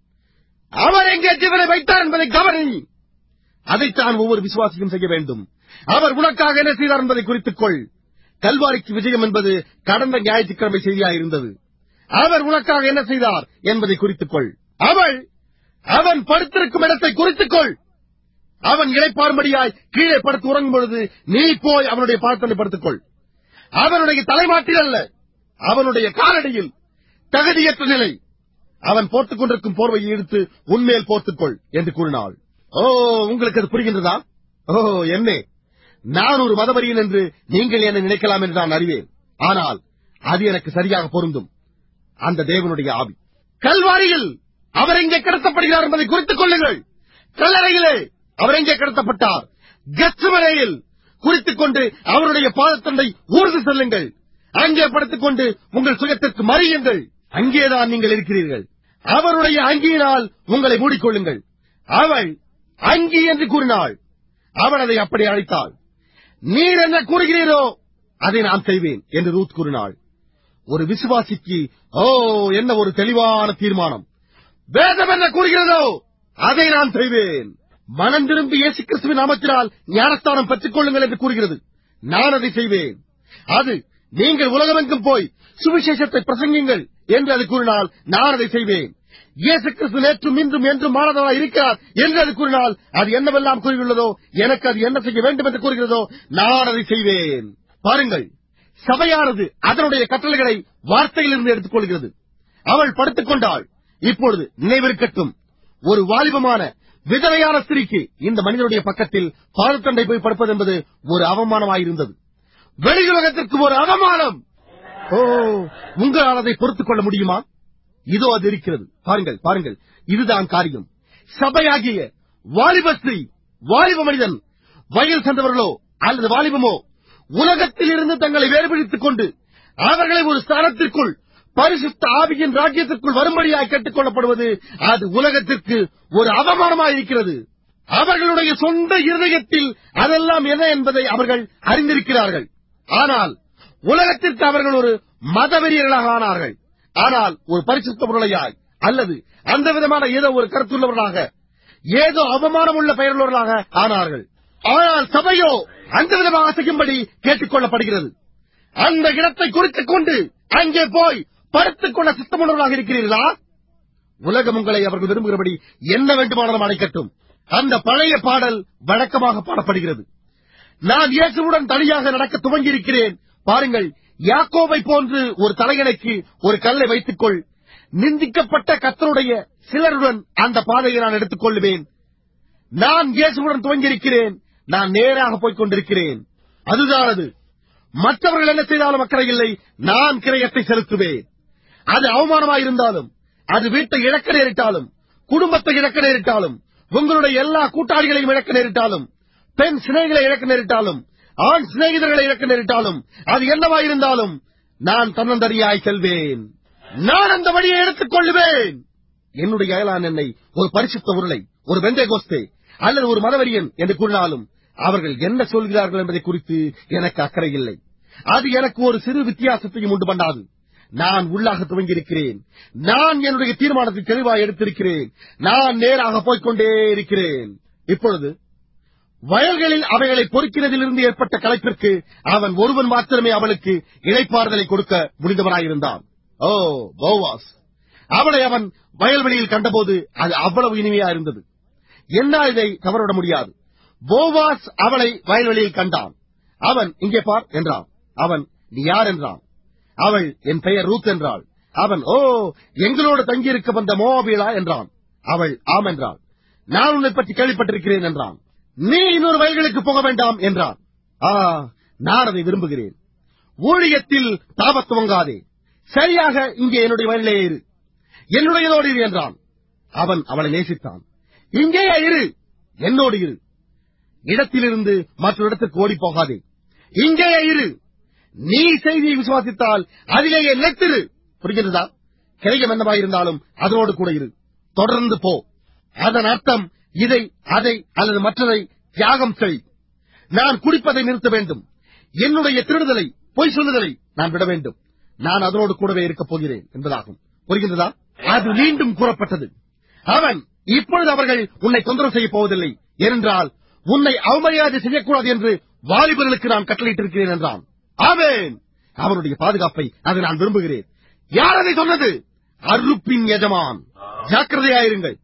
அவர் எங்கே ஜீவனை வைத்தார் என்பதை கவனி அதைத்தான் ஒவ்வொரு விசுவாசியும் செய்ய வேண்டும் அவர் உனக்காக என்ன செய்தார் என்பதை குறித்துக் கொள் கல்வாரிக்கு விஜயம் என்பது கடந்த ஞாயிற்றுக்கிழமை செய்தியாயிருந்தது அவர் உனக்காக என்ன செய்தார் என்பதை குறித்துக் கொள் அவள் அவன் படுத்திருக்கும் இடத்தை குறித்துக் கொள் அவன் இழைப்பாரும்படியாய் கீழே படுத்து உறங்கும் பொழுது நீ போய் அவனுடைய பாதத்தனை படுத்துக் கொள் அவனுடைய தலைமாட்டில் அல்ல அவனுடைய காலடியில் தகுதியற்ற நிலை அவன் போட்டுக் கொண்டிருக்கும் போர்வையை எடுத்து உன்மேல் போர்த்துக்கொள் என்று கூறினாள் ஓ உங்களுக்கு அது புரிகின்றதா ஓ என்னே நான் ஒரு மதவரியன் என்று நீங்கள் என்ன நினைக்கலாம் என்று நான் அறிவேன் ஆனால் அது எனக்கு சரியாக பொருந்தும் அந்த தேவனுடைய ஆவி கல்வாரியில் அவர் எங்கே கடத்தப்படுகிறார் என்பதை குறித்துக் கொள்ளுங்கள் கல்லறையிலே அவர் எங்கே கடத்தப்பட்டார் கச்சமலையில் குறித்துக் கொண்டு அவருடைய பாதத்தண்டை ஊர்ந்து செல்லுங்கள் அங்கே படுத்துக் கொண்டு உங்கள் சுயத்திற்கு மறியுங்கள் அங்கேதான் நீங்கள் இருக்கிறீர்கள் அவருடைய அங்கியினால் உங்களை மூடிக்கொள்ளுங்கள் அவள் அங்கி என்று கூறினாள் அவள் அதை அப்படி அழைத்தாள் நீர் என்ன கூறுகிறீரோ அதை நான் செய்வேன் என்று ரூத் கூறினாள் ஒரு விசுவாசிக்கு ஓ என்ன ஒரு தெளிவான தீர்மானம் வேதம் என்ன கூறுகிறதோ அதை நான் செய்வேன் மனம் திரும்பி இயேசு கிறிஸ்துவின் நாமத்தினால் ஞானஸ்தானம் பெற்றுக் கொள்ளுங்கள் என்று கூறுகிறது நான் அதை செய்வேன் அது நீங்கள் உலகமெங்கும் போய் சுவிசேஷத்தை பிரசங்கிங்கள் என்று அது கூறினால் நான் அதை செய்வேன் இயேசு கிறிஸ்து நேற்றும் இன்றும் என்றும் மாணவராக இருக்கிறார் என்று அது கூறினால் அது என்னவெல்லாம் கூறியுள்ளதோ எனக்கு அது என்ன செய்ய வேண்டும் என்று கூறுகிறதோ நான் அதை செய்வேன் பாருங்கள் சபையானது அதனுடைய கட்டளைகளை வார்த்தையிலிருந்து எடுத்துக் கொள்கிறது அவள் படுத்துக் கொண்டாள் இப்பொழுது நினைவிருக்கட்டும் ஒரு வாலிபமான விதவையான ஸ்திரீக்கு இந்த மனிதனுடைய பக்கத்தில் பாதத்தண்டை போய் படுப்பது என்பது ஒரு அவமானமாயிருந்தது வெளியுலகத்திற்கு ஒரு அவமானம் ஓ உங்களால் அதை பொறுத்துக் கொள்ள முடியுமா இதோ அது இருக்கிறது பாருங்கள் பாருங்கள் இதுதான் காரியம் சபையாகிய வாலிப ஸ்திரீ வாலிப மனிதன் வயல் சென்றவர்களோ அல்லது வாலிபமோ உலகத்தில் இருந்து தங்களை வேறுபடுத்திக் கொண்டு அவர்களை ஒரு ஸ்தானத்திற்குள் பரிசுத்த ஆவியின் ராஜ்யத்திற்குள் வரும்படியாய் கேட்டுக் கொள்ளப்படுவது அது உலகத்திற்கு ஒரு அவமானமாயிருக்கிறது அவர்களுடைய சொந்த இருதயத்தில் அதெல்லாம் என்ன என்பதை அவர்கள் அறிந்திருக்கிறார்கள் ஆனால் உலகத்திற்கு அவர்கள் ஒரு மதவெறியர்களாக ஆனார்கள் ஆனால் ஒரு பரிசுத்த பொருளையாய் அல்லது அந்த விதமான ஏதோ ஒரு கருத்துள்ளவர்களாக ஏதோ அவமானம் உள்ள பெயருள்ளவர்களாக ஆனார்கள் ஆனால் சபையோ அந்த விதமாக செய்யும்படி கேட்டுக் கொள்ளப்படுகிறது அந்த இடத்தை குறித்துக் கொண்டு அங்கே போய் படுத்துக் கொள்ள சித்தமுள்ளவர்களாக இருக்கிறீர்களா உலகம் உங்களை அவர்கள் விரும்புகிறபடி என்ன வேண்டுமானாலும் அழைக்கட்டும் அந்த பழைய பாடல் வழக்கமாக பாடப்படுகிறது நான் இயேசுவுடன் தனியாக நடக்க துவங்கியிருக்கிறேன் பாருங்கள் யாக்கோவை போன்று ஒரு தலையணைக்கு ஒரு கல்லை வைத்துக்கொள் நிந்திக்கப்பட்ட கத்தருடைய சிலருடன் அந்த பாதையை நான் எடுத்துக் கொள்ளுவேன் நான் இயேசுவுடன் துவங்கியிருக்கிறேன் நான் நேராக போய்க் கொண்டிருக்கிறேன் அதுதான் அது மற்றவர்கள் என்ன செய்தாலும் அக்கறை இல்லை நான் கிரயத்தை செலுத்துவேன் அது அவமானமாயிருந்தாலும் அது வீட்டை இழக்க நேரிட்டாலும் குடும்பத்தை இழக்க நேரிட்டாலும் உங்களுடைய எல்லா கூட்டாளிகளையும் இழக்க நேரிட்டாலும் பெண் சிநேகிகளை இழக்க நேரிட்டாலும் ஆண் சிநேகிதர்களை இழக்க நேரிட்டாலும் அது என்னவாயிருந்தாலும் நான் தன்னந்தனியாய் செல்வேன் நான் அந்த வழியை எடுத்துக் கொள்ளுவேன் என்னுடைய அயலான் என்னை ஒரு பரிசுத்த உருளை ஒரு வெந்தய கோஸ்தே அல்லது ஒரு மதவரியன் என்று கூறினாலும் அவர்கள் என்ன சொல்கிறார்கள் என்பதை குறித்து எனக்கு அக்கறை இல்லை அது எனக்கு ஒரு சிறு வித்தியாசத்தையும் உண்டு பண்ணாது நான் உள்ளாக துவங்கியிருக்கிறேன் நான் என்னுடைய தீர்மானத்தை தெளிவாக எடுத்திருக்கிறேன் நான் நேராக போய்க்கொண்டே இருக்கிறேன் இப்பொழுது வயல்களில் அவைகளை பொறுக்கிறதிலிருந்து ஏற்பட்ட கலைப்பிற்கு அவன் ஒருவன் மாத்திரமே அவளுக்கு இழைப்பாறுதலை கொடுக்க முடிந்தவனாயிருந்தான் ஓ போவாஸ் அவளை அவன் வயல்வெளியில் கண்டபோது அது அவ்வளவு இனிமையா இருந்தது என்னால் இதை தவறவிட முடியாது போவாஸ் அவளை வயல்வெளியில் கண்டான் அவன் இங்கே பார் என்றான் அவன் நீ யார் என்றான் அவள் என் பெயர் ரூத் என்றாள் அவன் ஓ எங்களோடு தங்கியிருக்க வந்த மோவாபியலா என்றான் அவள் ஆம் என்றாள் நான் உன்னை பற்றி கேள்விப்பட்டிருக்கிறேன் என்றான் நீ இன்னொரு வயல்களுக்கு போக வேண்டாம் என்றான் ஆ நான் அதை விரும்புகிறேன் ஊழியத்தில் தாபத் துவங்காதே சரியாக இங்கே என்னுடைய வயலிலே இரு என்னுடையதோடு இரு என்றான் அவன் அவளை நேசித்தான் இங்கேயே இரு என்னோடு இரு இடத்திலிருந்து மற்றொரு இடத்திற்கு ஓடி போகாதே இங்கேயே இரு நீ செய்தியை விசுவாசித்தால் அதிலேயே நிலைத்திரு புரிகிறதா கிரயம் என்னவாயிருந்தாலும் அதனோடு கூட இரு தொடர்ந்து போ அதன் அர்த்தம் இதை அதை அல்லது மற்றதை தியாகம் செய் நான் குடிப்பதை நிறுத்த வேண்டும் என்னுடைய திருடுதலை பொய் சொல்லுதலை நான் விட வேண்டும் நான் அதனோடு கூடவே இருக்கப் போகிறேன் என்பதாகும் புரிகின்றதா அது மீண்டும் கூறப்பட்டது அவன் இப்பொழுது அவர்கள் உன்னை தொந்தரவு செய்யப் போவதில்லை ஏனென்றால் உன்னை அவமரியாதை செய்யக்கூடாது என்று வாலிபர்களுக்கு நான் கட்டளையிட்டிருக்கிறேன் என்றான் ஆமென் அவனுடைய பாதுகாப்பை அதை நான் விரும்புகிறேன் யார் அதை சொன்னது அருப்பின் எஜமான் ஜாக்கிரதையாயிருங்கள்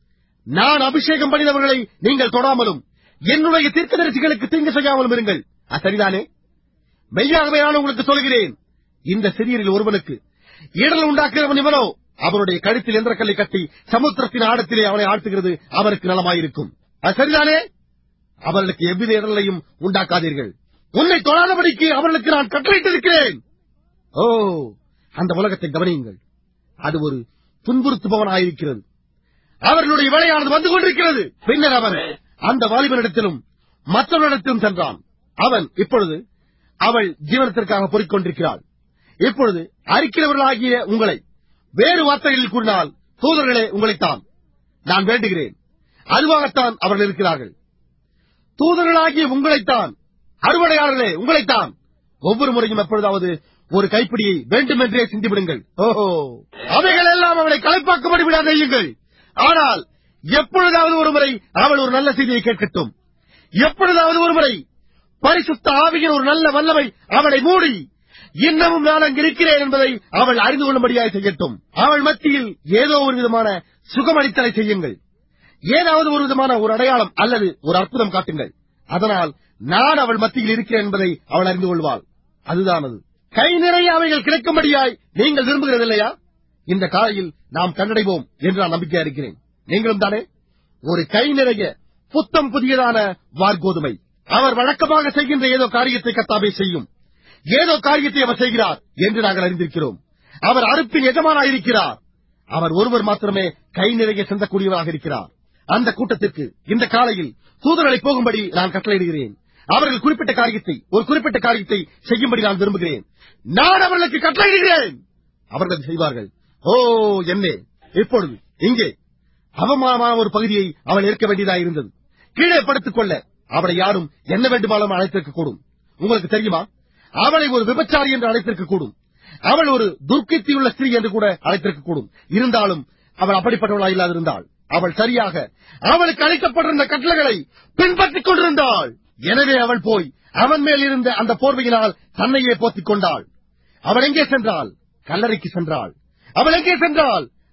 நான் அபிஷேகம் பண்ணினவர்களை நீங்கள் தொடாமலும் என்னுடைய தீர்க்கதரிசிகளுக்கு தீங்கு செய்யாமலும் இருங்கள் அது சரிதானே மெய்யாகவே நான் உங்களுக்கு சொல்கிறேன் இந்த சிறியரில் ஒருவனுக்கு இடல் உண்டாக்குகிறவன் இவனோ அவனுடைய கழுத்தில் எந்திரக்கல்லை கட்டி சமுத்திரத்தின் ஆழத்திலே அவனை ஆழ்த்துகிறது அவருக்கு நலமாயிருக்கும் அது சரிதானே அவர்களுக்கு எவ்வித இடலையும் உண்டாக்காதீர்கள் உன்னை தொழாதபடிக்கு அவர்களுக்கு நான் கட்டளையிட்டிருக்கிறேன் ஓ அந்த உலகத்தை கவனியுங்கள் அது ஒரு துன்புறுத்துபவனாயிருக்கிறது அவர்களுடைய வேலையானது வந்து கொண்டிருக்கிறது பின்னர் அவன் அந்த வாலிபனிடத்திலும் மற்றவரிடத்திலும் சென்றான் அவன் இப்பொழுது அவள் ஜீவனத்திற்காக பொறிக் கொண்டிருக்கிறாள் இப்பொழுது அரிக்கிறவர்களாகிய உங்களை வேறு வார்த்தைகளில் கூறினால் தூதர்களே உங்களைத்தான் நான் வேண்டுகிறேன் அதுவாகத்தான் அவர்கள் இருக்கிறார்கள் தூதர்களாகிய உங்களைத்தான் அறுவடையாளர்களே உங்களைத்தான் ஒவ்வொரு முறையும் எப்பொழுதாவது ஒரு கைப்பிடியை வேண்டுமென்றே சிந்திவிடுங்கள் ஓஹோ அவைகள் எல்லாம் அவளை களைப்பாக்கும்படி விடாதையுங்கள் ஆனால் எப்பொழுதாவது ஒரு முறை அவள் ஒரு நல்ல செய்தியை கேட்கட்டும் எப்பொழுதாவது ஒரு முறை பரிசுத்த ஆவியின் ஒரு நல்ல வல்லமை அவளை மூடி இன்னமும் நான் அங்கு இருக்கிறேன் என்பதை அவள் அறிந்து கொள்ளும்படியாக செய்யட்டும் அவள் மத்தியில் ஏதோ ஒரு விதமான சுகமளித்தலை செய்யுங்கள் ஏதாவது ஒரு விதமான ஒரு அடையாளம் அல்லது ஒரு அற்புதம் காட்டுங்கள் அதனால் நான் அவள் மத்தியில் இருக்கிறேன் என்பதை அவள் அறிந்து கொள்வாள் அதுதான் அது கை நிறைய அவைகள் கிடைக்கும்படியாய் நீங்கள் விரும்புகிறது இல்லையா இந்த காலையில் நாம் கண்டடைவோம் என்று நான் நம்பிக்கையா இருக்கிறேன் நீங்களும் தானே ஒரு கை நிறைய புத்தம் புதியதான வார்கோதுமை அவர் வழக்கமாக செய்கின்ற ஏதோ காரியத்தை கத்தாவே செய்யும் ஏதோ காரியத்தை அவர் செய்கிறார் என்று நாங்கள் அறிந்திருக்கிறோம் அவர் அறுப்பின் எஜமானாயிருக்கிறார் அவர் ஒருவர் மாத்திரமே கை நிறைய சென்றக்கூடியவராக இருக்கிறார் அந்த கூட்டத்திற்கு இந்த காலையில் தூதர்களை போகும்படி நான் கட்டளையிடுகிறேன் அவர்கள் குறிப்பிட்ட காரியத்தை ஒரு குறிப்பிட்ட காரியத்தை செய்யும்படி நான் விரும்புகிறேன் நான் அவர்களுக்கு கட்டளையிடுகிறேன் அவர்கள் அதை செய்வார்கள் ஓ என்னே இப்பொழுது இங்கே அவமானமான ஒரு பகுதியை அவள் ஏற்க வேண்டியதாக இருந்தது கீழே படுத்துக் கொள்ள அவளை யாரும் என்ன வேண்டுமானாலும் அழைத்திருக்க கூடும் உங்களுக்கு தெரியுமா அவளை ஒரு விபச்சாரி என்று அழைத்திருக்க கூடும் அவள் ஒரு துர்க்கித்தியுள்ள ஸ்திரீ என்று கூட அழைத்திருக்க கூடும் இருந்தாலும் அவள் அப்படிப்பட்டவளா இல்லாதிருந்தாள் அவள் சரியாக அவளுக்கு அளிக்கப்பட்டிருந்த கட்டளைகளை பின்பற்றிக் கொண்டிருந்தாள் எனவே அவள் போய் அவன் மேல் இருந்த அந்த போர்வையினால் தன்னையே போத்திக் கொண்டாள் அவள் எங்கே சென்றாள் கல்லறைக்கு சென்றாள் அவள் எங்கே சென்றாள்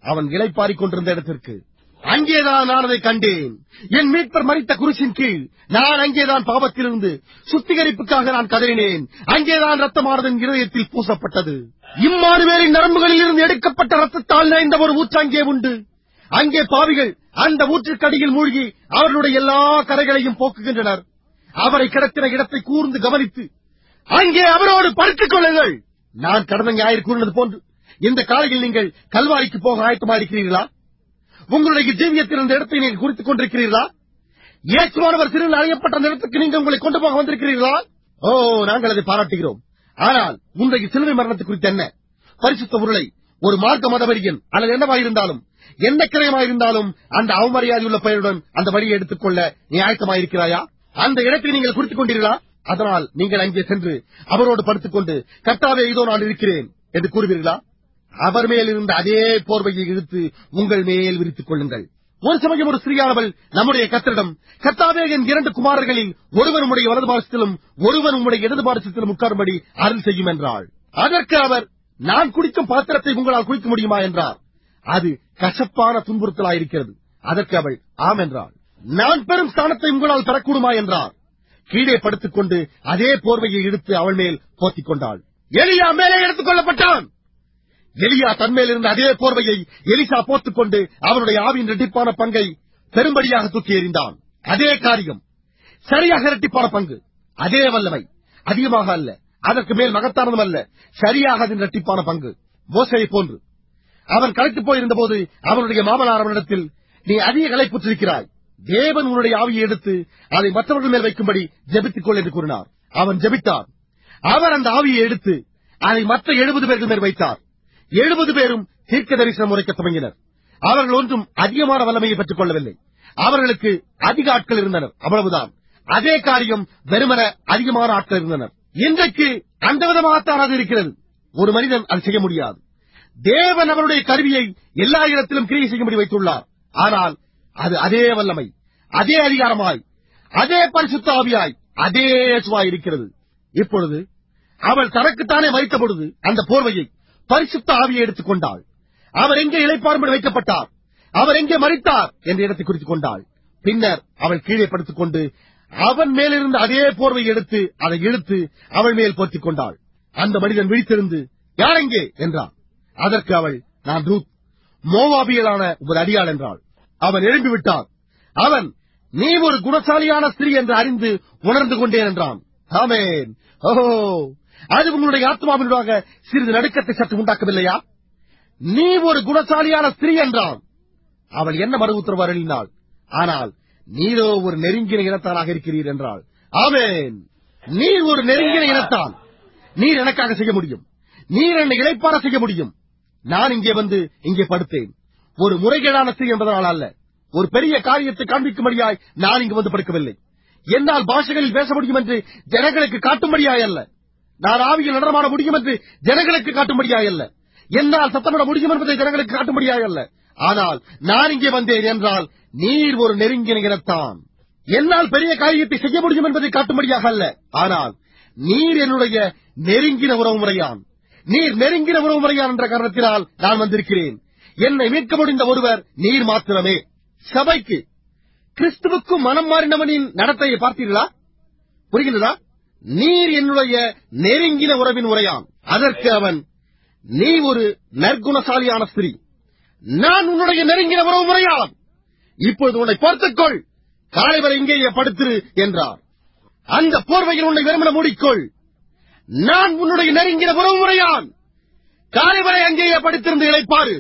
அவன் இளைப்பாரிக் கொண்டிருந்த இடத்திற்கு அங்கேதான் நான் அதை கண்டேன் என் மீட்பர் மறித்த குருசின் கீழ் நான் அங்கேதான் பாவத்திலிருந்து சுத்திகரிப்புக்காக நான் கதறினேன் அங்கேதான் ரத்தமானது என் இருதயத்தில் பூசப்பட்டது இம்மானுவேலின் நரம்புகளில் இருந்து எடுக்கப்பட்ட ரத்தத்தால் நிறைந்த ஒரு ஊற்று அங்கே உண்டு அங்கே பாவிகள் அந்த ஊற்றுக்கடியில் மூழ்கி அவர்களுடைய எல்லா கரைகளையும் போக்குகின்றனர் அவரை கிடத்தின இடத்தை கூர்ந்து கவனித்து அங்கே அவரோடு படுத்துக் கொள்ளுங்கள் நான் கடந்த ஞாயிறு கூறினது போன்று இந்த காலையில் நீங்கள் கல்வாரிக்கு போக ஆயத்தமா இருக்கிறீர்களா உங்களுடைய ஜீவியத்தில் இந்த இடத்தை நீங்கள் குறித்துக் கொண்டிருக்கிறீர்களா இயேசுவானவர் சிறுவில் அறையப்பட்ட அந்த இடத்துக்கு நீங்கள் உங்களை கொண்டு போக வந்திருக்கிறீர்களா ஓ நாங்கள் அதை பாராட்டுகிறோம் ஆனால் உன்றைய சிலுவை மரணத்தை குறித்து என்ன பரிசுத்த உருளை ஒரு மார்க்க மதவரியன் அல்லது என்னவாயிருந்தாலும் என்ன கிரயமாயிருந்தாலும் அந்த அவமரியாதையுள்ள பெயருடன் அந்த வழியை எடுத்துக்கொள்ள நீ ஆயத்தமாயிருக்கிறாயா அந்த இடத்தை நீங்கள் குறித்துக் கொண்டீர்களா அதனால் நீங்கள் அங்கே சென்று அவரோடு படுத்துக்கொண்டு கர்த்தாவே இதோ நான் இருக்கிறேன் என்று கூறுவீர்களா அவர் மேல் இருந்த அதே போர்வையை இழுத்து உங்கள் மேல் விரித்துக் கொள்ளுங்கள் ஒரு சமயம் ஒரு ஸ்திரீயானவள் நம்முடைய கத்தரிடம் கர்த்தாவே என் இரண்டு குமாரர்களில் ஒருவன் உம்முடைய வலது பாரசத்திலும் ஒருவன் உம்முடைய இடது பாரசத்திலும் உட்காரும்படி அருள் செய்யும் என்றாள் அதற்கு அவர் நான் குடிக்கும் பாத்திரத்தை உங்களால் குடிக்க முடியுமா என்றார் அது கசப்பான துன்புறுத்தலாயிருக்கிறது அதற்கு அவள் ஆம் என்றாள் நான் பெரும் ஸ்தானத்தை உங்களால் பெறக்கூடுமா என்றார் கீழே படுத்துக் கொண்டு அதே போர்வையை இழுத்து அவள் மேல் போத்திக் கொண்டாள் எலியா மேலே எடுத்துக் கொள்ளப்பட்டான் எலியா தன்மேல் இருந்த அதே போர்வையை எலிசா போத்துக் கொண்டு அவனுடைய ஆவியின் இரட்டிப்பான பங்கை பெரும்படியாக தூக்கி எறிந்தான் அதே காரியம் சரியாக இரட்டிப்பான பங்கு அதே வல்லமை அதிகமாக அல்ல அதற்கு மேல் மகத்தானதும் அல்ல சரியாக அதன் இரட்டிப்பான பங்கு மோசையை போன்று அவன் களைத்துப் போயிருந்த போது அவனுடைய மாமனார் அவனிடத்தில் நீ அதிக களைப்புற்றிருக்கிறாய் தேவன் உன்னுடைய ஆவியை எடுத்து அதை மற்றவர்கள் மேல் வைக்கும்படி ஜெபித்துக் கொள் என்று கூறினார் அவன் ஜெபித்தான் அவர் அந்த ஆவியை எடுத்து அதை மற்ற எழுபது பேர்கள் மேல் வைத்தார் எழுபது பேரும் தீர்க்க தரிசனம் உரைக்கத் தொடங்கினர் அவர்கள் ஒன்றும் அதிகமான வல்லமையை பெற்றுக் கொள்ளவில்லை அவர்களுக்கு அதிக ஆட்கள் இருந்தனர் அவ்வளவுதான் அதே காரியம் வெறுமன அதிகமான ஆட்கள் இருந்தனர் இன்றைக்கு அந்த விதமாகத்தான் அது இருக்கிறது ஒரு மனிதன் அது செய்ய முடியாது தேவன் அவருடைய கருவியை எல்லா இடத்திலும் கிரியை செய்யும்படி வைத்துள்ளார் ஆனால் அது அதே வல்லமை அதே அதிகாரமாய் அதே பரிசுத்த ஆவியாய் அதே இயேசுவாய் இருக்கிறது இப்பொழுது அவள் தனக்குத்தானே மறித்த பொழுது அந்த போர்வையை பரிசுத்த ஆவியை எடுத்துக் கொண்டாள் அவர் எங்கே இளைப்பாறும்படி வைக்கப்பட்டார் அவர் எங்கே மறித்தார் என்ற இடத்தை குறித்துக் கொண்டாள் பின்னர் அவள் கீழே படுத்துக் கொண்டு அவன் மேலிருந்த அதே போர்வை எடுத்து அதை இழுத்து அவள் மேல் போர்த்திக் கொண்டாள் அந்த மனிதன் விழித்திருந்து யார் எங்கே என்றான் அதற்கு அவள் நான் ரூத் மோவாபியலான ஒரு அடியாள் என்றாள் அவன் எழும்பி விட்டான் அவன் நீ ஒரு குணசாலியான ஸ்திரீ என்று அறிந்து உணர்ந்து கொண்டேன் என்றான் ஆமேன் ஓஹோ அது உங்களுடைய ஆத்மாவினூடாக சிறிது நடுக்கத்தை சற்று உண்டாக்கவில்லையா நீ ஒரு குணசாலியான ஸ்திரீ என்றான் அவள் என்ன மறு உத்தரவு அருளினாள் ஆனால் நீரோ ஒரு நெருங்கின இனத்தானாக இருக்கிறீர் என்றாள் ஆமேன் நீர் ஒரு நெருங்கின இனத்தான் நீர் எனக்காக செய்ய முடியும் நீர் என்னை இழைப்பார செய்ய முடியும் நான் இங்கே வந்து இங்கே படுத்தேன் ஒரு முறைகேடான ஸ்திரீ என்பதனால் அல்ல ஒரு பெரிய காரியத்தை காண்பிக்கும்படியாய் நான் இங்கு வந்து படுக்கவில்லை என்னால் பாஷைகளில் பேச முடியும் என்று ஜனங்களுக்கு காட்டும்படியாய் அல்ல நான் ஆவியில் நடனமாட முடியும் என்று ஜனங்களுக்கு காட்டும்படியாய் அல்ல என்னால் சத்தமிட முடியும் என்பதை ஜனங்களுக்கு காட்டும்படியாய் அல்ல ஆனால் நான் இங்கே வந்தேன் என்றால் நீர் ஒரு நெருங்கின இனத்தான் என்னால் பெரிய காரியத்தை செய்ய முடியும் என்பதை காட்டும்படியாக அல்ல ஆனால் நீர் என்னுடைய நெருங்கின உறவு முறையான் நீர் நெருங்கின உறவு முறையான் என்ற காரணத்தினால் நான் வந்திருக்கிறேன் என்னை மீட்க முடிந்த ஒருவர் நீர் மாத்திரமே சபைக்கு கிறிஸ்துவுக்கும் மனம் மாறினவனின் நடத்தையை பார்த்தீர்களா புரிகிறதா நீர் என்னுடைய நெருங்கின உறவின் உரையான் அதற்கு அவன் நீ ஒரு நற்குணசாலியான ஸ்திரீ நான் உன்னுடைய நெருங்கின உறவு முறையான் இப்பொழுது உன்னை பார்த்துக்கொள் காலை வரை இங்கேயே படுத்திரு என்றார் அந்த போர்வையில் உன்னை வெறுமன மூடிக்கொள் நான் உன்னுடைய நெருங்கின உறவு முறையான் காலை வரை அங்கேயே படுத்திருந்து இழைப்பாரு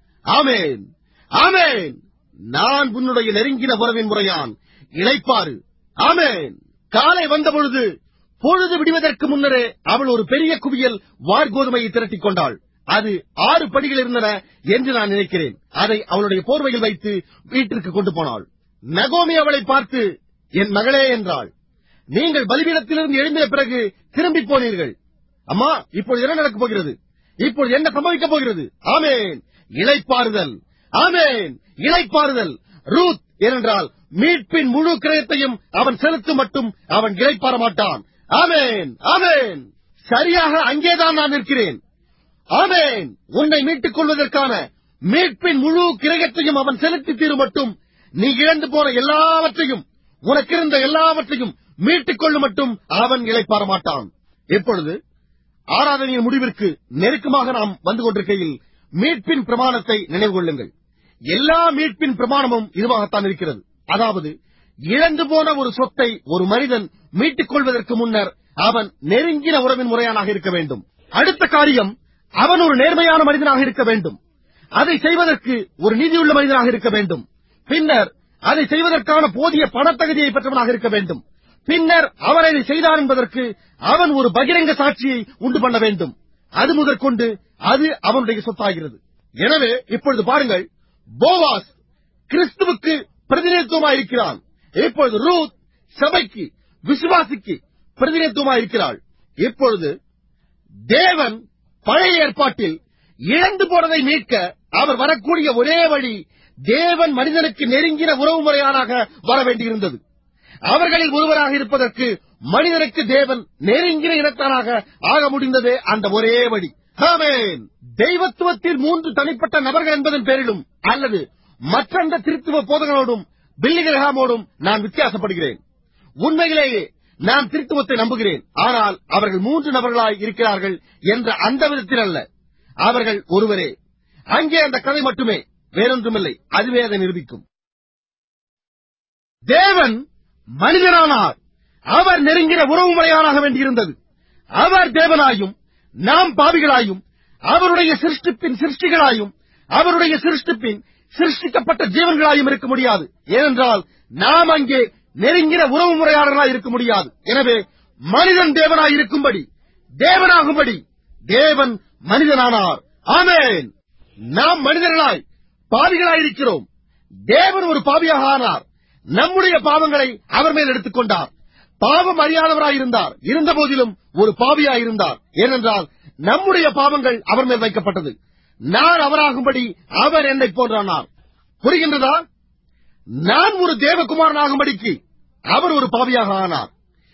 ஆமேன் ஆமேன் நான் உன்னுடைய நெருங்கின உறவின் முறையான் இழைப்பாரு ஆமேன் காலை வந்த பொழுது பொழுது விடுவதற்கு முன்னரே அவள் ஒரு பெரிய குவியல் வார்கோதுமையை திரட்டிக் கொண்டாள் அது ஆறு படிகள் இருந்தன என்று நான் நினைக்கிறேன் அதை அவளுடைய போர்வையில் வைத்து வீட்டிற்கு கொண்டு போனாள் நகோமி அவளை பார்த்து என் மகளே என்றாள் நீங்கள் பலிபீடத்திலிருந்து எழும்பிய பிறகு திரும்பி போனீர்கள் அம்மா இப்பொழுது என்ன நடக்கப் போகிறது இப்பொழுது என்ன சம்பவிக்கப் போகிறது ஆமேன் இளைப்பாறுதல் ஆமேன் இளைப்பாறுதல் ரூத் ஏனென்றால் மீட்பின் முழு கிரயத்தையும் அவன் செலுத்தும் மட்டும் அவன் இளைப்பாற மாட்டான் ஆமேன் ஆமேன் சரியாக அங்கேதான் நான் நிற்கிறேன் ஆமேன் உன்னை மீட்டுக் கொள்வதற்கான மீட்பின் முழு கிரகத்தையும் அவன் செலுத்தி தீரும் மட்டும் நீ இழந்து போன எல்லாவற்றையும் உனக்கிருந்த எல்லாவற்றையும் மீட்டுக் கொள்ளும் மட்டும் அவன் இளைப்பாற மாட்டான் இப்பொழுது ஆராதனையின் முடிவிற்கு நெருக்கமாக நாம் வந்து கொண்டிருக்கையில் மீட்பின் பிரமாணத்தை நினைவு கொள்ளுங்கள் எல்லா மீட்பின் பிரமாணமும் இதுவாகத்தான் இருக்கிறது அதாவது இழந்து போன ஒரு சொத்தை ஒரு மனிதன் மீட்டுக் கொள்வதற்கு முன்னர் அவன் நெருங்கின உறவின் முறையானாக இருக்க வேண்டும் அடுத்த காரியம் அவன் ஒரு நேர்மையான மனிதனாக இருக்க வேண்டும் அதை செய்வதற்கு ஒரு நீதியுள்ள மனிதனாக இருக்க வேண்டும் பின்னர் அதை செய்வதற்கான போதிய பணத்தகுதியை பெற்றவனாக இருக்க வேண்டும் பின்னர் அவன் அதை செய்தார் என்பதற்கு அவன் ஒரு பகிரங்க சாட்சியை உண்டு பண்ண வேண்டும் அது முதற்கொண்டு அது அவனுடைய சொத்தாகிறது எனவே இப்பொழுது பாருங்கள் போவாஸ் கிறிஸ்துவுக்கு பிரதிநிதித்துவமாயிருக்கிறான் இப்பொழுது ரூத் சபைக்கு விசுவாசிக்கு பிரதிநிதித்துவமாயிருக்கிறாள் இப்பொழுது தேவன் பழைய ஏற்பாட்டில் இழந்து போனதை மீட்க அவர் வரக்கூடிய ஒரே வழி தேவன் மனிதனுக்கு நெருங்கின உறவு முறையானாக வர வேண்டியிருந்தது அவர்களில் ஒருவராக இருப்பதற்கு மனிதனுக்கு தேவன் நெருங்கின இனத்தானாக ஆக முடிந்ததே அந்த ஒரே வழி ஆமென். தெய்வத்துவத்தில் மூன்று தனிப்பட்ட நபர்கள் என்பதன் பேரிலும் அல்லது மற்றந்த திருத்துவ போதகங்களோடும் பில்லிகிரகாமோடும் நான் வித்தியாசப்படுகிறேன் உண்மையிலேயே நான் திருத்துவத்தை நம்புகிறேன் ஆனால் அவர்கள் மூன்று நபர்களாய் இருக்கிறார்கள் என்ற அந்த விதத்தில் அல்ல அவர்கள் ஒருவரே அங்கே அந்த கதை மட்டுமே வேறொன்றுமில்லை அதுவே அதை நிரூபிக்கும் தேவன் மனிதனானார் அவர் நெருங்கின உறவு முறையானாக வேண்டியிருந்தது அவர் தேவனாயும் நாம் பாவிகளாயும் அவருடைய சிருஷ்டிப்பின் சிருஷ்டிகளாயும் அவருடைய சிருஷ்டிப்பின் சிருஷ்டிக்கப்பட்ட ஜீவன்களாயும் இருக்க முடியாது ஏனென்றால் நாம் அங்கே நெருங்கின உறவு முறையாளர்களாய் இருக்க முடியாது எனவே மனிதன் தேவனாய் இருக்கும்படி தேவனாகும்படி தேவன் மனிதனானார் ஆமென் நாம் மனிதர்களாய் பாவிகளாயிருக்கிறோம் தேவன் ஒரு பாவியாக ஆனார் நம்முடைய பாவங்களை அவர் மேல் எடுத்துக்கொண்டார் பாவம் அறியாதவராயிருந்தார் இருந்த போதிலும் ஒரு பாவியாயிருந்தார் ஏனென்றால் நம்முடைய பாவங்கள் அவர் மேல் வைக்கப்பட்டது நான் அவராகும்படி அவர் என்னை போன்றானார் புரிகின்றதா நான் ஒரு தேவகுமாரனாகும்படிக்கு அவர் ஒரு பாவியாக ஆனார்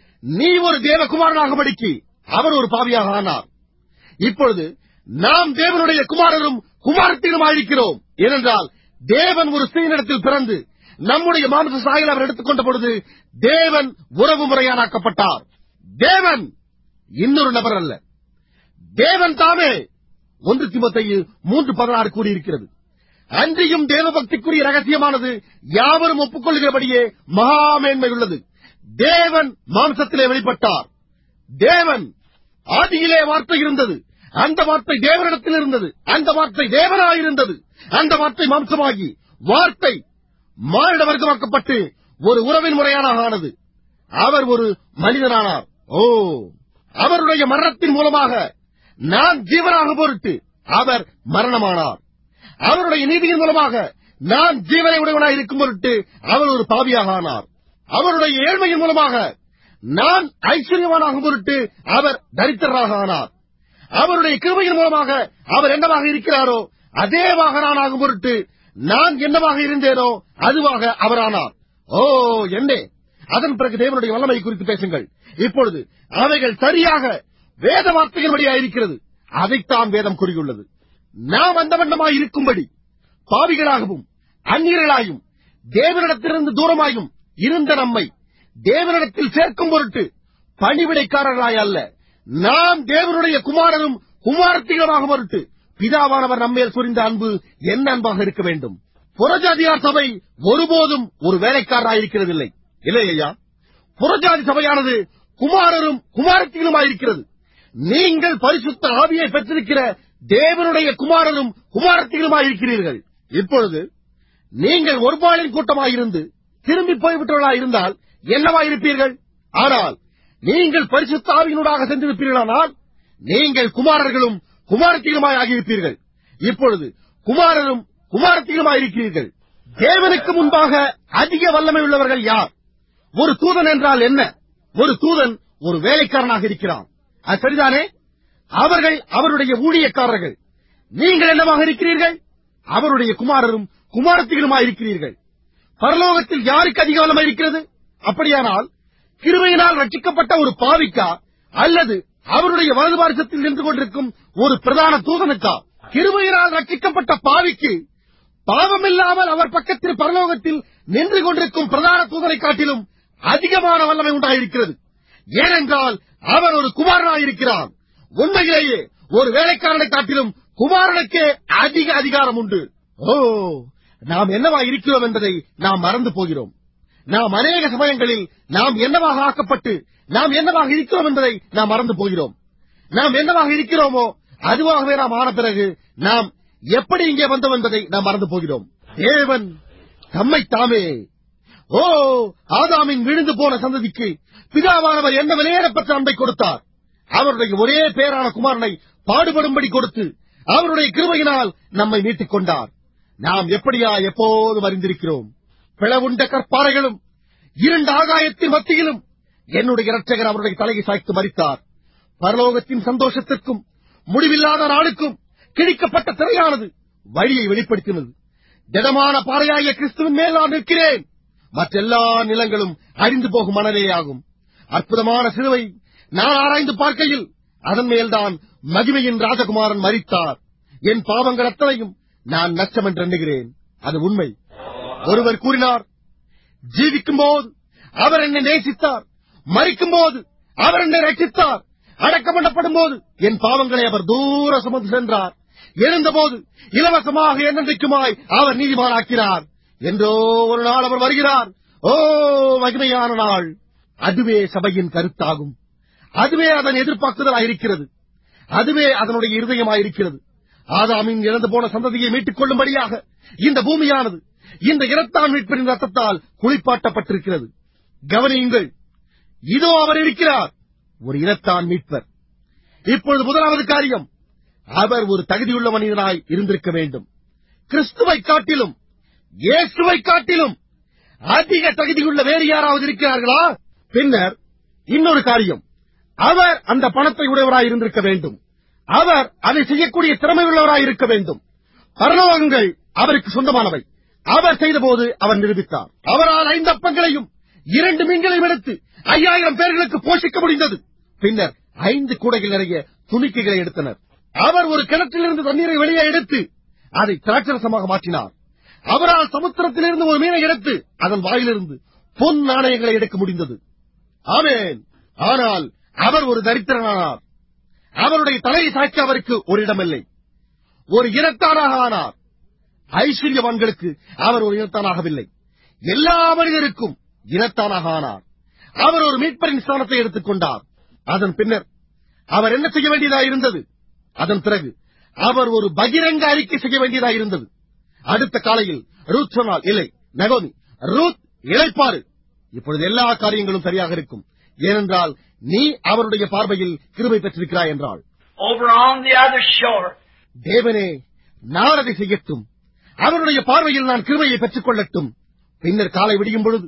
நீ ஒரு தேவகுமாரனாகும்படிக்கு அவர் ஒரு பாவியாக ஆனார் இப்பொழுது நாம் தேவனுடைய குமாரரும் குமாரத்தினுமாயிருக்கிறோம் ஏனென்றால் தேவன் ஒரு ஸ்திரீனிடத்தில் பிறந்து நம்முடைய மாம்ச சாயல் அவர் எடுத்துக்கொண்ட பொழுது தேவன் உறவு முறையானாக்கப்பட்டார் தேவன் இன்னொரு நபர் அல்ல தேவன் தாமே ஒன்று திமுத்தையில் மூன்று பதினாறு கூறியிருக்கிறது அன்றியும் தேவபக்திக்குரிய ரகசியமானது யாவரும் ஒப்புக்கொள்கிறபடியே மகாமேன்மை உள்ளது தேவன் மாம்சத்திலே வெளிப்பட்டார் தேவன் ஆதியிலே வார்த்தை இருந்தது அந்த வார்த்தை தேவனிடத்தில் இருந்தது அந்த வார்த்தை தேவனாயிருந்தது அந்த வார்த்தை மாம்சமாகி வார்த்தை மானிட வர்க்கமாக்கப்பட்டு ஒரு உறவின் முறையானாக ஆனது அவர் ஒரு மனிதனானார் ஓ அவருடைய மரணத்தின் மூலமாக நான் ஜீவனாக பொருட்டு அவர் மரணமானார் அவருடைய நீதியின் மூலமாக நான் ஜீவனை உடையவனாய் இருக்கும் பொருட்டு அவர் ஒரு பாவியாக ஆனார் அவருடைய ஏழ்மையின் மூலமாக நான் ஐஸ்வர்யவானாகும் பொருட்டு அவர் தரித்திரராக ஆனார் அவருடைய கிருபையின் மூலமாக அவர் என்னவாக இருக்கிறாரோ அதேவாக நான் ஆகும் பொருட்டு நான் என்னவாக இருந்தேனோ அதுவாக அவரானார் ஓ என்னே அதன் பிறகு தேவனுடைய வல்லமை குறித்து பேசுங்கள் இப்பொழுது அவைகள் சரியாக வேத வார்த்தையின்படியாயிருக்கிறது அதைத்தான் வேதம் கூறியுள்ளது நாம் அந்த வண்ணமாய் இருக்கும்படி பாவிகளாகவும் அந்நியர்களாயும் தேவனிடத்திலிருந்து தூரமாயும் இருந்த நம்மை தேவனிடத்தில் சேர்க்கும் பொருட்டு பணிவிடைக்காரர்களாய் அல்ல நாம் தேவனுடைய குமாரரும் குமாரத்திகளுமாக பொருட்டு பிதாவானவர் நம்மேல் சொரிந்த அன்பு என்ன அன்பாக இருக்க வேண்டும் புறஜாதியார் சபை ஒருபோதும் ஒரு வேலைக்காரராயிருக்கிறதில்லை இல்லை ஐயா புறஜாதி சபையானது குமாரரும் குமாரத்திகளுமாயிருக்கிறது நீங்கள் பரிசுத்த ஆவியை பெற்றிருக்கிற தேவனுடைய குமாரரும் குமாரத்திகளுமாயிருக்கிறீர்கள் இப்பொழுது நீங்கள் ஒருபாலின் கூட்டமாயிருந்து திரும்பி போய்விட்டவர்களாயிருந்தால் என்னவாயிருப்பீர்கள் ஆனால் நீங்கள் பரிசுத்த ஆவியினூடாக சென்றிருப்பீர்களானால் நீங்கள் குமாரர்களும் குமாரத்திகளுமாய் ஆகியிருப்பீர்கள் இப்பொழுது குமாரரும் குமாரத்திகளுமாயிருக்கிறீர்கள் தேவனுக்கு முன்பாக அதிக வல்லமை உள்ளவர்கள் யார் ஒரு தூதன் என்றால் என்ன ஒரு தூதன் ஒரு வேலைக்காரனாக இருக்கிறான் அது சரிதானே அவர்கள் அவருடைய ஊழியக்காரர்கள் நீங்கள் என்னவாக இருக்கிறீர்கள் அவருடைய குமாரரும் குமாரத்திகளுமாய் இருக்கிறீர்கள் பரலோகத்தில் யாருக்கு அதிக வல்லமை இருக்கிறது அப்படியானால் கிருபையினால் ரட்சிக்கப்பட்ட ஒரு பாவிக்கா அல்லது அவருடைய வலது பாரிசத்தில் நின்று கொண்டிருக்கும் ஒரு பிரதான தூதனுக்கா கிருபையினால் ரட்சிக்கப்பட்ட பாவிக்கு பாவமில்லாமல் அவர் பக்கத்தில் பரலோகத்தில் நின்று கொண்டிருக்கும் பிரதான தூதரை காட்டிலும் அதிகமான வல்லமை உண்டாயிருக்கிறது ஏனென்றால் அவர் ஒரு குமாரனாயிருக்கிறார் உண்மையிலேயே ஒரு வேலைக்காரனை காட்டிலும் குமாரனுக்கே அதிக அதிகாரம் உண்டு ஓ நாம் என்னவா இருக்கிறோம் என்பதை நாம் மறந்து போகிறோம் நாம் அநேக சமயங்களில் நாம் என்னவாக ஆக்கப்பட்டு நாம் என்னவாக இருக்கிறோம் என்பதை நாம் மறந்து போகிறோம் நாம் என்னவாக இருக்கிறோமோ அதுவாகவே நாம் ஆன பிறகு நாம் எப்படி இங்கே வந்தோம் என்பதை நாம் மறந்து போகிறோம் தேவன் தம்மை தாமே ஓ ஆதாமின் விழுந்து போன சந்ததிக்கு பிதாவானவர் என்ன விலையேறப்பட்ட அன்பை கொடுத்தார் அவருடைய ஒரே பேரான குமாரனை பாடுபடும்படி கொடுத்து அவருடைய கிருபையினால் நம்மை மீட்டுக் கொண்டார் நாம் எப்படியா எப்போதும் அறிந்திருக்கிறோம் பிளவுண்ட கற்பாறைகளும் இருண்ட ஆகாயத்தின் மத்தியிலும் என்னுடைய இரட்சகர் அவருடைய தலையை சாய்த்து மறித்தார் பரலோகத்தின் சந்தோஷத்திற்கும் முடிவில்லாத நாளுக்கும் கிழிக்கப்பட்ட திரையானது வழியை வெளிப்படுத்தினது திடமான பாறையாகிய கிறிஸ்துவின் மேல் நான் நிற்கிறேன் மற்றெல்லா நிலங்களும் அழிந்து போகும் மணலேயாகும் அற்புதமான சிலுவை நான் ஆராய்ந்து பார்க்கையில் அதன் மேல்தான் மகிமையின் ராஜகுமாரன் மரித்தார் என் பாவங்கள் அத்தனையும் நான் நஷ்டம் என்று எண்ணுகிறேன் அது உண்மை ஒருவர் கூறினார் ஜீவிக்கும் போது அவர் என்னை நேசித்தார் மறிக்கும் போது அவர் என்னை ரட்சித்தார் அடக்கம் பண்ணப்படும் போது என் பாவங்களை அவர் தூர சுமந்து சென்றார் எழுந்தபோது இலவசமாக என்னென்றைக்குமாய் அவர் நீதிமானாக்கினார் என்றோ ஒரு நாள் அவர் வருகிறார் ஓ மகிமையான நாள் அதுவே சபையின் கருத்தாகும் அதுவே அதன் எதிர்பார்க்குதலாக இருக்கிறது அதுவே அதனுடைய இருதயமாயிருக்கிறது ஆதாமின் இழந்து போன சந்ததியை மீட்டுக் கொள்ளும்படியாக இந்த பூமியானது இந்த இரத்தான் மீட்பின் ரத்தத்தால் குளிப்பாட்டப்பட்டிருக்கிறது கவனியுங்கள் இதோ அவர் இருக்கிறார் ஒரு இரத்தான் மீட்பர் இப்பொழுது முதலாவது காரியம் அவர் ஒரு தகுதியுள்ள மனிதனாய் இருந்திருக்க வேண்டும் கிறிஸ்துவை காட்டிலும் இயேசுவை காட்டிலும் அதிக தகுதியுள்ள வேறு யாராவது இருக்கிறார்களா பின்னர் இன்னொரு காரியம் அவர் அந்த பணத்தை உடையவராய் இருந்திருக்க வேண்டும் அவர் அதை செய்யக்கூடிய திறமை உள்ளவராய் இருக்க வேண்டும் பரலோகங்கள் அவருக்கு சொந்தமானவை அவர் செய்தபோது அவர் நிரூபித்தார் அவரால் ஐந்து அப்பங்களையும் இரண்டு மீன்களையும் எடுத்து ஐயாயிரம் பேர்களுக்கு போஷிக்க முடிந்தது பின்னர் ஐந்து கூடைகள் நிறைய துணிக்கைகளை எடுத்தனர் அவர் ஒரு கிணற்றிலிருந்து தண்ணீரை வெளியே எடுத்து அதை திராட்சரசமாக மாற்றினார் அவரால் சமுத்திரத்திலிருந்து ஒரு மீனை எடுத்து அதன் வாயிலிருந்து பொன் நாணயங்களை எடுக்க முடிந்தது ஆமேன் ஆனால் அவர் ஒரு தரித்திரனானார் அவருடைய தலையை சாய்க்க அவருக்கு ஒரு இடமில்லை ஒரு இனத்தானாக ஆனார் ஐஸ்வர்யவான்களுக்கு அவர் ஒரு இனத்தானாகவில்லை எல்லா மனிதருக்கும் இனத்தானாக ஆனார் அவர் ஒரு மீட்பரின் ஸ்தானத்தை எடுத்துக் கொண்டார் அதன் பின்னர் அவர் என்ன செய்ய வேண்டியதாக இருந்தது அதன் பிறகு அவர் ஒரு பகிரங்க அறிக்கை செய்ய வேண்டியதாக இருந்தது அடுத்த காலையில் ரூத் சொன்னால் இல்லை நகோமி ரூத் இழைப்பாரு இப்பொழுது எல்லா காரியங்களும் சரியாக இருக்கும் ஏனென்றால் நீ அவருடைய பார்வையில் கிருபை பெற்றிருக்கிறாய் என்றாள் Over on the other shore, தேவனே நான் அதை செய்யட்டும் அவருடைய பார்வையில் நான் கிருபையை பெற்றுக் கொள்ளட்டும் பின்னர் காலை விடியும் பொழுது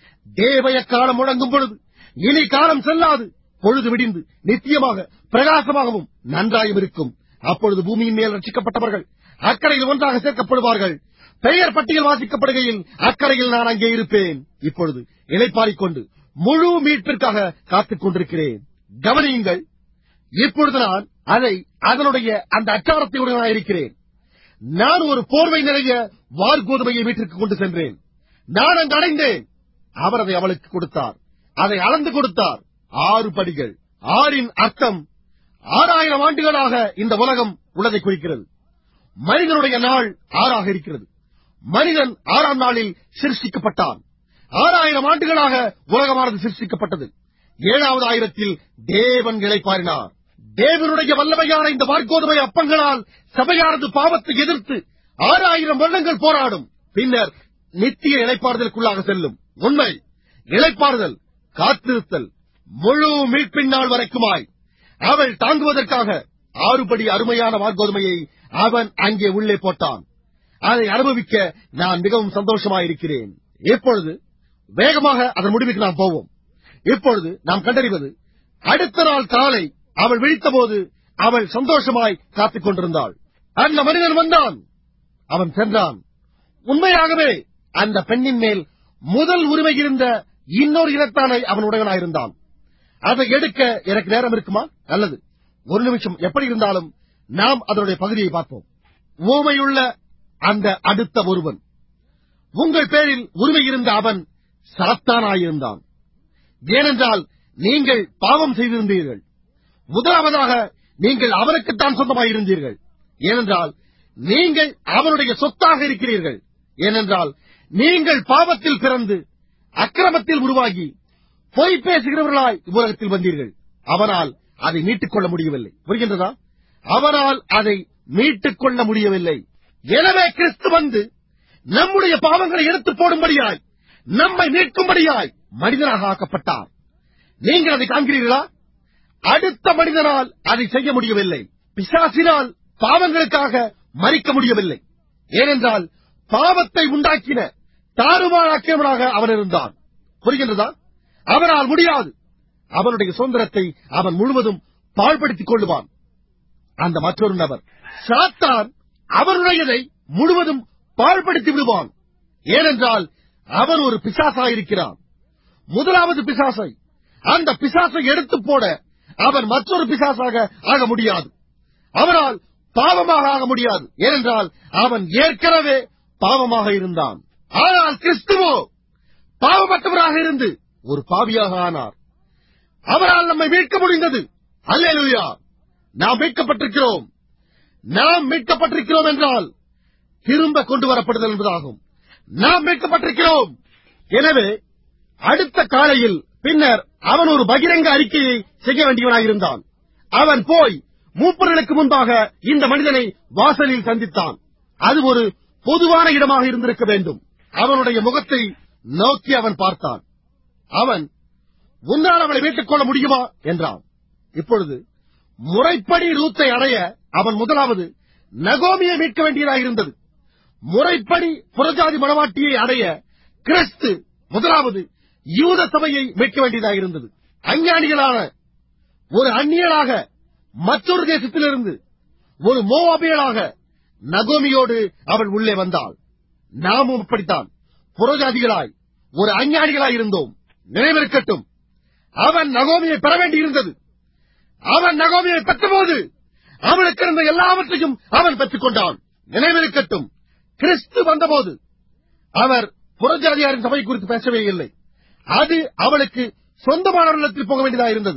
தேவய காலம் முழங்கும் பொழுது இனி காலம் செல்லாது பொழுது விடிந்து நித்தியமாக பிரகாசமாகவும் நன்றாயும் இருக்கும் அப்பொழுது பூமியின் மேல் ரட்சிக்கப்பட்டவர்கள் அக்கறையில் ஒன்றாக சேர்க்கப்படுவார்கள் பெயர் பட்டியல் வாசிக்கப்படுகையில் அக்கறையில் நான் அங்கே இருப்பேன் இப்பொழுது இலைப்பாரிக் கொண்டு முழு மீட்பிற்காக காத்துக் கொண்டிருக்கிறேன் கவனியுங்கள் இப்பொழுது நான் அதை அதனுடைய அந்த அச்சாரத்தை உடனாயிருக்கிறேன் நான் ஒரு போர்வை நிறைய வார்கோதுமையை வீட்டிற்கு கொண்டு சென்றேன் நான் அங்கு அடைந்தேன் அவர் அதை அவளுக்கு கொடுத்தார் அதை அளந்து கொடுத்தார் ஆறு படிகள் ஆறின் அர்த்தம் ஆறாயிரம் ஆண்டுகளாக இந்த உலகம் உள்ளதை குறிக்கிறது மனிதனுடைய நாள் ஆறாக இருக்கிறது மனிதன் ஆறாம் நாளில் சிருஷ்டிக்கப்பட்டான் ஆறாயிரம் ஆண்டுகளாக உலகமானது சிருஷ்டிக்கப்பட்டது ஏழாவது ஆயிரத்தில் தேவன் இளைப்பாரினார் தேவனுடைய வல்லமையான இந்த வார்கோதுமை அப்பங்களால் சபையானது பாவத்தை எதிர்த்து ஆறாயிரம் வருடங்கள் போராடும் பின்னர் நித்திய இளைப்பாறுதலுக்குள்ளாக செல்லும் உண்மை இளைப்பாறுதல் காத்திருத்தல் முழு மீட்பின் நாள் வரைக்குமாய் அவள் தாங்குவதற்காக ஆறுபடி அருமையான வார்கோதுமையை அவன் அங்கே உள்ளே போட்டான் அதை அனுபவிக்க நான் மிகவும் சந்தோஷமாயிருக்கிறேன் இப்பொழுது வேகமாக அதன் முடிவுக்கு நாம் போவோம் இப்பொழுது நாம் கண்டறிவது அடுத்த நாள் காலை அவள் விழித்தபோது அவள் சந்தோஷமாய் காத்துக் கொண்டிருந்தாள் அந்த மனிதன் வந்தான் அவன் சென்றான் உண்மையாகவே அந்த பெண்ணின் மேல் முதல் உரிமை இருந்த இன்னொரு இனத்தானை அவன் உடையவனாயிருந்தான் அதை எடுக்க எனக்கு நேரம் இருக்குமா அல்லது ஒரு நிமிஷம் எப்படி இருந்தாலும் நாம் அதனுடைய பகுதியை பார்ப்போம் ஊமையுள்ள அந்த அடுத்த ஒருவன் உங்கள் பேரில் உரிமை இருந்த அவன் சாத்தானாயிருந்தான் ஏனென்றால் நீங்கள் பாவம் செய்திருந்தீர்கள் முதலாவதாக நீங்கள் அவனுக்குத்தான் சொந்தமாயிருந்தீர்கள் ஏனென்றால் நீங்கள் அவனுடைய சொத்தாக இருக்கிறீர்கள் ஏனென்றால் நீங்கள் பாவத்தில் பிறந்து அக்கிரமத்தில் உருவாகி பொய் பேசுகிறவர்களாய் உலகத்தில் வந்தீர்கள் அவனால் அதை மீட்டுக் கொள்ள முடியவில்லை புரிகின்றதா அவனால் அதை மீட்டுக் கொள்ள முடியவில்லை எனவே கிறிஸ்து வந்து நம்முடைய பாவங்களை எடுத்து போடும்படியாய் நம்மை மீட்கும்படியாய் மனிதனாக ஆக்கப்பட்டார் நீங்கள் அதை காண்கிறீர்களா அடுத்த மனிதனால் அதை செய்ய முடியவில்லை பிசாசினால் பாவங்களுக்காக மறிக்க முடியவில்லை ஏனென்றால் பாவத்தை உண்டாக்கின தாறுமாறாக்கியவனாக அவன் இருந்தான் புரிகின்றதா அவனால் முடியாது அவனுடைய சுதந்திரத்தை அவன் முழுவதும் பாழ்படுத்திக் கொள்ளுவான் அந்த மற்றொரு நபர் சாத்தான் அவனுடையதை முழுவதும் பாழ்படுத்தி விடுவான் ஏனென்றால் அவன் ஒரு பிசாசாயிருக்கிறான் முதலாவது பிசாசை அந்த பிசாசை எடுத்து போட அவன் மற்றொரு பிசாசாக ஆக முடியாது அவனால் பாவமாக ஆக முடியாது ஏனென்றால் அவன் ஏற்கனவே பாவமாக இருந்தான் ஆனால் கிறிஸ்துவோ பாவமற்றவராக இருந்து ஒரு பாவியாக ஆனார் அவரால் நம்மை மீட்க முடிந்தது அல்லேலூயா நாம் மீட்கப்பட்டிருக்கிறோம் நாம் மீட்கப்பட்டிருக்கிறோம் என்றால் திரும்ப கொண்டு வரப்படுதல் என்பதாகும் நாம் மீட்கப்பட்டிருக்கிறோம் எனவே அடுத்த காலையில் பின்னர் அவன் ஒரு பகிரங்க அறிக்கையை செய்ய வேண்டியவனாயிருந்தான் அவன் போய் மூப்பர்களுக்கு முன்பாக இந்த மனிதனை வாசலில் சந்தித்தான் அது ஒரு பொதுவான இடமாக இருந்திருக்க வேண்டும் அவனுடைய முகத்தை நோக்கி அவன் பார்த்தான் அவன் உன்னால் அவளை மீட்டுக் கொள்ள முடியுமா என்றான் இப்பொழுது முறைப்படி ரூத்தை அடைய அவன் முதலாவது நகோமியை மீட்க வேண்டியதாயிருந்தது முறைப்படி புறஜாதி மணவாட்டியை அடைய கிறிஸ்து முதலாவது யூத சபையை மீட்க வேண்டியதாயிருந்தது அஞ்ஞானிகளான ஒரு அந்நியனாக மற்றொரு தேசத்திலிருந்து ஒரு மோவாபியலாக நகோமியோடு அவள் உள்ளே வந்தாள் நாமும் அப்படித்தான் புறஜாதிகளாய் ஒரு அஞ்ஞானிகளாய் இருந்தோம் நினைவிருக்கட்டும் அவன் நகோமியை பெற வேண்டியிருந்தது அவன் நகோமியை பெற்றபோது அவனுக்கு இருந்த எல்லாவற்றையும் அவன் பெற்றுக் கொண்டான் நினைவிருக்கட்டும் கிறிஸ்து வந்தபோது அவர் புறஜாதியாரின் சபை குறித்து பேசவே இல்லை அது அவளுக்கு சொந்தமானவர்களிடத்தில் போக வேண்டியதாக இருந்தது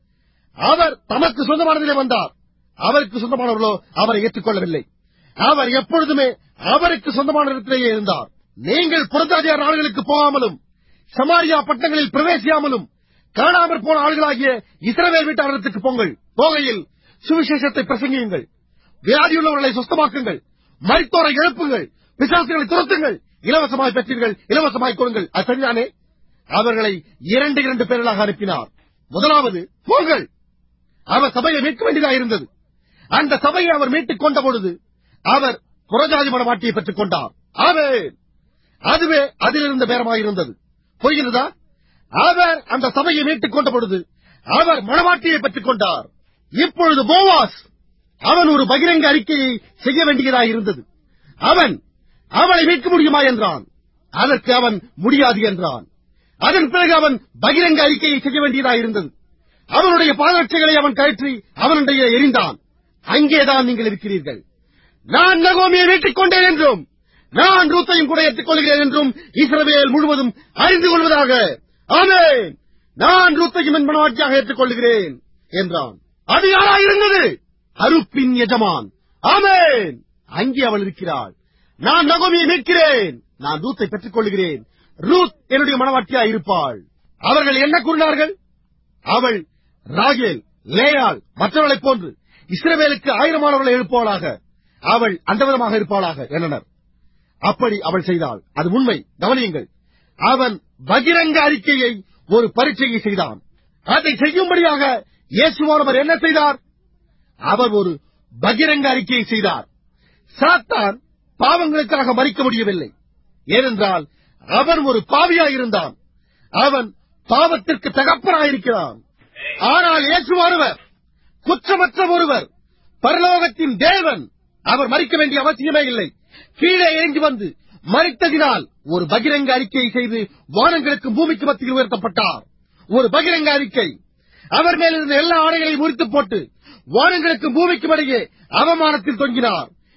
அவர் தமக்கு சொந்தமானதிலே வந்தார் அவருக்கு சொந்தமானவர்களோ அவரை ஏற்றுக்கொள்ளவில்லை அவர் எப்பொழுதுமே அவருக்கு சொந்தமான இடத்திலேயே இருந்தார் நீங்கள் புறஜாதியார் நாடுகளுக்கு போகாமலும் சமாரியா பட்டங்களில் பிரவேசியாமலும் காணாமற் போன ஆள்களாகிய இஸ்ரவேல் வீட்டாரத்துக்கு போங்கள் போகையில் சுவிசேஷத்தை பிரசங்கியுங்கள் வியாதியுள்ளவர்களை சுஸ்தமாக்குங்கள் மரித்தோரை எழுப்புங்கள் பிசாசுகளை துரத்துங்கள் இலவசமாய் பெற்றீர்கள் இலவசமாய் கொடுங்கள் அது சரிதானே அவர்களை இரண்டு இரண்டு பேர்களாக அனுப்பினார் முதலாவது போங்கள் அவர் சபையை மீட்க வேண்டியதாக இருந்தது அந்த சபையை அவர் மீட்டுக் கொண்ட பொழுது அவர் புறஜாதி மனவாட்டியை பெற்றுக் கொண்டார் ஆமென். அதுவே அதிலிருந்த பேரமாயிருந்தது புரிகிறதா அவர் அந்த சபையை மீட்டுக் கொண்ட பொழுது அவர் மணவாட்டியை பெற்றுக் கொண்டார் இப்பொழுது போவாஸ் அவன் ஒரு பகிரங்க அறிக்கையை செய்ய வேண்டியதாக இருந்தது அவன் அவளை மீட்க முடியுமா என்றான் அதற்கு அவன் முடியாது என்றான் அதன் பிறகு அவன் பகிரங்க அறிக்கையை செய்ய வேண்டியதாக இருந்தது அவனுடைய பாதரட்சைகளை அவன் கழற்றி அவனுடைய எரிந்தான் அங்கேதான் நீங்கள் இருக்கிறீர்கள் நான் நகோமியை மீட்டுக் கொண்டேன் என்றும் நான் ரூத்தையும் கூட ஏற்றுக் கொள்கிறேன் என்றும் இஸ்ரவேல் முழுவதும் அறிந்து கொள்வதாக ஆமென் நான் ரூத்தையும் என் மனவாட்சியாக ஏற்றுக் கொள்கிறேன் என்றான் அது யாராயிருந்தது அருப்பின் எஜமான் ஆமென் அங்கே அவள் இருக்கிறாள் நான் நகோமியை மீட்கிறேன் நான் ரூத்தை பெற்றுக் கொள்கிறேன் ரூத் என்னுடைய மனவாட்டியாய் இருப்பாள் அவர்கள் என்ன கூறினார்கள் அவள் ராகேல் லேயாள் மற்றவர்களைப் போன்று இஸ்ரவேலுக்கு ஆயிரமானவர்களை எழுப்புவாளாக அவள் அந்த விதமாக இருப்பாளாக என்றனர் அப்படி அவள் செய்தாள் அது உண்மை கவனியுங்கள் அவன் பகிரங்க அறிக்கையை ஒரு பரீட்சையை செய்தான் அதை செய்யும்படியாக இயேசுவானவர் என்ன செய்தார் அவர் ஒரு பகிரங்க அறிக்கையை செய்தார் சாத்தான் பாவங்களுக்காக மறிக்க முடியவில்லை ஏனென்றால் அவன் ஒரு பாவியாயிருந்தான் அவன் பாவத்திற்கு தகப்பனாயிருக்கிறான் ஆனால் இயேசுவானவர் குற்றமற்ற ஒருவர் பரலோகத்தின் தேவன் அவர் மறிக்க வேண்டிய அவசியமே இல்லை கீழே இறங்கி வந்து மறித்ததினால் ஒரு பகிரங்க அறிக்கையை செய்து வானங்களுக்கும் பூமிக்கு மத்தியில் உயர்த்தப்பட்டார் ஒரு பகிரங்க அறிக்கை அவர் மேலிருந்த எல்லா ஆடைகளையும் முறித்து போட்டு வானங்களுக்கும் பூமிக்கும் இடையே அவமானத்தில் தொங்கினார்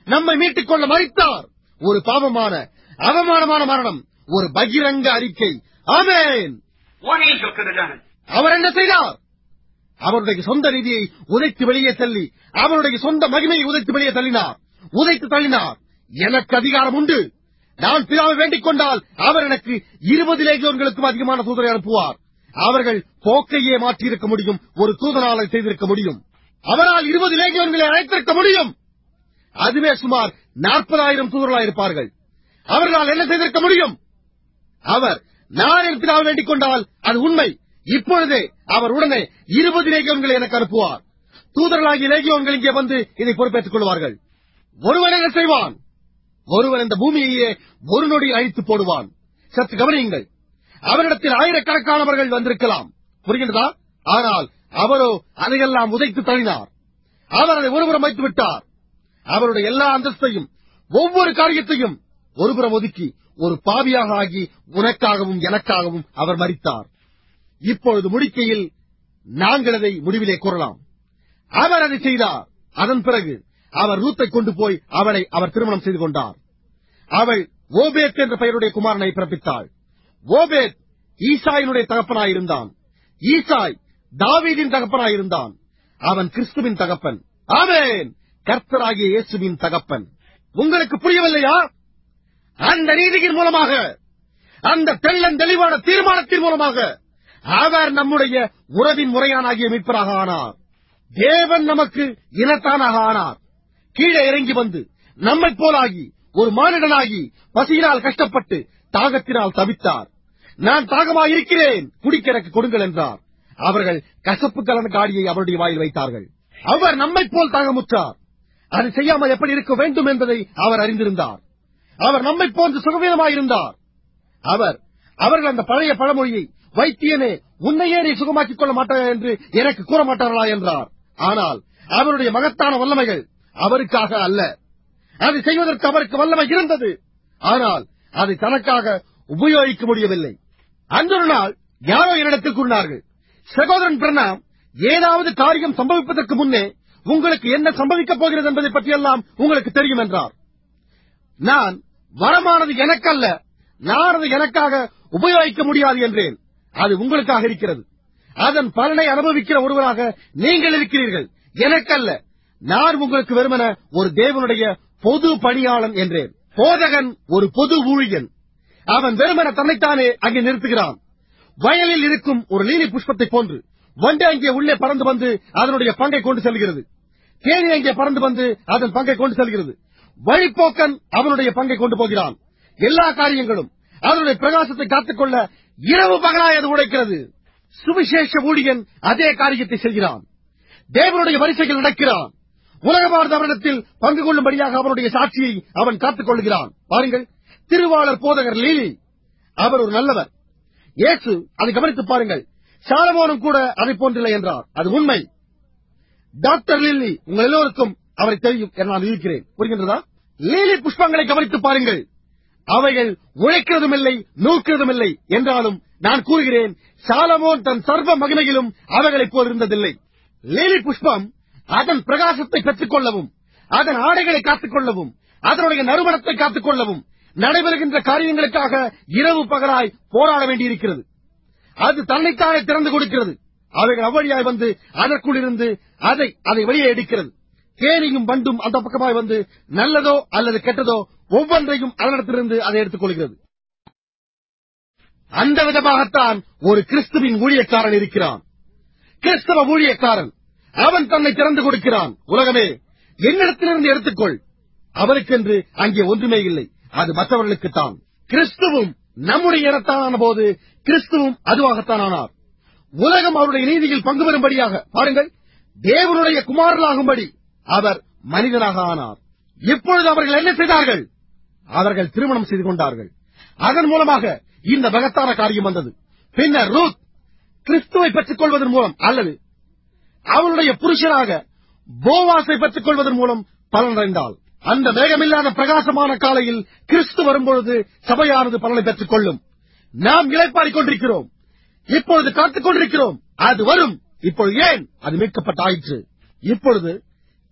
நம்மை மீட்டுக் கொள்ள மறித்தார் ஒரு பாவமான அவமானமான மரணம் ஒரு பகிரங்க அறிக்கை ஆமென் One angel could have done it. அவர் என்ன செய்தார் அவருடைய சொந்த நிதியை உதைத்து வெளியே தள்ளி அவருடைய சொந்த மகிமையை உதைத்து வெளியே தள்ளினார் உதைத்து தள்ளினார் எனக்கு அதிகாரம் உண்டு நான் பிதாவை வேண்டிக் கொண்டால் அவர் எனக்கு இருபது லேகியோன்களுக்கும் அதிகமான தூதரை அனுப்புவார் அவர்கள் போக்கையே மாற்றியிருக்க முடியும் ஒரு தூதனாலை செய்திருக்க முடியும் அவரால் இருபது லேகியோன்களை அழைத்திருக்க முடியும் அதுவே சுமார் நாற்பதாயிரம் தூதர்களாயிருப்பார்கள் அவர்களால் என்ன செய்திருக்க முடியும் அவர் நான் என் பிதாவை வேண்டிக் கொண்டால் அது உண்மை இப்பொழுதே அவர் உடனே இருபது லேகியோன்களை எனக்கு அனுப்புவார் தூதர்களாகிய லேகியோன்கள் இங்கே வந்து இதை பொறுப்பேற்றுக் கொள்வார்கள் ஒருவன் என்ன செய்வான் ஒருவன் இந்த பூமியையே ஒரு நொடி அழித்து போடுவான் சற்று கவனியுங்கள் அவரிடத்தில் ஆயிரக்கணக்கானவர்கள் வந்திருக்கலாம் புரிகின்றதா ஆனால் அவரோ அதையெல்லாம் உதைத்து தள்ளினார் அவர் அதை ஒருபுறம் வைத்து விட்டார் அவருடைய எல்லா அந்தஸ்தையும் ஒவ்வொரு காரியத்தையும் ஒருபுறம் ஒதுக்கி ஒரு பாவியாக ஆகி உனக்காகவும் எனக்காகவும் அவர் மரித்தார் இப்பொழுது முடிக்கையில் நாங்கள் அதை முடிவிலே கூறலாம் அவர் அதை செய்தார் அதன் பிறகு அவர் ரூத்தை கொண்டு போய் அவளை அவர் திருமணம் செய்து கொண்டார் அவள் ஓபேத் என்ற பெயருடைய குமாரனை பிறப்பித்தாள் ஓபேத் ஈசாயினுடைய தகப்பனாயிருந்தான் ஈசாய் தாவீதின் தகப்பனாயிருந்தான் அவன் கிறிஸ்துவின் தகப்பன் ஆமென் கர்த்தராகிய இயேசுவின் தகப்பன் உங்களுக்கு புரியவில்லையா அந்த நீதியின் மூலமாக அந்த தெள்ளன் தெளிவான தீர்மானத்தின் மூலமாக அவர் நம்முடைய உறவின் முறையானாகிய மீட்பராக ஆனார் தேவன் நமக்கு இனத்தானாக ஆனார் கீழே இறங்கி வந்து நம்மைப் போலாகி ஒரு மானிடனாகி பசியினால் கஷ்டப்பட்டு தாகத்தினால் தவித்தார் நான் தாகமாக இருக்கிறேன் குடிக்க எனக்கு கொடுங்கள் என்றார் அவர்கள் கசப்பு கலந்த காடியை அவருடைய வாயில் வைத்தார்கள் அவர் நம்மைப் போல் தாகமுற்றார் அது செய்யாமல் எப்படி இருக்க வேண்டும் என்பதை அவர் அறிந்திருந்தார் அவர் நம்மைப் போன்று சுகவீனமாயிருந்தார் அவர் அவர்கள் அந்த பழைய பழமொழியை வைத்தியனே உன்னையே நீ சுகமாக்கிக் கொள்ள மாட்டாயா என்று எனக்கு கூற மாட்டார்களா என்றார் ஆனால் அவருடைய மகத்தான வல்லமைகள் அவருக்காக அல்ல அதை செய்வதற்கு அவருக்கு வல்லமை இருந்தது ஆனால் அதை தனக்காக உபயோகிக்க முடியவில்லை அன்று ஒரு நாள் யாரோ என்னிடத்தில் கூறினார்கள் சகோதரன் பிரணாம் ஏதாவது காரியம் சம்பவிப்பதற்கு முன்னே உங்களுக்கு என்ன சம்பவிக்கப் போகிறது என்பதை பற்றியெல்லாம் உங்களுக்கு தெரியும் என்றார் நான் வரமானது எனக்கல்ல நான் அதை எனக்காக உபயோகிக்க முடியாது என்றேன் அது உங்களுக்காக இருக்கிறது அதன் பலனை அனுபவிக்கிற ஒருவராக நீங்கள் இருக்கிறீர்கள் எனக்கல்ல நான் உங்களுக்கு வெறுமன ஒரு தேவனுடைய பொது பணியாளன் என்றேன் போதகன் ஒரு பொது ஊழியன் அவன் வெறுமன தன்னைத்தானே அங்கே நிறுத்துகிறான் வயலில் இருக்கும் ஒரு லீலி புஷ்பத்தை போன்று வண்டு அங்கே உள்ளே பறந்து வந்து அதனுடைய பங்கை கொண்டு செல்கிறது தேனி அங்கே பறந்து வந்து அதன் பங்கை கொண்டு செல்கிறது வழிப்போக்கன் அவனுடைய பங்கை கொண்டு போகிறான் எல்லா காரியங்களும் அதனுடைய பிரகாசத்தை காத்துக்கொள்ள இரவு பகலாய் அது உடைக்கிறது சுவிசேஷ ஊழியன் அதே காரியத்தை செய்கிறான் தேவனுடைய வரிசையில் நடக்கிறான் உலகமானது அவரிடத்தில் பங்கு கொள்ளும்படியாக அவனுடைய சாட்சியை அவன் காத்துக் கொள்கிறான் பாருங்கள் திருவாளர் போதகர் லீலி அவர் ஒரு நல்லவர் இயேசு அதை கவனித்து பாருங்கள் சாலமோனும் கூட அதை போன்றில்லை என்றார் அது உண்மை டாக்டர் லில்லி உங்கள் எல்லோருக்கும் அவரை தெரியும் என நான் இருக்கிறேன் புரிகின்றதா லீலி புஷ்பங்களை கவனித்து பாருங்கள் அவைகள் உழைக்கிறதும் இல்லை நூற்கிறதும் இல்லை என்றாலும் நான் கூறுகிறேன் சாலமோன் தன் சர்வ மகிமையிலும் அவைகளைப் போல் இருந்ததில்லை லீலி புஷ்பம் அதன் பிரகாசத்தை பெற்றுக் கொள்ளவும் அதன் ஆடைகளை காத்துக் கொள்ளவும் அதனுடைய நறுமணத்தை காத்துக் கொள்ளவும் நடைபெறுகின்ற காரியங்களுக்காக இரவு பகலாய் போராட வேண்டியிருக்கிறது அது தன்னைத்தானே திறந்து கொடுக்கிறது அவைகள் அவ்வழியாய் வந்து அதற்குள் இருந்து அதை அதை வெளியே எடுக்கிறது தேனியும் வண்டும் அந்த பக்கமாய் வந்து நல்லதோ அல்லது கெட்டதோ ஒவ்வொன்றையும் அதனிடத்திலிருந்து அதை எடுத்துக் கொள்கிறது அந்த விதமாகத்தான் ஒரு கிறிஸ்துவின் ஊழியக்காரன் இருக்கிறான் கிறிஸ்தவ ஊழியக்காரன் அவன் தன்னை திறந்து கொடுக்கிறான் உலகமே என்னிடத்திலிருந்து எடுத்துக்கொள் அவனுக்கென்று அங்கே ஒன்றுமே இல்லை அது மற்றவர்களுக்குத்தான் கிறிஸ்துவும் நம்முடைய இனத்தான போது கிறிஸ்துவும் அதுவாகத்தான் ஆனார் உலகம் அவருடைய நீதியில் பங்கு பெறும்படியாக பாருங்கள் தேவனுடைய குமாரலாகும்படி அவர் மனிதனாக ஆனார் இப்பொழுது அவர்கள் என்ன செய்தார்கள் அவர்கள் திருமணம் செய்து கொண்டார்கள் அதன் மூலமாக இந்த மகத்தான காரியம் வந்தது பின்னர் ரூத் கிறிஸ்துவை பெற்றுக் கொள்வதன் மூலம் அல்லது அவளுடைய புருஷனாக போவாசை பெற்றுக் கொள்வதன் மூலம் பலனடைந்தாள் அந்த மேகமில்லாத பிரகாசமான காலையில் கிறிஸ்து வரும்பொழுது சபையானது பலனை பெற்றுக் கொள்ளும் நாம் இழைப்பாடிக் கொண்டிருக்கிறோம் இப்பொழுது காத்துக் கொண்டிருக்கிறோம் அது வரும் இப்பொழுது ஏன் அது மீட்கப்பட்டாயிற்று இப்பொழுது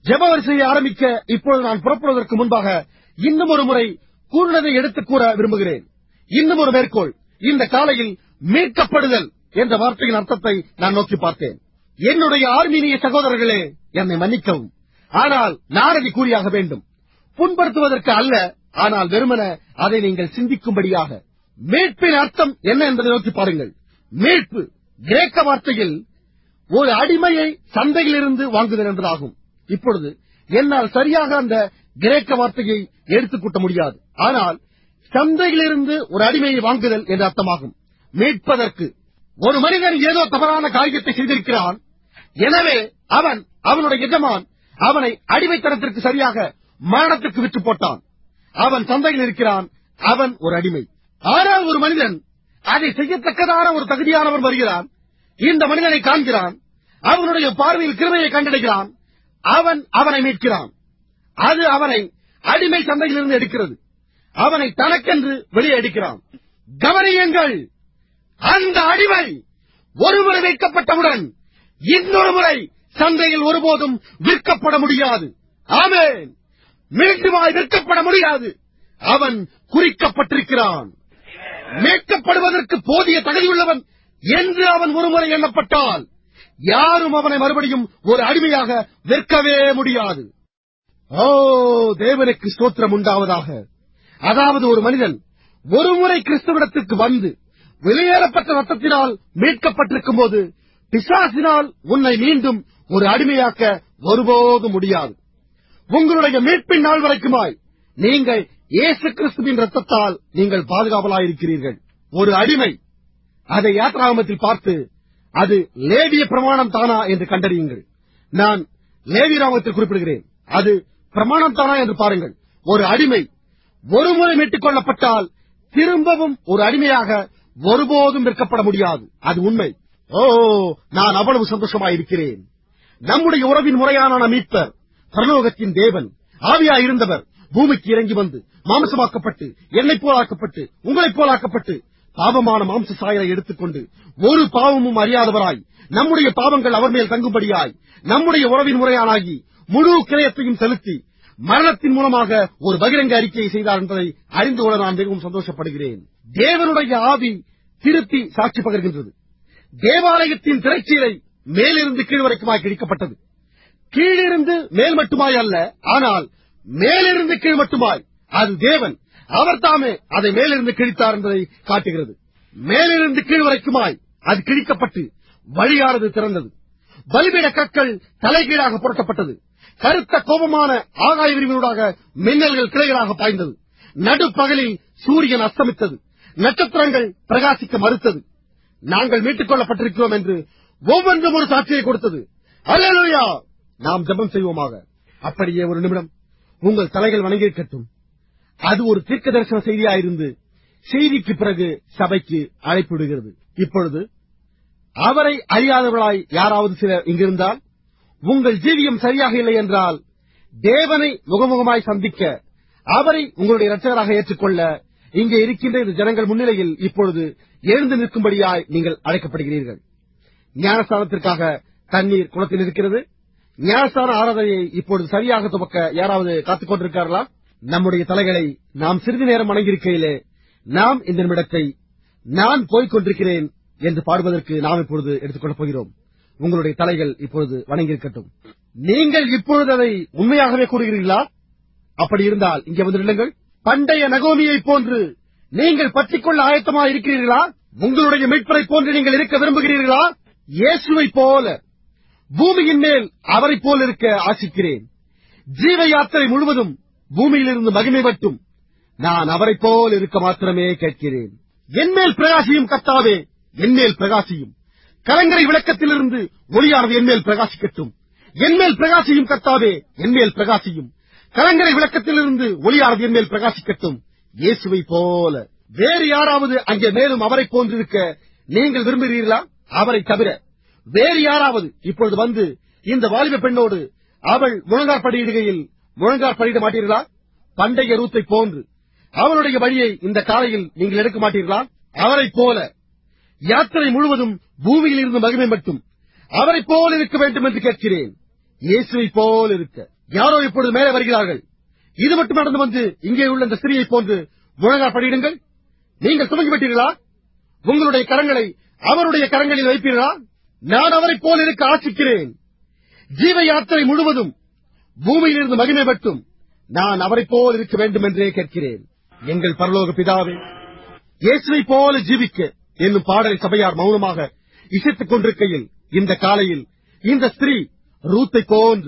ஜெப வரிசையை ஆரம்பிக்க இப்பொழுது நான் புறப்படுவதற்கு முன்பாக இன்னும் ஒரு முறை கூறினதை எடுத்துக் கூற விரும்புகிறேன் இன்னும் ஒரு மேற்கோள் இந்த காலையில் மீட்கப்படுதல் என்ற வார்த்தையின் அர்த்தத்தை நான் நோக்கி பார்த்தேன் என்னுடைய ஆர்மீனிய சகோதரர்களே என்னை மன்னிக்கவும் ஆனால் நான் அதை கூறியாக வேண்டும் புண்படுத்துவதற்கு அல்ல ஆனால் வெறுமன அதை நீங்கள் சிந்திக்கும்படியாக மீட்பின் அர்த்தம் என்ன என்பதை நோக்கி பாருங்கள் மீட்பு கிரேக்க வார்த்தையில் ஒரு அடிமையை சந்தையிலிருந்து வாங்குதல் என்பதாகும் இப்பொழுது என்னால் சரியாக அந்த கிரேக்க வார்த்தையை எடுத்துக் கூட்ட முடியாது ஆனால் சந்தையிலிருந்து ஒரு அடிமையை வாங்குதல் என்று அர்த்தமாகும் மீட்பதற்கு ஒரு மனிதன் ஏதோ தவறான காரியத்தை செய்திருக்கிறான் எனவே அவன் அவனுடைய எஜமான் அவனை அடிமைத்தனத்திற்கு சரியாக மரணத்திற்கு விற்று போட்டான் அவன் சந்தையில் இருக்கிறான் அவன் ஒரு அடிமை ஆனால் ஒரு மனிதன் அதை செய்யத்தக்கதான ஒரு தகுதியானவன் வருகிறான் இந்த மனிதனை காண்கிறான் அவனுடைய பார்வையில் கிருமையை கண்டடைகிறான் அவன் அவனை மீட்கிறான் அது அவனை அடிமை சந்தையிலிருந்து எடுக்கிறது அவனை தனக்கென்று வெளியே எடுக்கிறான் கவனியுங்கள் அந்த அடிமை ஒருமுறை வைக்கப்பட்டவுடன் இன்னொரு முறை சந்தையில் ஒருபோதும் விற்கப்பட முடியாது ஆமென் மீண்டுமாய் விற்கப்பட முடியாது அவன் குறிக்கப்பட்டிருக்கிறான் மீட்கப்படுவதற்கு போதிய தகுதியுள்ளவன் என்று அவன் ஒருமுறை எண்ணப்பட்டால் யாரும் அவனை மறுபடியும் ஒரு அடிமையாக விற்கவே முடியாது ஓ தேவனுக்கு ஸ்தோத்திரம் உண்டாவதாக அதாவது ஒரு மனிதன் ஒருமுறை கிறிஸ்துவிடத்திற்கு வந்து வெளியேறப்பட்ட ரத்தத்தினால் மீட்கப்பட்டிருக்கும் போது பிசாசினால் உன்னை மீண்டும் ஒரு அடிமையாக்க ஒருபோதும் முடியாது உங்களுடைய மீட்பின் நாள் வரைக்குமாய் நீங்கள் இயேசு கிறிஸ்துவின் ரத்தத்தால் நீங்கள் பாதுகாவலாயிருக்கிறீர்கள் ஒரு அடிமை அதை யாத்ராகமத்தில் பார்த்து அது லேவிய பிரமாணம் தானா என்று கண்டறியுங்கள் நான் லேவி ராமத்தில் குறிப்பிடுகிறேன் அது பிரமாணம் தானா என்று பாருங்கள் ஒரு அடிமை ஒருமுறை மீட்டுக் கொள்ளப்பட்டால் திரும்பவும் ஒரு அடிமையாக ஒருபோதும் விற்கப்பட முடியாது அது உண்மை ஓ நான் அவ்வளவு சந்தோஷமாயிருக்கிறேன் நம்முடைய உறவின் முறையான மீட்பர் பரலோகத்தின் தேவன் ஆவியா இருந்தவர் பூமிக்கு இறங்கி வந்து மாம்சமாக்கப்பட்டு என்னைப் போலாக்கப்பட்டு உங்களைப் போலாக்கப்பட்டு பாவமான மாம்ச சாயலை எடுத்துக்கொண்டு ஒரு பாவமும் அறியாதவராய் நம்முடைய பாவங்கள் அவர் மேல் தங்கும்படியாய் நம்முடைய உறவின் முறையானாகி முழு கிரயத்தையும் செலுத்தி மரணத்தின் மூலமாக ஒரு பகிரங்க அறிக்கையை செய்தார் என்பதை அறிந்து கொள்ள நான் மிகவும் சந்தோஷப்படுகிறேன் தேவனுடைய ஆவி திருத்தி சாட்சி பகர்கின்றது தேவாலயத்தின் திரைச்சீலை மேலிருந்து கீழ் வரைக்குமாய் கிழிக்கப்பட்டது கீழிருந்து மேல் மட்டுமாய் அல்ல ஆனால் மேலிருந்து கீழ் மட்டுமாய் அது தேவன் அவர் தாமே அதை மேலிருந்து கிழித்தார் என்பதை காட்டுகிறது மேலிருந்து கீழ் வரைக்குமாய் அது கிழிக்கப்பட்டு வழியானது திறந்தது பலிபீட கற்கள் தலைகீழாக புரட்டப்பட்டது கருத்த கோபமான ஆகாய விரிவினூடாக மின்னல்கள் கிளைகளாக பாய்ந்தது நடுப்பகலில் சூரியன் அஸ்தமித்தது நட்சத்திரங்கள் பிரகாசிக்க மறுத்தது நாங்கள் மீட்டுக் கொள்ளப்பட்டிருக்கிறோம் என்று ஒவ்வொன்றும் ஒரு சாட்சியை கொடுத்தது அல்லேலூயா நாம் ஜெபம் செய்வோமாக அப்படியே ஒரு நிமிடம் உங்கள் தலைகள் வணங்கியிருக்கட்டும் அது ஒரு தீர்க்க தரிசன செய்தியாயிருந்து செய்திக்கு பிறகு சபைக்கு அழைப்பு விடுகிறது இப்பொழுது அவரை அறியாதவர்களாய் யாராவது சிலர் இங்கிருந்தால் உங்கள் ஜீவியம் சரியாக இல்லை என்றால் தேவனை முகமுகமாய் சந்திக்க அவரை உங்களுடைய இரட்சகராக ஏற்றுக்கொள்ள இங்கே இருக்கின்ற இந்த ஜனங்கள் முன்னிலையில் இப்பொழுது எழுந்து நிற்கும்படியாய் நீங்கள் அழைக்கப்படுகிறீர்கள் ஞானஸ்தானத்திற்காக தண்ணீர் குளத்தில் இருக்கிறது ஞானஸ்தான ஆராதனையை இப்பொழுது சரியாக துவக்க யாராவது காத்துக் கொண்டிருக்கார்களா நம்முடைய தலைகளை நாம் சிறிது நேரம் வணங்கியிருக்கையிலே நாம் இந்த நிமிடத்தை நான் போய்க் கொண்டிருக்கிறேன் என்று பாடுவதற்கு நாம் இப்பொழுது எடுத்துக்கொள்ளப் போகிறோம் உங்களுடைய தலைகள் இப்பொழுது வணங்கியிருக்கட்டும் நீங்கள் இப்பொழுது அதை உண்மையாகவே கூறுகிறீர்களா அப்படி இருந்தால் இங்கே வந்து நில்லுங்கள் பண்டைய நகோமியைப் போன்று நீங்கள் பற்றிக்கொள்ள ஆயத்தமாக இருக்கிறீர்களா உங்களுடைய மீட்பரை போன்று நீங்கள் இருக்க விரும்புகிறீர்களா இயேசுவைப் போல பூமியின் மேல் அவரைப் போல் இருக்க ஆசிக்கிறேன் ஜீவ யாத்திரை முழுவதும் பூமியிலிருந்து மகிமை மட்டும் நான் அவரைப் போல் இருக்க மாத்திரமே கேட்கிறேன் என்மேல் பிரகாசியும் கத்தாவே என்மேல் பிரகாசியும் கலங்கரை விளக்கத்திலிருந்து ஒளியானது என்மேல் பிரகாசிக்கட்டும் என்மேல் பிரகாசியும் கத்தாவே என்மேல் பிரகாசியும் கலங்கரை விளக்கத்திலிருந்து ஒளியானது என்மேல் பிரகாசிக்கட்டும் இயேசுவை போல வேறு யாராவது அங்கே மேலும் அவரைப் போன்றிருக்க நீங்கள் விரும்புகிறீர்களா அவரை தவிர வேறு யாராவது இப்பொழுது வந்து இந்த வாலிப பெண்ணோடு அவள் முழங்கார் படியிடுகையில் முழங்கார் படியிட மாட்டீர்களா பண்டைய ரூத்தை போன்று அவளுடைய வழியை இந்த காலையில் நீங்கள் எடுக்க மாட்டீர்களா அவரைப் போல யாத்திரை முழுவதும் பூமியில் இருந்து மகிமை மட்டும் அவரைப் போல் இருக்க வேண்டும் என்று கேட்கிறேன் இயேசுவை போல் இருக்க யாரோ இப்பொழுது மேலே வருகிறார்கள் இது மட்டும் நடந்து வந்து இங்கே உள்ள இந்த ஸ்திரியை போன்று முழங்கால் படியிடுங்கள் நீங்கள் துவங்கி விட்டீர்களா உங்களுடைய கரங்களை அவருடைய கரங்களில் வைப்பீர்களா நான் அவரைப் போல் இருக்க ஆசிக்கிறேன் ஜீவ யாத்திரை முழுவதும் பூமியிலிருந்து மகிமை பட்டும் நான் அவரைப் போல் இருக்க வேண்டும் என்றே கேட்கிறேன் எங்கள் பரலோக பிதாவே இயேசுவை போல ஜீவிக்க என்னும் பாடலை சபையார் மௌனமாக இசைத்துக் கொண்டிருக்கையில் இந்த காலையில் இந்த ஸ்திரீ ரூத்தை போன்று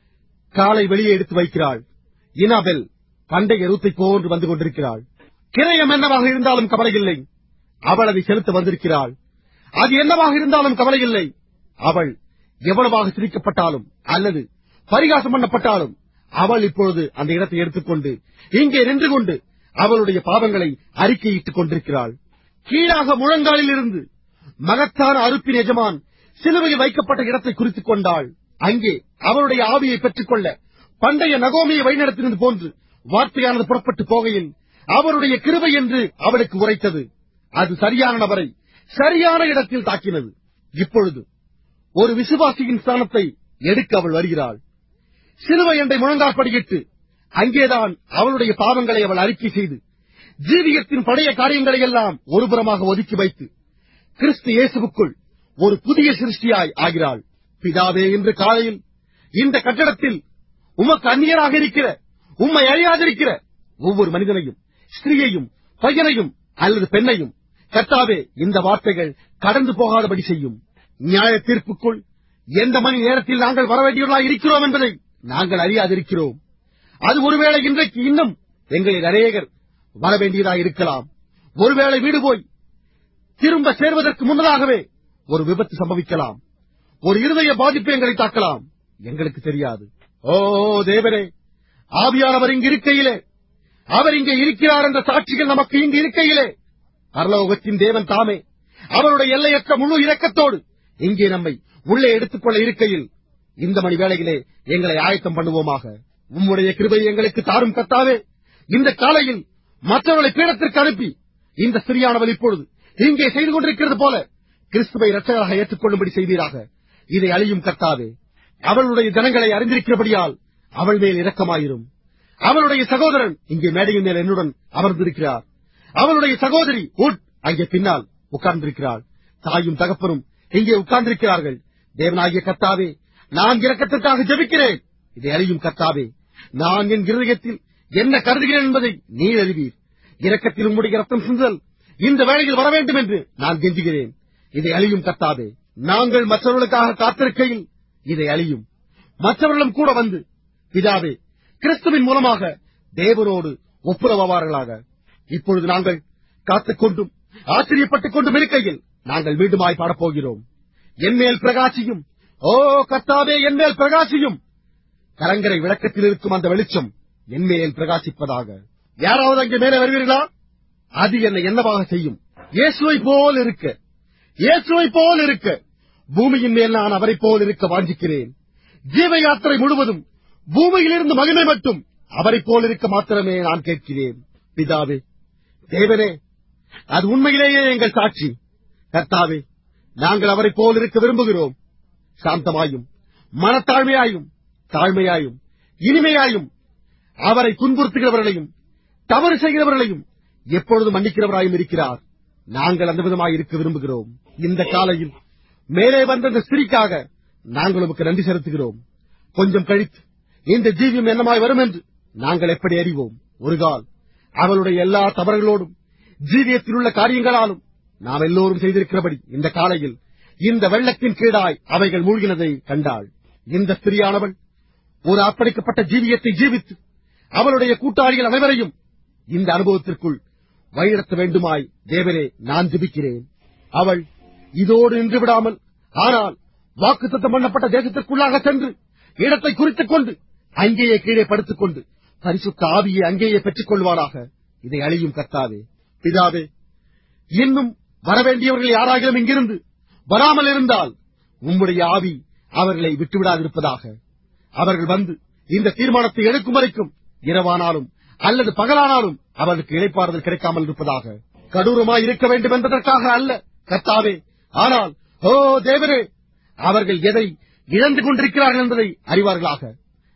காலை வெளியே எடுத்து வைக்கிறாள் இனாபெல் பண்டைய ரூத்தை போன்று வந்து கொண்டிருக்கிறாள் கிரயம் என்னவாக இருந்தாலும் கவலை இல்லை அவள் அதை செலுத்த வந்திருக்கிறாள் அது என்னவாக இருந்தாலும் கவலை இல்லை அவள் எவ்வளவாக சிரிக்கப்பட்டாலும் அல்லது பரிகாசம் பண்ணப்பட்டாலும் அவள் இப்பொழுது அந்த இடத்தை எடுத்துக்கொண்டு இங்கே நின்று கொண்டு அவளுடைய பாவங்களை அறிக்கையிட்டுக் கொண்டிருக்கிறாள் கீழாக முழங்காலில் இருந்து மகத்தான அறுப்பின் எஜமான் சிலுவையில் வைக்கப்பட்ட இடத்தை குறித்துக் கொண்டாள் அங்கே அவளுடைய ஆவியை பெற்றுக்கொள்ள பண்டைய நகோமியை வழிநடத்தினது போன்று வார்த்தையானது புறப்பட்டு போகையில் அவருடைய கிருபை என்று அவளுக்கு உரைத்தது அது சரியான நபரை சரியான இடத்தில் தாக்கினது இப்பொழுது ஒரு விசுவாசியின் ஸ்தானத்தை எடுக்க அவள் வருகிறாள் சிலுவை என்றை முழங்காற்படியிட்டு அங்கேதான் அவளுடைய பாவங்களை அவள் அறிக்கை செய்து ஜீவியத்தின் பழைய காரியங்களை எல்லாம் ஒருபுறமாக ஒதுக்கி வைத்து கிறிஸ்து இயேசுவுக்குள் ஒரு புதிய சிருஷ்டியாய் ஆகிறாள் பிதாவே இன்று காலையில் இந்த கட்டடத்தில் உமக்கு அந்நியராக இருக்கிற உம்மை அறியாதிருக்கிற ஒவ்வொரு மனிதனையும் ஸ்திரீயையும் பையனையும் அல்லது பெண்ணையும் கர்த்தாவே இந்த வார்த்தைகள் கடந்து போகாதபடி செய்யும் நியாய தீர்ப்புக்குள் எந்த மணி நேரத்தில் நாங்கள் வரவேண்டியவர்களாக இருக்கிறோம் என்பதை நாங்கள் அறியாதிருக்கிறோம் அது ஒருவேளை இன்றைக்கு இன்னும் எங்களில் அநேகர் வரவேண்டியதாக இருக்கலாம் ஒருவேளை வீடு போய் திரும்ப சேர்வதற்கு முன்னதாகவே ஒரு விபத்து சம்பவிக்கலாம் ஒரு இருதய பாதிப்பு எங்களை தாக்கலாம் எங்களுக்கு தெரியாது ஓ தேவரே ஆவியானவர் இங்கு இருக்கையிலே அவர் இங்கே இருக்கிறார் என்ற சாட்சிகள் நமக்கு இங்கு இருக்கையிலே பரலோகத்தின் தேவன் தாமே அவருடைய எல்லையற்ற முழு இரக்கத்தோடு இங்கே நம்மை உள்ளே எடுத்துக்கொள்ள இருக்கையில் இந்த மணி வேளையிலே எங்களை ஆயத்தம் பண்ணுவோமாக உம்முடைய கிருபை எங்களுக்கு தாரும் கத்தாவே இந்த காலையில் மற்றவர்களை பீடத்திற்கு அனுப்பி இந்த ஸ்திரியானவள் இப்பொழுது இங்கே செய்து கொண்டிருக்கிறது போல கிறிஸ்துவை இரட்சகராக ஏற்றுக்கொள்ளும்படி செய்வீராக இதை அழியும் கர்த்தாவே அவளுடைய ஜனங்களை அறிந்திருக்கிறபடியால் அவள் மேல் இரக்கமாயிரும் அவளுடைய சகோதரன் இங்கே மேடையின் மேல் என்னுடன் அமர்ந்திருக்கிறார் அவளுடைய சகோதரி உட் அங்கே பின்னால் உட்கார்ந்திருக்கிறாள் தாயும் தகப்பனும் இங்கே உட்கார்ந்திருக்கிறார்கள் தேவனாகிய கர்த்தாவே நான் இரக்கத்திற்காக ஜெபிக்கிறேன் இதை அறியும் கர்த்தாவே நான் என் இருதயத்தில் என்ன கருதுகிறேன் என்பதை நீர் அறிவீர் இரக்கத்தில் உம்முடைய ரத்தம் சிந்துதல் இந்த வேளையில் வர வேண்டும் என்று நான் கெஞ்சுகிறேன் இதை அழியும் கர்த்தாவே நாங்கள் மற்றவர்களுக்காக காத்திருக்கையில் இதை அழியும் மற்றவர்களும் கூட வந்து பிதாவே கிறிஸ்துவின் மூலமாக தேவனோடு ஒப்புரவாவார்களாக இப்பொழுது நாங்கள் காத்துக் கொண்டும் ஆச்சரியப்பட்டுக் கொண்டும் இருக்கையில் நாங்கள் மீண்டுமாய் பாடப்போகிறோம் என்மேல் பிரகாசியும் ஓ கர்த்தாவே என்மேல் பிரகாசியும் கலங்கரை விளக்கத்தில் இருக்கும் அந்த வெளிச்சம் என்மேல் பிரகாசிப்பதாக யாராவது அங்கே மேலே வருவீர்களா அது என்னை என்னவாக செய்யும் இயேசுவை போல் இருக்க இயேசுவை போல் இருக்க பூமியின் மேல் நான் அவரைப் போல் இருக்க வாஞ்சிக்கிறேன் ஜீவ யாத்திரை முழுவதும் பூமியிலிருந்து மகிமை மட்டும் அவரைப் போல் இருக்க மாத்திரமே நான் கேட்கிறேன் பிதாவே தேவனே அது உண்மையிலேயே எங்கள் சாட்சி கர்த்தாவே நாங்கள் அவரைப் போல் இருக்க விரும்புகிறோம் சாந்தமாயும் மனத்தாழ்மையாயும் தாழ்மையாயும் இனிமையாயும் அவரை துன்புறுத்துகிறவர்களையும் தவறு செய்கிறவர்களையும் எப்பொழுது மன்னிக்கிறவராயும் இருக்கிறார் நாங்கள் அந்த விதமாய் இருக்க விரும்புகிறோம் இந்த காலையில் மேலே வந்த இந்த ஸ்திரீக்காக நாங்கள் உமக்கு நன்றி செலுத்துகிறோம் கொஞ்சம் கழித்து இந்த ஜீவியம் என்னமாய் வரும் என்று நாங்கள் எப்படி அறிவோம் ஒரு கால் அவளுடைய எல்லா தவறுகளோடும் ஜீவியத்தில் உள்ள காரியங்களாலும் நாம் எல்லோரும் செய்திருக்கிறபடி இந்த காலையில் இந்த வெள்ளத்தின் கீழாய் அவைகள் மூழ்கினதை கண்டாள் இந்த ஸ்திரியானவள் ஒரு அர்ப்பணிக்கப்பட்ட ஜீவியத்தை ஜீவித்து அவளுடைய கூட்டாளிகள் அனைவரையும் இந்த அனுபவத்திற்குள் வழிநடத்த வேண்டுமாய் தேவனே நான் ஜெபிக்கிறேன் அவள் இதோடு நின்று விடாமல் ஆனால் வாக்குத்தத்தம் பண்ணப்பட்ட தேசத்திற்குள்ளாக சென்று இடத்தை குறித்துக் கொண்டு அங்கேயே கீழே படுத்துக் கொண்டு பரிசுத்த ஆவியை அங்கேயே பெற்றுக் கொள்வாராக இதை அழியும் கர்த்தாவே பிதாவே இன்னும் வரவேண்டியவர்கள் யாராகிலும் இங்கிருந்து வராமல் இருந்தால் உம்முடைய ஆவி அவர்களை விட்டுவிடாதிருப்பதாக அவர்கள் வந்து இந்த தீர்மானத்தை எடுக்கும் வரைக்கும் இரவானாலும் அல்லது பகலானாலும் அவர்களுக்கு இழைப்பாறுதல் கிடைக்காமல் இருப்பதாக கடூரமாய் இருக்க வேண்டும் என்பதற்காக அல்ல கர்த்தாவே ஆனால் ஓ தேவரே அவர்கள் எதை இழந்து கொண்டிருக்கிறார்கள் என்பதை அறிவார்களாக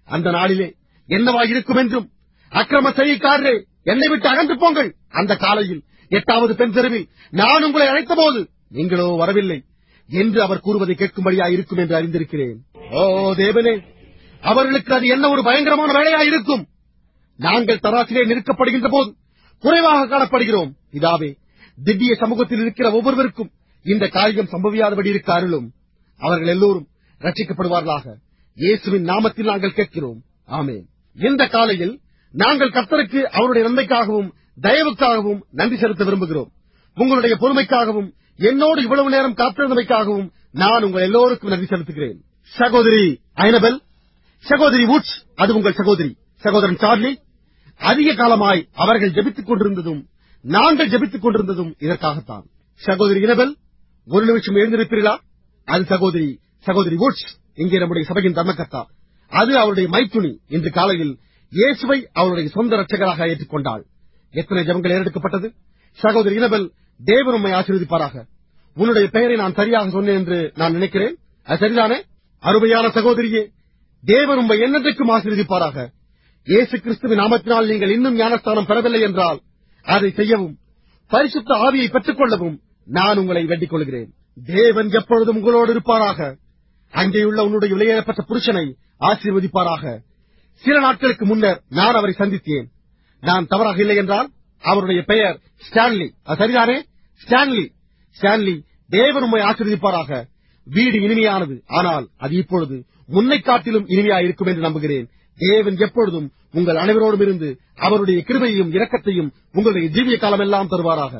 அந்த நாளிலே என்னவா இருக்கும் என்றும் அக்கிரம செய்யக்காரரே என்னை விட்டு அகன்று போங்கள் அந்த காலையில் எட்டாவது பெண் தெருவில் நான் உங்களை அழைத்த போது நீங்களோ வரவில்லை என்று அவர் கூறுவதை கேட்கும்படியா இருக்கும் என்று அறிந்திருக்கிறேன் ஓ தேவனே அவர்களுக்கு அது என்ன ஒரு பயங்கரமான வேலையா இருக்கும் நாங்கள் தராசிலே நிற்கப்படுகின்ற போது குறைவாக காணப்படுகிறோம் இதாவே திவ்ய சமூகத்தில் இருக்கிற ஒவ்வொருவருக்கும் இந்த காரியம் சம்பவியாதபடி இருக்க அருளும் அவர்கள் எல்லோரும் ரட்சிக்கப்படுவார்களாக இயேசுவின் நாமத்தில் நாங்கள் கேட்கிறோம் ஆமென் இந்த காலையில் நாங்கள் கர்த்தருக்கு அவருடைய நன்மைக்காகவும் தயவுக்காகவும் நன்றி செலுத்த விரும்புகிறோம் உங்களுடைய பொறுமைக்காகவும் என்னோடு இவ்வளவு நேரம் காத்திருந்தமைக்காகவும் நான் உங்கள் எல்லோருக்கும் நன்றி செலுத்துகிறேன் சகோதரி ஐனபெல் சகோதரி வுட்ஸ் அது உங்கள் சகோதரி சகோதரன் சார்லி அதிக காலமாய் அவர்கள் ஜெபித்துக் கொண்டிருந்ததும் நாங்கள் ஜெபித்துக் கொண்டிருந்ததும் இதற்காகத்தான் சகோதரி இனபெல் ஒரு நிமிஷம் எழுந்திருப்பீர்களா அது சகோதரி சகோதரி வுட்ஸ் இங்கே நம்முடைய சபையின் தர்மகர்த்தா அது அவருடைய மைத்துணி இன்று காலையில் இயேசுவை அவருடைய சொந்த ரட்சகராக ஏற்றுக்கொண்டாள் எத்தனை ஜபங்கள் ஏறெடுக்கப்பட்டது சகோதரி இனபெல் தேவன் உம்மை ஆசீர்வதிப்பாராக உன்னுடைய பெயரை நான் சரியாக சொன்னேன் என்று நான் நினைக்கிறேன் அது சரிதானே அருமையான சகோதரியே தேவன் உம்மை என்னென்றைக்கும் ஆசீர்வதிப்பாராக இயேசு கிறிஸ்துவின் நாமத்தினால் நீங்கள் இன்னும் ஞானஸ்தானம் பெறவில்லை என்றால் அதை செய்யவும் பரிசுத்த ஆவியை பெற்றுக் கொள்ளவும் நான் உங்களை வேண்டிக் கொள்கிறேன் தேவன் எப்பொழுதும் உங்களோடு இருப்பாராக அங்கேயுள்ள உன்னுடைய விலையேறப்பட்ட புருஷனை ஆசீர்வதிப்பாராக சில நாட்களுக்கு முன்னர் நான் அவரை சந்தித்தேன் நான் தவறாக இல்லை என்றால் அவருடைய பெயர் ஸ்டான்லி அது சரிதானே ஸ்டான்லி ஸ்டான்லி தேவன் உம்மை ஆசீர்வதிப்பாராக வீடு இனிமையானது ஆனால் அது இப்பொழுது முன்னை காட்டிலும் இனிமையா இருக்கும் என்று நம்புகிறேன் தேவன் எப்பொழுதும் உங்கள் அனைவரோடும் இருந்து அவருடைய கிருபையையும் இரக்கத்தையும் உங்களுடைய ஜீவிய காலமெல்லாம் தருவாராக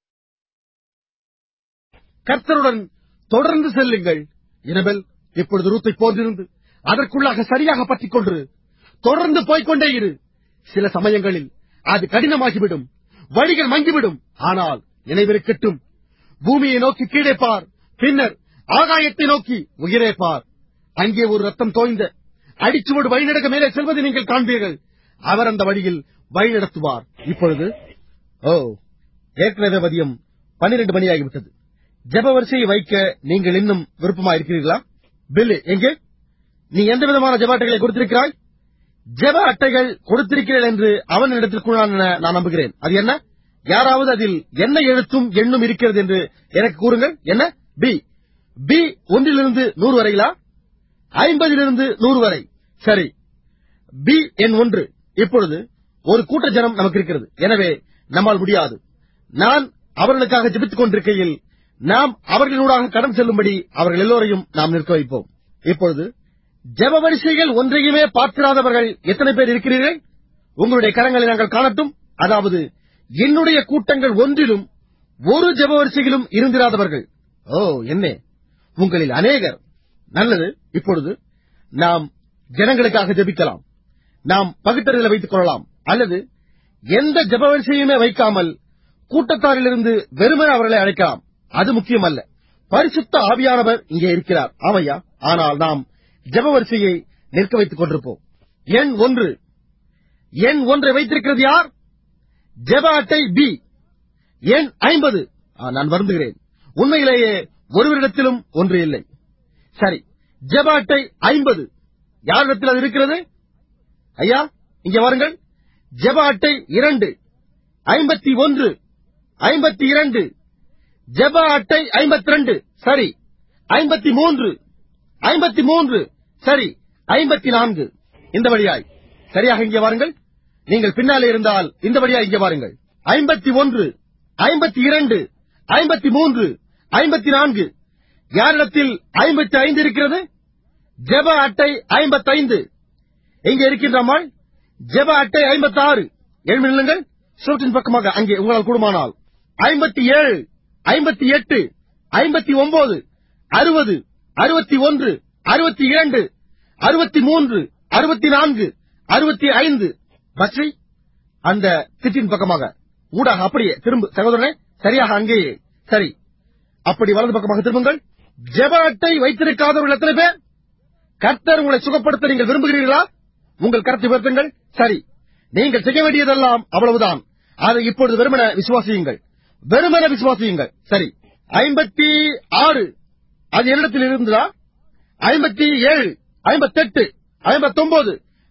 கர்த்தருடன் தொடர்ந்து செல்லுங்கள் இனபெல் இப்பொழுது ரூத்தை போன்றிருந்து அதற்குள்ளாக சரியாக பற்றிக் கொண்டு தொடர்ந்து போய்க்கொண்டே இரு சில சமயங்களில் அது கடினமாகிவிடும் வழிகள் மங்கிவிடும் ஆனால் நினைவிருக்கட்டும் பூமியை நோக்கி கீழே பார் பின்னர் ஆகாயத்தை நோக்கி உயிரே பார் அங்கே ஒரு ரத்தம் தோய்ந்த அடிச்சுவடு வழிநடக்க மேலே செல்வதை நீங்கள் காண்பீர்கள் அவர் அந்த வழியில் வழிநடத்துவார் இப்பொழுது ஓ ஏற்கனவே மதியம் பன்னிரண்டு மணியாகிவிட்டது ஜெப வரிசையை வைக்க நீங்கள் இன்னும் விருப்பமா இருக்கிறீர்களா பில்லு எங்கே நீ எந்த விதமான ஜெப அட்டைகளை கொடுத்திருக்கிறாய் ஜெப அட்டைகள் கொடுத்திருக்கிறேன் என்று அவன் இடத்தில் கூறினான் என நான் நம்புகிறேன் அது என்ன யாராவது அதில் என்ன எழுத்தும் எண்ணும் இருக்கிறது என்று எனக்கு கூறுங்கள் என்ன பி பி ஒன்றிலிருந்து நூறு வரையிலா ஐம்பதிலிருந்து நூறு வரை சரி பி எண் ஒன்று இப்பொழுது ஒரு கூட்ட ஜனம் நமக்கு இருக்கிறது எனவே நம்மால் முடியாது நான் அவர்களுக்காக ஜெபித்துக் கொண்டிருக்கையில் நாம் அவர்களூடாக கடன் செல்லும்படி அவர்கள் எல்லோரையும் நாம் நிற்க வைப்போம் இப்பொழுது ஜெப வரிசைகள் ஒன்றையுமே பார்த்திராதவர்கள் எத்தனை பேர் இருக்கிறீர்கள் உங்களுடைய கரங்களை நாங்கள் காணட்டும் அதாவது என்னுடைய கூட்டங்கள் ஒன்றிலும் ஒரு ஜெப வரிசையிலும் இருந்திராதவர்கள் ஓ என்ன உங்களில் அநேகர் நல்லது இப்பொழுது நாம் ஜனங்களுக்காக ஜெபிக்கலாம் நாம் பகுத்தறிதலை வைத்துக் கொள்ளலாம் அல்லது எந்த ஜெப வரிசையுமே வைக்காமல் கூட்டத்தாரிலிருந்து வெறுமனே அவர்களை அழைக்கலாம் அது முக்கியமல்ல பரிசுத்த ஆவியானவர் இங்கே இருக்கிறார் ஆமையா ஆனால் நாம் ஜெப வரிசையை நிற்க வைத்துக் கொண்டிருப்போம் எண் ஒன்று எண் ஒன்றை வைத்திருக்கிறது யார் ஜெப அட்டை பி எண் ஐம்பது நான் வருந்துகிறேன் உண்மையிலேயே ஒருவரிடத்திலும் ஒன்று இல்லை சரி ஜெப அட்டை ஐம்பது யாரிடத்தில் அது இருக்கிறது ஐயா இங்கே வாருங்கள் ஜெப அட்டை இரண்டு ஐம்பத்தி ஒன்று ஐம்பத்தி இரண்டு ஜெப அட்டை ஐம்பத்தி ரெண்டு சரி ஐம்பத்தி மூன்று ஐம்பத்தி மூன்று சரி ஐம்பத்தி நான்கு இந்த வழியாய் சரியாக இங்கே வாருங்கள் நீங்கள் பின்னாலே இருந்தால் இந்த வழியாய் இங்கே வாருங்கள் ஐம்பத்தி ஒன்று ஐம்பத்தி இரண்டு ஐம்பத்தி மூன்று ஐம்பத்தி நான்கு யாரிடத்தில் ஐம்பத்தி ஐந்து இருக்கிறது ஜெப அட்டை ஐம்பத்தைந்து எங்கே இருக்கின்றமாள் ஜெப அட்டை ஐம்பத்தி ஆறு எழுமி நில்லுங்கள் சுவற்றின் பக்கமாக அங்கே உங்களால் கூடுமானால் ஐம்பத்தி ஏழு ஐம்பத்தி எட்டு ஐம்பத்தி ஒன்பது அறுபது அறுபத்தி ஒன்று அறுபத்தி இரண்டு அறுபத்தி மூன்று அறுபத்தி நான்கு அறுபத்தி ஐந்து பஸ்ரி அந்த திட்டின் பக்கமாக ஊடாக அப்படியே திரும்ப சகோதரனே சரியாக அங்கேயே சரி அப்படி வலது பக்கமாக திரும்புங்கள் ஜெப அட்டை வைத்திருக்காதவர்கள் எத்தனை பேர் கர்த்தர் உங்களை சுகப்படுத்த நீங்கள் விரும்புகிறீர்களா உங்கள் கருத்தை உயர்த்துங்கள் சரி நீங்கள் செய்ய வேண்டியதெல்லாம் அவ்வளவுதான் அதை இப்பொழுது வெறுமன விசுவாசியுங்கள் வெறுமன விசுவாசியுங்கள் சரி ஐம்பத்தி ஆறு அது என்னிடத்தில் இருந்ததா ஐம்பத்தி ஏழு ஐம்பத்தெட்டு ஐம்பத்தொன்பது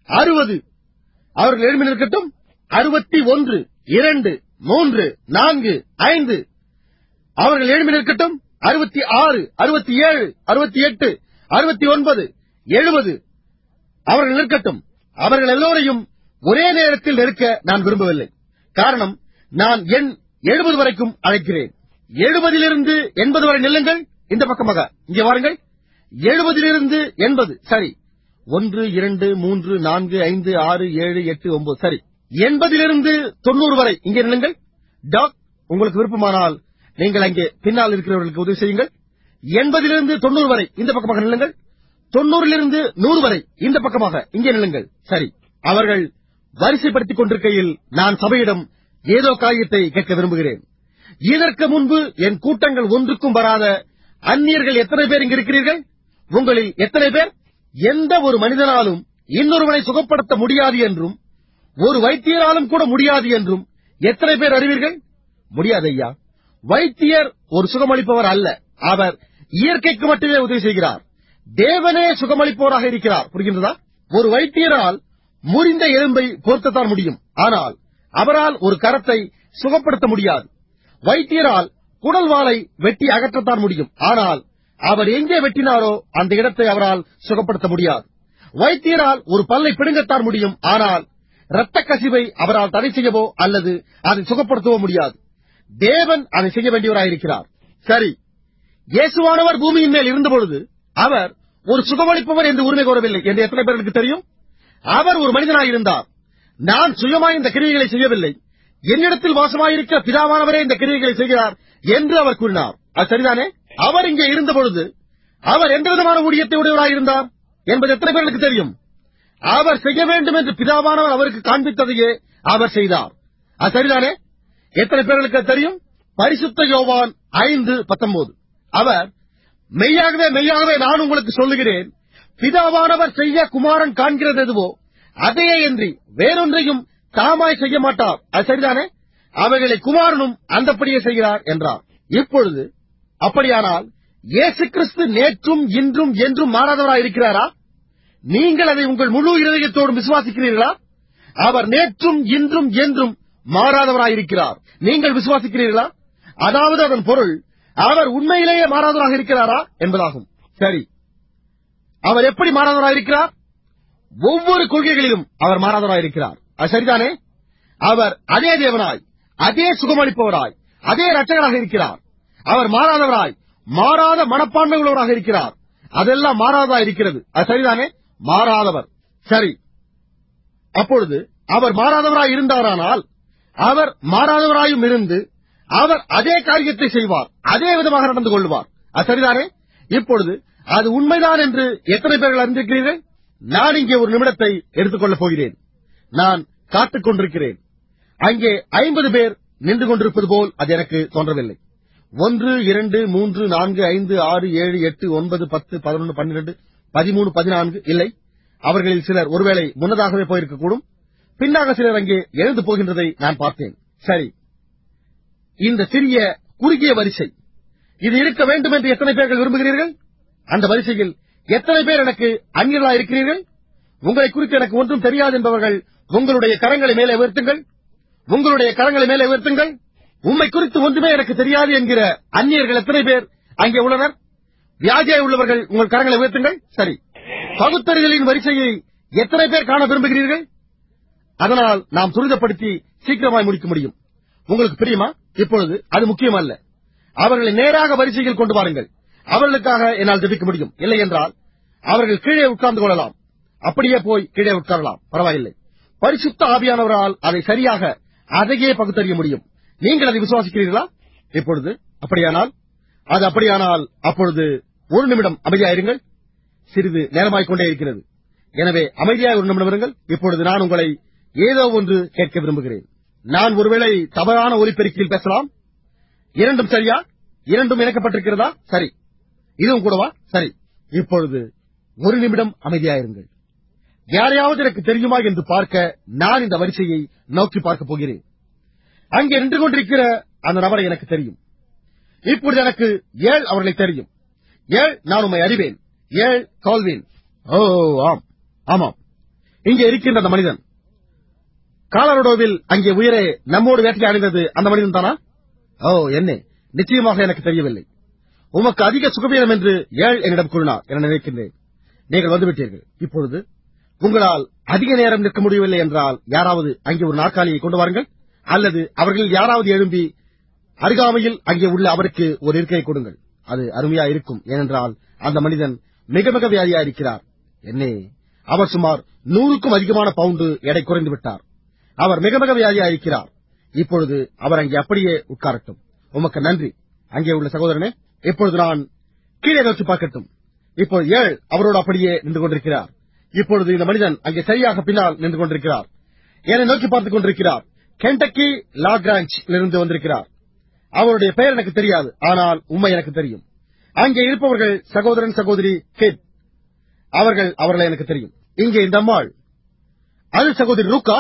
அறுபது அவர்கள் எழுப்பி நிற்கட்டும் அறுபத்தி ஒன்று இரண்டு மூன்று நான்கு ஐந்து அவர்கள் எழுப்பி நிற்கட்டும் அறுபத்தி ஆறு அறுபத்தி ஏழு அறுபத்தி எட்டு அறுபத்தி ஒன்பது எழுபது அவர்கள் நிற்கட்டும் அவர்கள் எல்லோரையும் ஒரே நேரத்தில் நெருக்க நான் விரும்பவில்லை காரணம் நான் எண் எழுபது வரைக்கும் அழைக்கிறேன் எழுபதிலிருந்து எண்பது வரை நில்லுங்கள் இந்த பக்கமாக இங்கே வாருங்கள் எழுபதிலிருந்து எண்பது சரி ஒன்று இரண்டு மூன்று நான்கு ஐந்து ஆறு ஏழு எட்டு ஒன்பது சரி எண்பதிலிருந்து தொண்ணூறு வரை இங்கே நில்லுங்கள் டாக் உங்களுக்கு விருப்பமானால் நீங்கள் அங்கே பின்னால் இருக்கிறவர்களுக்கு உதவி செய்யுங்கள் எண்பதிலிருந்து தொண்ணூறு வரை இந்த பக்கமாக நில்லுங்கள் தொண்ணூறிலிருந்து நூறு வரை இந்த பக்கமாக இங்கே நில்லுங்கள் சரி அவர்கள் வரிசைப்படுத்திக் கொண்டிருக்கையில் நான் சபையிடம் ஏதோ காரியத்தை கேட்க விரும்புகிறேன் இதற்கு முன்பு என் கூட்டங்கள் ஒன்றுக்கும் வராத அந்நியர்கள் எத்தனை பேர் இங்கு இருக்கிறீர்கள் உங்களில் எத்தனை பேர் எந்த ஒரு மனிதனாலும் இன்னொருவனை சுகப்படுத்த முடியாது என்றும் ஒரு வைத்தியராலும் கூட முடியாது என்றும் எத்தனை பேர் அறிவீர்கள் முடியாது ஐயா வைத்தியர் ஒரு சுகமளிப்பவர் அல்ல அவர் இயற்கைக்கு மட்டுமே உதவி செய்கிறார் தேவனே சுகமளிப்பவராக இருக்கிறார் புரிகின்றதா ஒரு வைத்தியரால் முறிந்த எலும்பை பொருத்தத்தான் முடியும் ஆனால் அவரால் ஒரு கரத்தை சுகப்படுத்த முடியாது வைத்தியரால் குடல் வாளை வெட்டி அகற்றத்தான் முடியும் ஆனால் அவர் எங்கே வெட்டினாரோ அந்த இடத்தை அவரால் சுகப்படுத்த முடியாது வைத்தியரால் ஒரு பல்லை பிடுங்கத்தான் முடியும் ஆனால் இரத்த கசிவை அவரால் தடை செய்யவோ அல்லது அதை சுகப்படுத்தவோ முடியாது தேவன் அதை செய்ய வேண்டியவராயிருக்கிறார் சரி இயேசுவானவர் பூமியின் மேல் இருந்தபொழுது அவர் ஒரு சுகமளிப்பவர் என்று உரிமை கோரவில்லை என்று எத்தனை பேருக்கு தெரியும் அவர் ஒரு மனிதனாயிருந்தார் நான் சுயமாய் இந்த கிரியைகளை செய்யவில்லை என்னிடத்தில் வாசமாயிருக்கிற பிதாவானவரே இந்த கிரியைகளை செய்கிறார் என்று அவர் கூறினார் அது சரிதானே அவர் இங்கே இருந்தபொழுது அவர் எந்த விதமான ஊழியத்தை உடையவராயிருந்தார் என்பது எத்தனை பேருக்கு தெரியும் அவர் செய்ய வேண்டும் என்று பிதாவானவர் அவருக்கு காண்பித்ததையே அவர் செய்தார் அது சரிதானே எத்தனை பேர்களுக்கு அது தெரியும் பரிசுத்த யோவான் ஐந்து பத்தொன்பது அவர் மெய்யாகவே மெய்யாகவே நான் உங்களுக்கு சொல்லுகிறேன் பிதாவானவர் செய்ய குமாரன் காண்கிறது எதுவோ அதையே என்று வேறொன்றையும் தாமாய் செய்ய மாட்டார் அது சரிதானே அவைகளை குமாரனும் அந்தப்படியே செய்கிறார் என்றார் இப்பொழுது அப்படியானால் இயேசு கிறிஸ்து நேற்றும் இன்றும் என்றும் மாறாதவராய் இருக்கிறாரா நீங்கள் அதை உங்கள் முழு இருதயத்தோடும் விசுவாசிக்கிறீர்களா அவர் நேற்றும் இன்றும் என்றும் மாறாதவராயிருக்கிறார் நீங்கள் விசுவாசிக்கிறீர்களா அதாவது அதன் பொருள் அவர் உண்மையிலேயே மாறாதவராக இருக்கிறாரா என்பதாகும் சரி அவர் எப்படி மாறாதவராயிருக்கிறார் ஒவ்வொரு கொள்கைகளிலும் அவர் மாறாதவராயிருக்கிறார் அது சரிதானே அவர் அதே தேவனாய் அதே சுகமளிப்பவராய் அதே ரட்சகராக இருக்கிறார் அவர் மாறாதவராய் மாறாத மனப்பான்மை உள்ளவராக இருக்கிறார் அதெல்லாம் மாறாததா இருக்கிறது அது சரிதானே மாறாதவர் சரி அப்பொழுது அவர் மாறாதவராய் இருந்தாரானால் அவர் மாறாதவராயும் இருந்து அவர் அதே காரியத்தை செய்வார் அதே விதமாக நடந்து கொள்வார் அது சரிதானே இப்பொழுது அது உண்மைதான் என்று எத்தனை பேர்கள் அறிந்திருக்கிறீர்கள் நான் இங்கே ஒரு நிமிடத்தை எடுத்துக்கொள்ளப் போகிறேன் நான் காத்துக் கொண்டிருக்கிறேன் அங்கே ஐம்பது பேர் நின்று கொண்டிருப்பது போல் அது எனக்கு தோன்றவில்லை ஒன்று இரண்டு மூன்று நான்கு ஐந்து ஆறு ஏழு எட்டு ஒன்பது பத்து பதினொன்று பன்னிரண்டு பதிமூணு பதினான்கு இல்லை அவர்களில் சிலர் ஒருவேளை முன்னதாகவே போயிருக்கக்கூடும் பின்னாக சிலர் அங்கே எழுந்து போகின்றதை நான் பார்த்தேன் சரி இந்த சிறிய குறுகிய வரிசை இது இருக்க வேண்டும் என்று எத்தனை பேர்கள் விரும்புகிறீர்கள் அந்த வரிசையில் எத்தனை பேர் எனக்கு அந்நியர்களா இருக்கிறீர்கள் உங்களை குறித்து எனக்கு ஒன்றும் தெரியாது என்பவர்கள் உங்களுடைய கரங்களை மேலே உயர்த்துங்கள் உங்களுடைய கரங்களை மேலே உயர்த்துங்கள் உம்மை குறித்து ஒன்றுமே எனக்கு தெரியாது என்கிற அந்நியர்கள் எத்தனை பேர் அங்கே உள்ளனர் வியாதியாய் உள்ளவர்கள் உங்கள் கரங்களை உயர்த்துங்கள் சரி பகுத்தறிதலின் வரிசையை எத்தனை பேர் காண விரும்புகிறீர்கள் அதனால் நாம் துரிதப்படுத்தி சீக்கிரமாய் முடிக்க முடியும் உங்களுக்கு பிரியுமா இப்பொழுது அது முக்கியமல்ல அவர்களை நேராக வரிசையில் கொண்டு வாருங்கள் அவர்களுக்காக என்னால் ஜெபிக்க முடியும் இல்லை என்றால் அவர்கள் கீழே உட்கார்ந்து கொள்ளலாம் அப்படியே போய் கீழே உட்காரலாம் பரவாயில்லை பரிசுத்த ஆவியானவரால் அதை சரியாக அதையே பகுத்தறிய முடியும் நீங்கள் அதை விசுவாசிக்கிறீர்களா இப்பொழுது அப்படியானால் அது அப்படியானால் அப்பொழுது ஒரு நிமிடம் அமைதியாயிருங்கள் சிறிது நேரமாய்க் கொண்டே இருக்கிறது எனவே அமைதியாய் ஒரு நிமிடம் இருங்கள் இப்பொழுது நான் உங்களை ஏதோ ஒன்று கேட்க விரும்புகிறேன் நான் ஒருவேளை தவறான ஒலிபெருக்கியில் பேசலாம் இரண்டும் சரியா இரண்டும் இணைக்கப்பட்டிருக்கிறதா சரி இதுவும் கூடவா சரி இப்பொழுது ஒரு நிமிடம் அமைதியாயிருங்கள் யாரையாவது எனக்கு தெரியுமா என்று பார்க்க நான் இந்த வரிசையை நோக்கி பார்க்க போகிறேன் அங்கே நின்று கொண்டிருக்கிற அந்த நபரை எனக்கு தெரியும் இப்பொழுது எனக்கு ஏழ் அவர்களை தெரியும் ஏழ் நான் உம்மை அறிவேன் ஏழ் கால்வேன் ஓ ஆம் ஆமாம் இங்கே இருக்கின்ற அந்த மனிதன் காலரோடோவில் அங்கே உயரே நம்மோடு வேட்டை அணிந்தது அந்த மனிதன் தானா ஓ என்ன நிச்சயமாக எனக்கு தெரியவில்லை உமக்கு அதிக சுகவீனம் என்று ஏழ் என்னிடம் கூறினார் என நினைக்கின்றேன் நீங்கள் வந்துவிட்டீர்கள் இப்பொழுது உங்களால் அதிக நேரம் நிற்க முடியவில்லை என்றால் யாராவது அங்கே ஒரு நாற்காலியை கொண்டு வாருங்கள் அல்லது அவர்கள் யாராவது எழும்பி அருகாமையில் அங்கே உள்ள அவருக்கு ஒரு இருக்கையை கொடுங்கள் அது அருமையா இருக்கும் ஏனென்றால் அந்த மனிதன் மிக மிக வியாதியா இருக்கிறார் என்னே அவர் சுமார் நூறுக்கும் அதிகமான பவுண்டு எடை குறைந்து விட்டார் அவர் மிக மிக வியாதியா இருக்கிறார் இப்பொழுது அவர் அங்கே அப்படியே உட்காரட்டும் உமக்கு நன்றி அங்கே உள்ள சகோதரனே இப்பொழுது நான் கீழே நோக்கி பார்க்கட்டும் இப்போது ஏழ் அவரோடு அப்படியே நின்று கொண்டிருக்கிறார் இப்பொழுது இந்த மனிதன் அங்கே சரியாக பின்னால் நின்று கொண்டிருக்கிறார் என்னை நோக்கி பார்த்துக் கொண்டிருக்கிறார் கென்டக்கி லா கிராஞ்ச் இருந்து வந்திருக்கிறார் அவருடைய பெயர் எனக்கு தெரியாது ஆனால் உண்மை எனக்கு தெரியும் அங்கே இருப்பவர்கள் சகோதரன் சகோதரி ஹெட் அவர்கள் அவர்களை எனக்கு தெரியும் இங்கே இந்த அம்மாள் அது சகோதரி ரூக்கா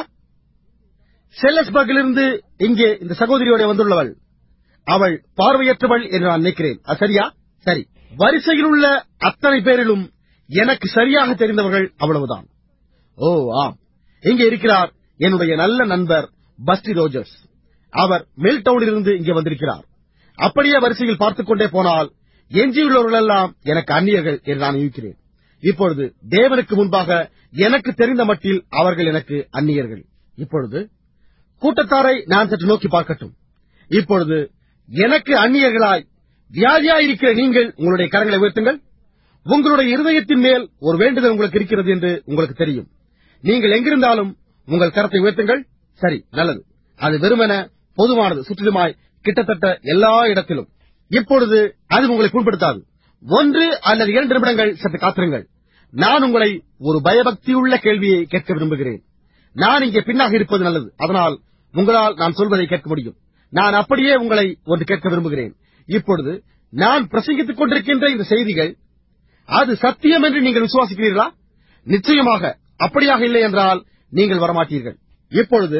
செல்லஸ்பர்கிலிருந்து இங்கே இந்த சகோதரியோட வந்துள்ளவள் அவள் பார்வையற்றவள் என்று நான் நினைக்கிறேன் அது சரியா சரி வரிசையில் உள்ள அத்தனை பேரிலும் எனக்கு சரியாக தெரிந்தவர்கள் அவ்வளவுதான் ஓ ஆம் இங்கே இருக்கிறார் என்னுடைய நல்ல நண்பர் பஸ்டி ரோஜர்ஸ் அவர் மெல்டவுனிலிருந்து இங்கே வந்திருக்கிறார் அப்படியே வரிசையில் பார்த்துக் கொண்டே போனால் எஞ்சியுள்ளவர்கள் எல்லாம் எனக்கு அந்நியர்கள் என்று நான் யூகிக்கிறேன் இப்பொழுது தேவனுக்கு முன்பாக எனக்கு தெரிந்த மட்டில் அவர்கள் எனக்கு அந்நியர்கள் இப்பொழுது கூட்டத்தாரை நான் சற்று நோக்கி பார்க்கட்டும் இப்பொழுது எனக்கு அந்நியர்களாய் வியாதியாயிருக்கிற நீங்கள் உங்களுடைய கரங்களை உயர்த்துங்கள் உங்களுடைய இருதயத்தின் மேல் ஒரு வேண்டுதல் உங்களுக்கு இருக்கிறது என்று உங்களுக்கு தெரியும் நீங்கள் எங்கிருந்தாலும் உங்கள் கரத்தை உயர்த்துங்கள் சரி நல்லது அது வெறுமென பொதுவானது சுற்றிலுமாய் கிட்டத்தட்ட எல்லா இடத்திலும் இப்பொழுது அது உங்களை புண்படுத்தாது ஒன்று அல்லது இரண்டு நிமிடங்கள் சற்று காத்திருங்கள் நான் உங்களை ஒரு பயபக்தியுள்ள கேள்வியை கேட்க விரும்புகிறேன் நான் இங்கே பின்னாக இருப்பது நல்லது அதனால் உங்களால் நான் சொல்வதை கேட்க முடியும் நான் அப்படியே உங்களை ஒன்று கேட்க விரும்புகிறேன் இப்பொழுது நான் பிரசங்கித்துக் கொண்டிருக்கின்ற இந்த செய்திகள் அது சத்தியம் என்று நீங்கள் விசுவாசிக்கிறீர்களா நிச்சயமாக அப்படியாக இல்லை என்றால் நீங்கள் வரமாட்டீர்கள் இப்பொழுது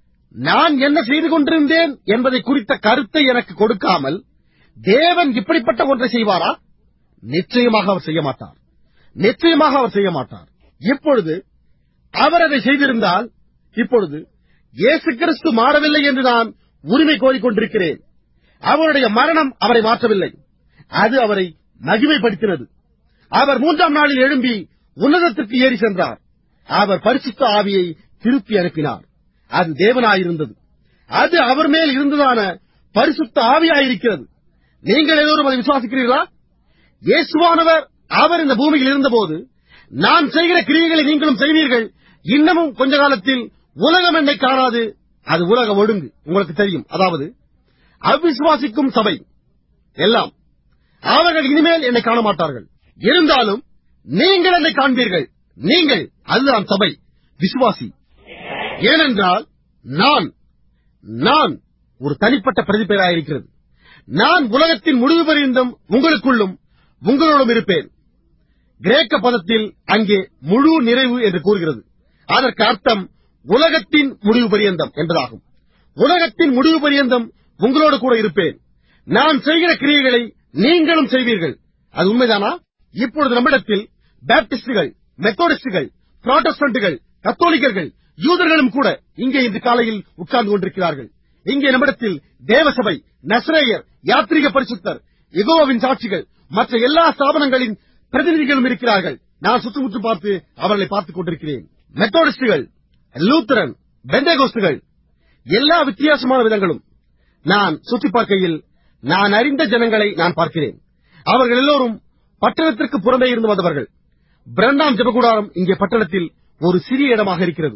நான் என்ன செய்து கொண்டிருந்தேன் என்பதை குறித்த கருத்தை எனக்கு கொடுக்காமல் தேவன் இப்படிப்பட்ட ஒன்றை செய்வாரா நிச்சயமாக அவர் செய்ய மாட்டார் நிச்சயமாக அவர் செய்ய மாட்டார் இப்பொழுது அவர் அதை செய்திருந்தால் இப்பொழுது இயேசு கிறிஸ்து மாறவில்லை என்று நான் உரிமை கோரிக்கொண்டிருக்கிறேன் அவருடைய மரணம் அவரை மாற்றவில்லை அது அவரை மகிமைப்படுத்தினது அவர் மூன்றாம் நாளில் எழும்பி உன்னதத்திற்கு ஏறி சென்றார் அவர் பரிசுத்த ஆவியை திருப்பி அனுப்பினார் அது தேவனாயிருந்தது அது அவர் மேல் இருந்ததான பரிசுத்த ஆவியாயிருக்கிறது நீங்கள் எல்லோரும் அதை விசுவாசிக்கிறீர்களா இயேசுவானவர் அவர் இந்த பூமியில் இருந்தபோது நான் செய்கிற கிரியைகளை நீங்களும் செய்வீர்கள் இன்னமும் கொஞ்ச காலத்தில் உலகம் என்னை காணாது அது உலக ஒழுங்கு உங்களுக்கு தெரியும் அதாவது அவிசுவாசிக்கும் சபை எல்லாம் அவர்கள் இனிமேல் என்னை காண மாட்டார்கள் இருந்தாலும் நீங்கள் என்னை காண்பீர்கள் நீங்கள் அதுதான் சபை விசுவாசி ஏனென்றால் நான் நான் ஒரு தனிப்பட்ட பிரதிபெயராயிருக்கிறது நான் உலகத்தின் முடிவு பரியந்தம் உங்களுக்குள்ளும் உங்களோடும் இருப்பேன் கிரேக்க பதத்தில் அங்கே முழு நிறைவு என்று கூறுகிறது அதற்கு அர்த்தம் உலகத்தின் முடிவு பரியந்தம் என்பதாகும் உலகத்தின் முடிவு பரியந்தம் உங்களோடு கூட இருப்பேன் நான் செய்கிற கிரியைகளை நீங்களும் செய்வீர்கள் அது உண்மைதானா இப்பொழுது நம்மிடத்தில் பேப்டிஸ்டுகள் மெத்தோடிஸ்டுகள் புரோட்டஸ்டன்ட்டுகள் கத்தோலிக்கர்கள் யூதர்களும் கூட இங்கே இன்று காலையில் உட்கார்ந்து கொண்டிருக்கிறார்கள் இங்கே நம்மிடத்தில் தேவசபை நஸ்ரேயர் யாத்ரீக பரிசுத்தர் எகோவின் சாட்சிகள் மற்ற எல்லா ஸ்தாபனங்களின் பிரதிநிதிகளும் இருக்கிறார்கள் நான் சுற்றுமுற்று பார்த்து அவர்களை பார்த்துக் கொண்டிருக்கிறேன் மெத்தோடிஸ்டுகள் லூத்தரன் பெண்டேகோஸ்துகள் எல்லா வித்தியாசமான விதங்களும் நான் சுற்றி பார்க்கையில் நான் அறிந்த ஜனங்களை நான் பார்க்கிறேன் அவர்கள் எல்லோரும் பட்டணத்திற்கு புறம்பே இருந்து வந்தவர்கள் பிரண்டாம் ஜபகுடாரம் இங்கே பட்டணத்தில் ஒரு சிறிய இடமாக இருக்கிறது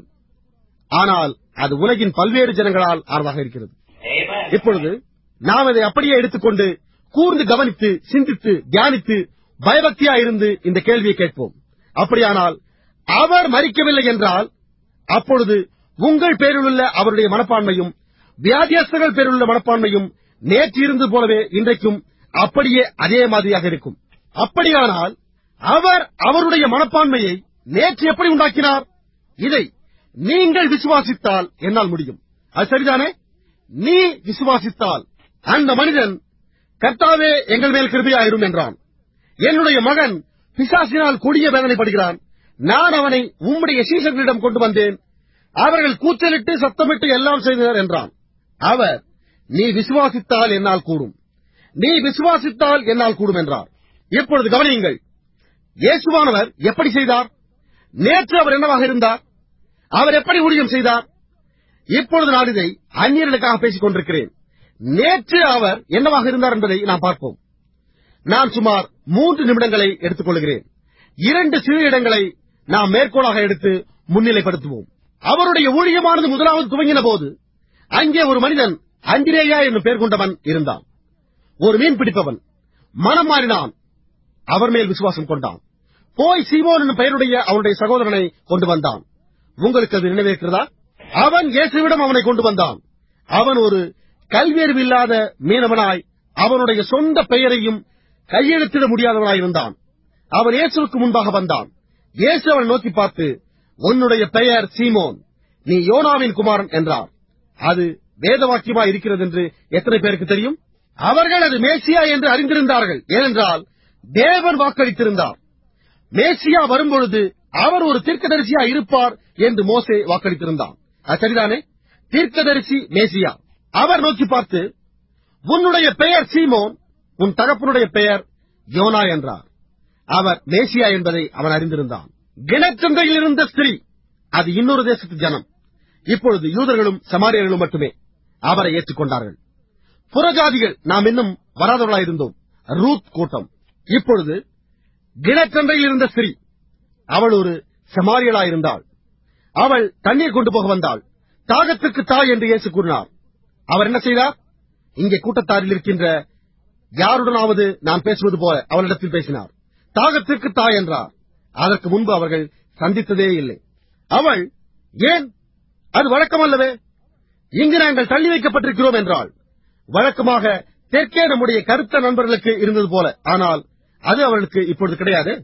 ஆனால் அது உலகின் பல்வேறு ஜனங்களால் ஆனதாக இருக்கிறது இப்பொழுது நாம் இதை அப்படியே எடுத்துக்கொண்டு கூர்ந்து கவனித்து சிந்தித்து தியானித்து பயபக்தியா இருந்து இந்த கேள்வியை கேட்போம் அப்படியானால் அவர் மறிக்கவில்லை என்றால் அப்பொழுது உங்கள் பேரிலுள்ள அவருடைய மனப்பான்மையும் வியாதியஸ்தர்கள் பேரிலுள்ள மனப்பான்மையும் நேற்று இருந்தது போலவே இன்றைக்கும் அப்படியே அதே மாதிரியாக இருக்கும் அப்படியானால் அவர் அவருடைய மனப்பான்மையை நேற்று எப்படி உண்டாக்கினார் இதை நீங்கள் விசுவாசித்தால் என்னால் முடியும் அது சரிதானே நீ விசுவாசித்தால் அந்த மனிதன் கர்த்தாவே எங்கள் மேல் கிருபையாயிரும் என்றான் என்னுடைய மகன் பிசாசினால் கொடிய வேதனைப்படுகிறான் நான் அவனை உம்முடைய சீசர்களிடம் கொண்டு வந்தேன் அவர்கள் கூச்சலிட்டு சத்தமிட்டு எல்லாம் செய்தனர் என்றான் அவர் நீ விசுவாசித்தால் என்னால் கூடும் நீ விசுவாசித்தால் என்னால் கூடும் என்றார் இப்பொழுது கவனியுங்கள் இயேசுவானவர் எப்படி செய்தார் நேற்று அவர் என்னவாக இருந்தார் அவர் எப்படி ஊழியம் செய்தார் இப்பொழுது நான் இதை அந்நியர்களுக்காக பேசிக் கொண்டிருக்கிறேன் நேற்று அவர் என்னவாக இருந்தார் என்பதை நாம் பார்ப்போம் நான் சுமார் மூன்று நிமிடங்களை எடுத்துக் கொள்கிறேன் இரண்டு சிறு இடங்களை நாம் மேற்கோளாக எடுத்து முன்னிலைப்படுத்துவோம் அவருடைய ஊழியமானது முதலாவது துவங்கின போது அங்கே ஒரு மனிதன் அந்திரேயா என்னும் பெயர் கொண்டவன் இருந்தான் ஒரு மீன் பிடிப்பவன் மனம் மாறினான் அவர் மேல் விசுவாசம் கொண்டான் போய் சீமோன் என்னும் பெயருடைய அவருடைய சகோதரனை கொண்டு வந்தான் உங்களுக்கு அது நினைவேற்கிறதா அவன் இயேசுவிடம் அவனை கொண்டு வந்தான் அவன் ஒரு கல்வியறிவு இல்லாத மீனவனாய் அவனுடைய சொந்த பெயரையும் கையெழுத்திட முடியாதவனாய் இருந்தான் அவன் இயேசுவுக்கு முன்பாக வந்தான் இயேசு அவனை நோக்கி பார்த்து உன்னுடைய பெயர் சீமோன் நீ யோனாவின் குமாரன் என்றார் அது வேத வாக்கியமாய் இருக்கிறது என்று எத்தனை பேருக்கு தெரியும் அவர்கள் அது மேசியா என்று அறிந்திருந்தார்கள் ஏனென்றால் தேவன் வாக்களித்திருந்தார் மேசியா வரும்பொழுது அவர் ஒரு தீர்க்கதரிசியா இருப்பார் என்று மோசே வாக்களித்திருந்தான் அது சரிதானே தீர்க்கதரிசி மேசியா அவர் நோக்கி பார்த்து உன்னுடைய பெயர் சீமோன் உன் தகப்பனுடைய பெயர் யோனா என்றார் அவர் மேசியா என்பதை அவன் அறிந்திருந்தான் கிணச்சந்தையில் இருந்த ஸ்திரீ அது இன்னொரு தேசத்து ஜனம் இப்பொழுது யூதர்களும் சமாரியர்களும் மட்டுமே அவரை ஏற்றுக்கொண்டார்கள் புறஜாதிகள் நாம் இன்னும் வராதவர்களாயிருந்தோம் ரூத் கூட்டம் இப்பொழுது கிணற்றன்றையில் இருந்த ஸ்திரீ அவள் ஒரு சமாரியலாயிருந்தாள் அவள் தண்ணீர் கொண்டு போக வந்தாள் தாகத்துக்கு தாய் என்று இயேசு கூறினார் அவர் என்ன செய்தார் இங்கே கூட்டத்தாரில் இருக்கின்ற யாருடனாவது நான் பேசுவது போல அவளிடத்தில் பேசினார் தாகத்திற்கு தாய் என்றார் அதற்கு முன்பு அவர்கள் சந்தித்ததே இல்லை அவள் ஏன் அது வழக்கமல்லவே இங்கு நாங்கள் தள்ளி வைக்கப்பட்டிருக்கிறோம் என்றாள் வழக்கமாக தெற்கே நம்முடைய கருத்த நண்பர்களுக்கு இருந்தது போல ஆனால் அது அவர்களுக்கு இப்பொழுது கிடையாது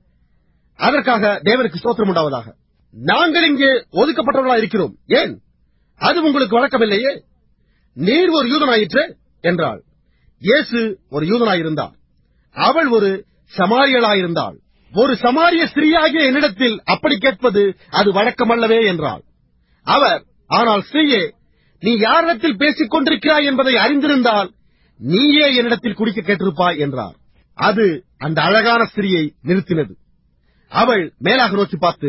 அதற்காக தேவனுக்கு ஸ்தோத்திரம் உண்டாவதாக நாங்கள் இங்கே ஒதுக்கப்பட்டவர்களா இருக்கிறோம் ஏன் அது உங்களுக்கு வழக்கமில்லையே நீர் ஒரு யூதனாயிற்று என்றாள் இயேசு ஒரு யூதனாயிருந்தார் அவள் ஒரு சமாரியலாயிருந்தாள் ஒரு சமாரிய ஸ்திரீயாகிய என்னிடத்தில் அப்படி கேட்பது அது வழக்கமல்லவே என்றாள் அவர் ஆனால் ஸ்திரீயே நீ யாரிடத்தில் பேசிக் கொண்டிருக்கிறாய் என்பதை அறிந்திருந்தால் நீயே என்னிடத்தில் குடிக்க கேட்டிருப்பாய் என்றார் அது அந்த அழகான ஸ்திரியை நிறுத்தினது அவள் மேலாக நோக்கி பார்த்து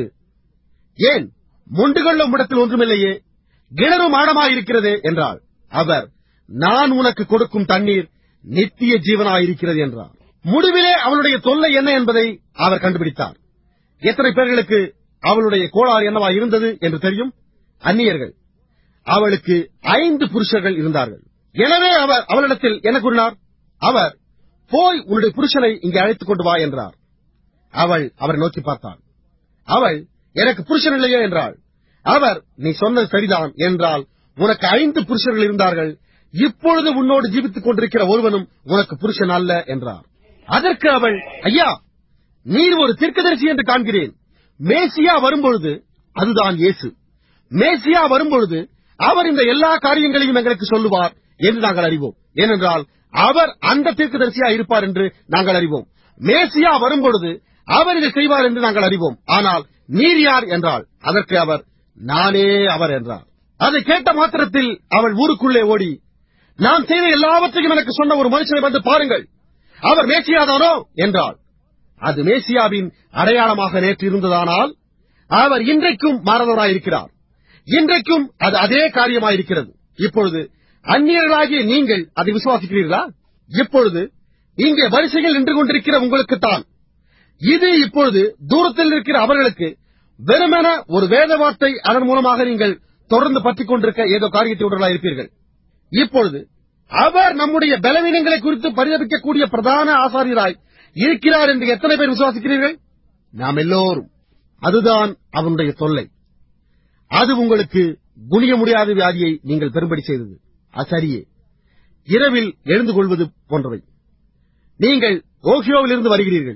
ஏன் மொண்டு கொள்ள உம்மிடத்தில் ஒன்றுமில்லையே கிணறும் ஆழமாயிருக்கிறதே என்றாள் அவர் நான் உனக்கு கொடுக்கும் தண்ணீர் நித்திய ஜீவனாயிருக்கிறது என்றார் முடிவிலே அவளுடைய தொல்லை என்ன என்பதை அவர் கண்டுபிடித்தார் எத்தனை பேர்களுக்கு அவளுடைய கோளாறு என்னவா இருந்தது என்று தெரியும் அந்நியர்கள் அவளுக்கு ஐந்து புருஷர்கள் இருந்தார்கள் எனவே அவர் அவளிடத்தில் என்ன கூறினார் அவர் போய் உன்னுடைய புருஷனை இங்கே அழைத்துக் கொண்டு வா என்றார் அவள் அவரை நோக்கி பார்த்தாள் அவள் எனக்கு புருஷன் இல்லையே என்றாள் அவர் நீ சொன்னது சரிதான் என்றால் உனக்கு ஐந்து புருஷர்கள் இருந்தார்கள் இப்பொழுது உன்னோடு ஜீவித்துக் கொண்டிருக்கிற ஒருவனும் உனக்கு புருஷன் அல்ல என்றார் அதற்கு அவள் ஐயா நீர் ஒரு தீர்க்கதரிசி என்று காண்கிறேன் மேசியா வரும்பொழுது அதுதான் இயேசு மேசியா வரும்பொழுது அவர் இந்த எல்லா காரியங்களையும் எங்களுக்கு சொல்லுவார் என்று நாங்கள் அறிவோம் ஏனென்றால் அவர் அந்த தீர்க்கதரிசியா இருப்பார் என்று நாங்கள் அறிவோம் மேசியா வரும்பொழுது அவர் இதை செய்வார் என்று நாங்கள் அறிவோம் ஆனால் நீர் யார் என்றால் அதற்கு அவர் நானே அவர் என்றார் அதை கேட்ட மாத்திரத்தில் அவள் ஊருக்குள்ளே ஓடி நான் செய்த எல்லாவற்றையும் எனக்கு சொன்ன ஒரு மனுஷனை வந்து பாருங்கள் அவர் மேசியாதானோ என்றாள் அது மேசியாவின் அடையாளமாக நேற்று இருந்ததானால் அவர் இன்றைக்கும் மாறவராயிருக்கிறார் இன்றைக்கும் அது அதே காரியமாயிருக்கிறது இப்பொழுது அந்நியர்களாகிய நீங்கள் அதை விசுவாசிக்கிறீர்களா இப்பொழுது இங்கே வரிசையில் நின்று கொண்டிருக்கிற உங்களுக்குத்தான் இது இப்பொழுது தூரத்தில் இருக்கிற அவர்களுக்கு வெறுமென ஒரு வேத வார்த்தை அதன் மூலமாக நீங்கள் தொடர்ந்து பற்றிக் கொண்டிருக்க ஏதோ காரியத்தை உடலா இருப்பீர்கள் இப்பொழுது அவர் நம்முடைய பலவீனங்களை குறித்து பரிதபிக்கக்கூடிய பிரதான ஆசாரியராய் இருக்கிறார் என்று எத்தனை பேர் விசுவாசிக்கிறீர்கள் நாம் எல்லோரும் அதுதான் அவனுடைய தொல்லை அது உங்களுக்கு குணிய முடியாத வியாதியை நீங்கள் பெரும்படி செய்தது அது சரியே இரவில் எழுந்து கொள்வது போன்றவை நீங்கள் ஓஹியோவிலிருந்து வருகிறீர்கள்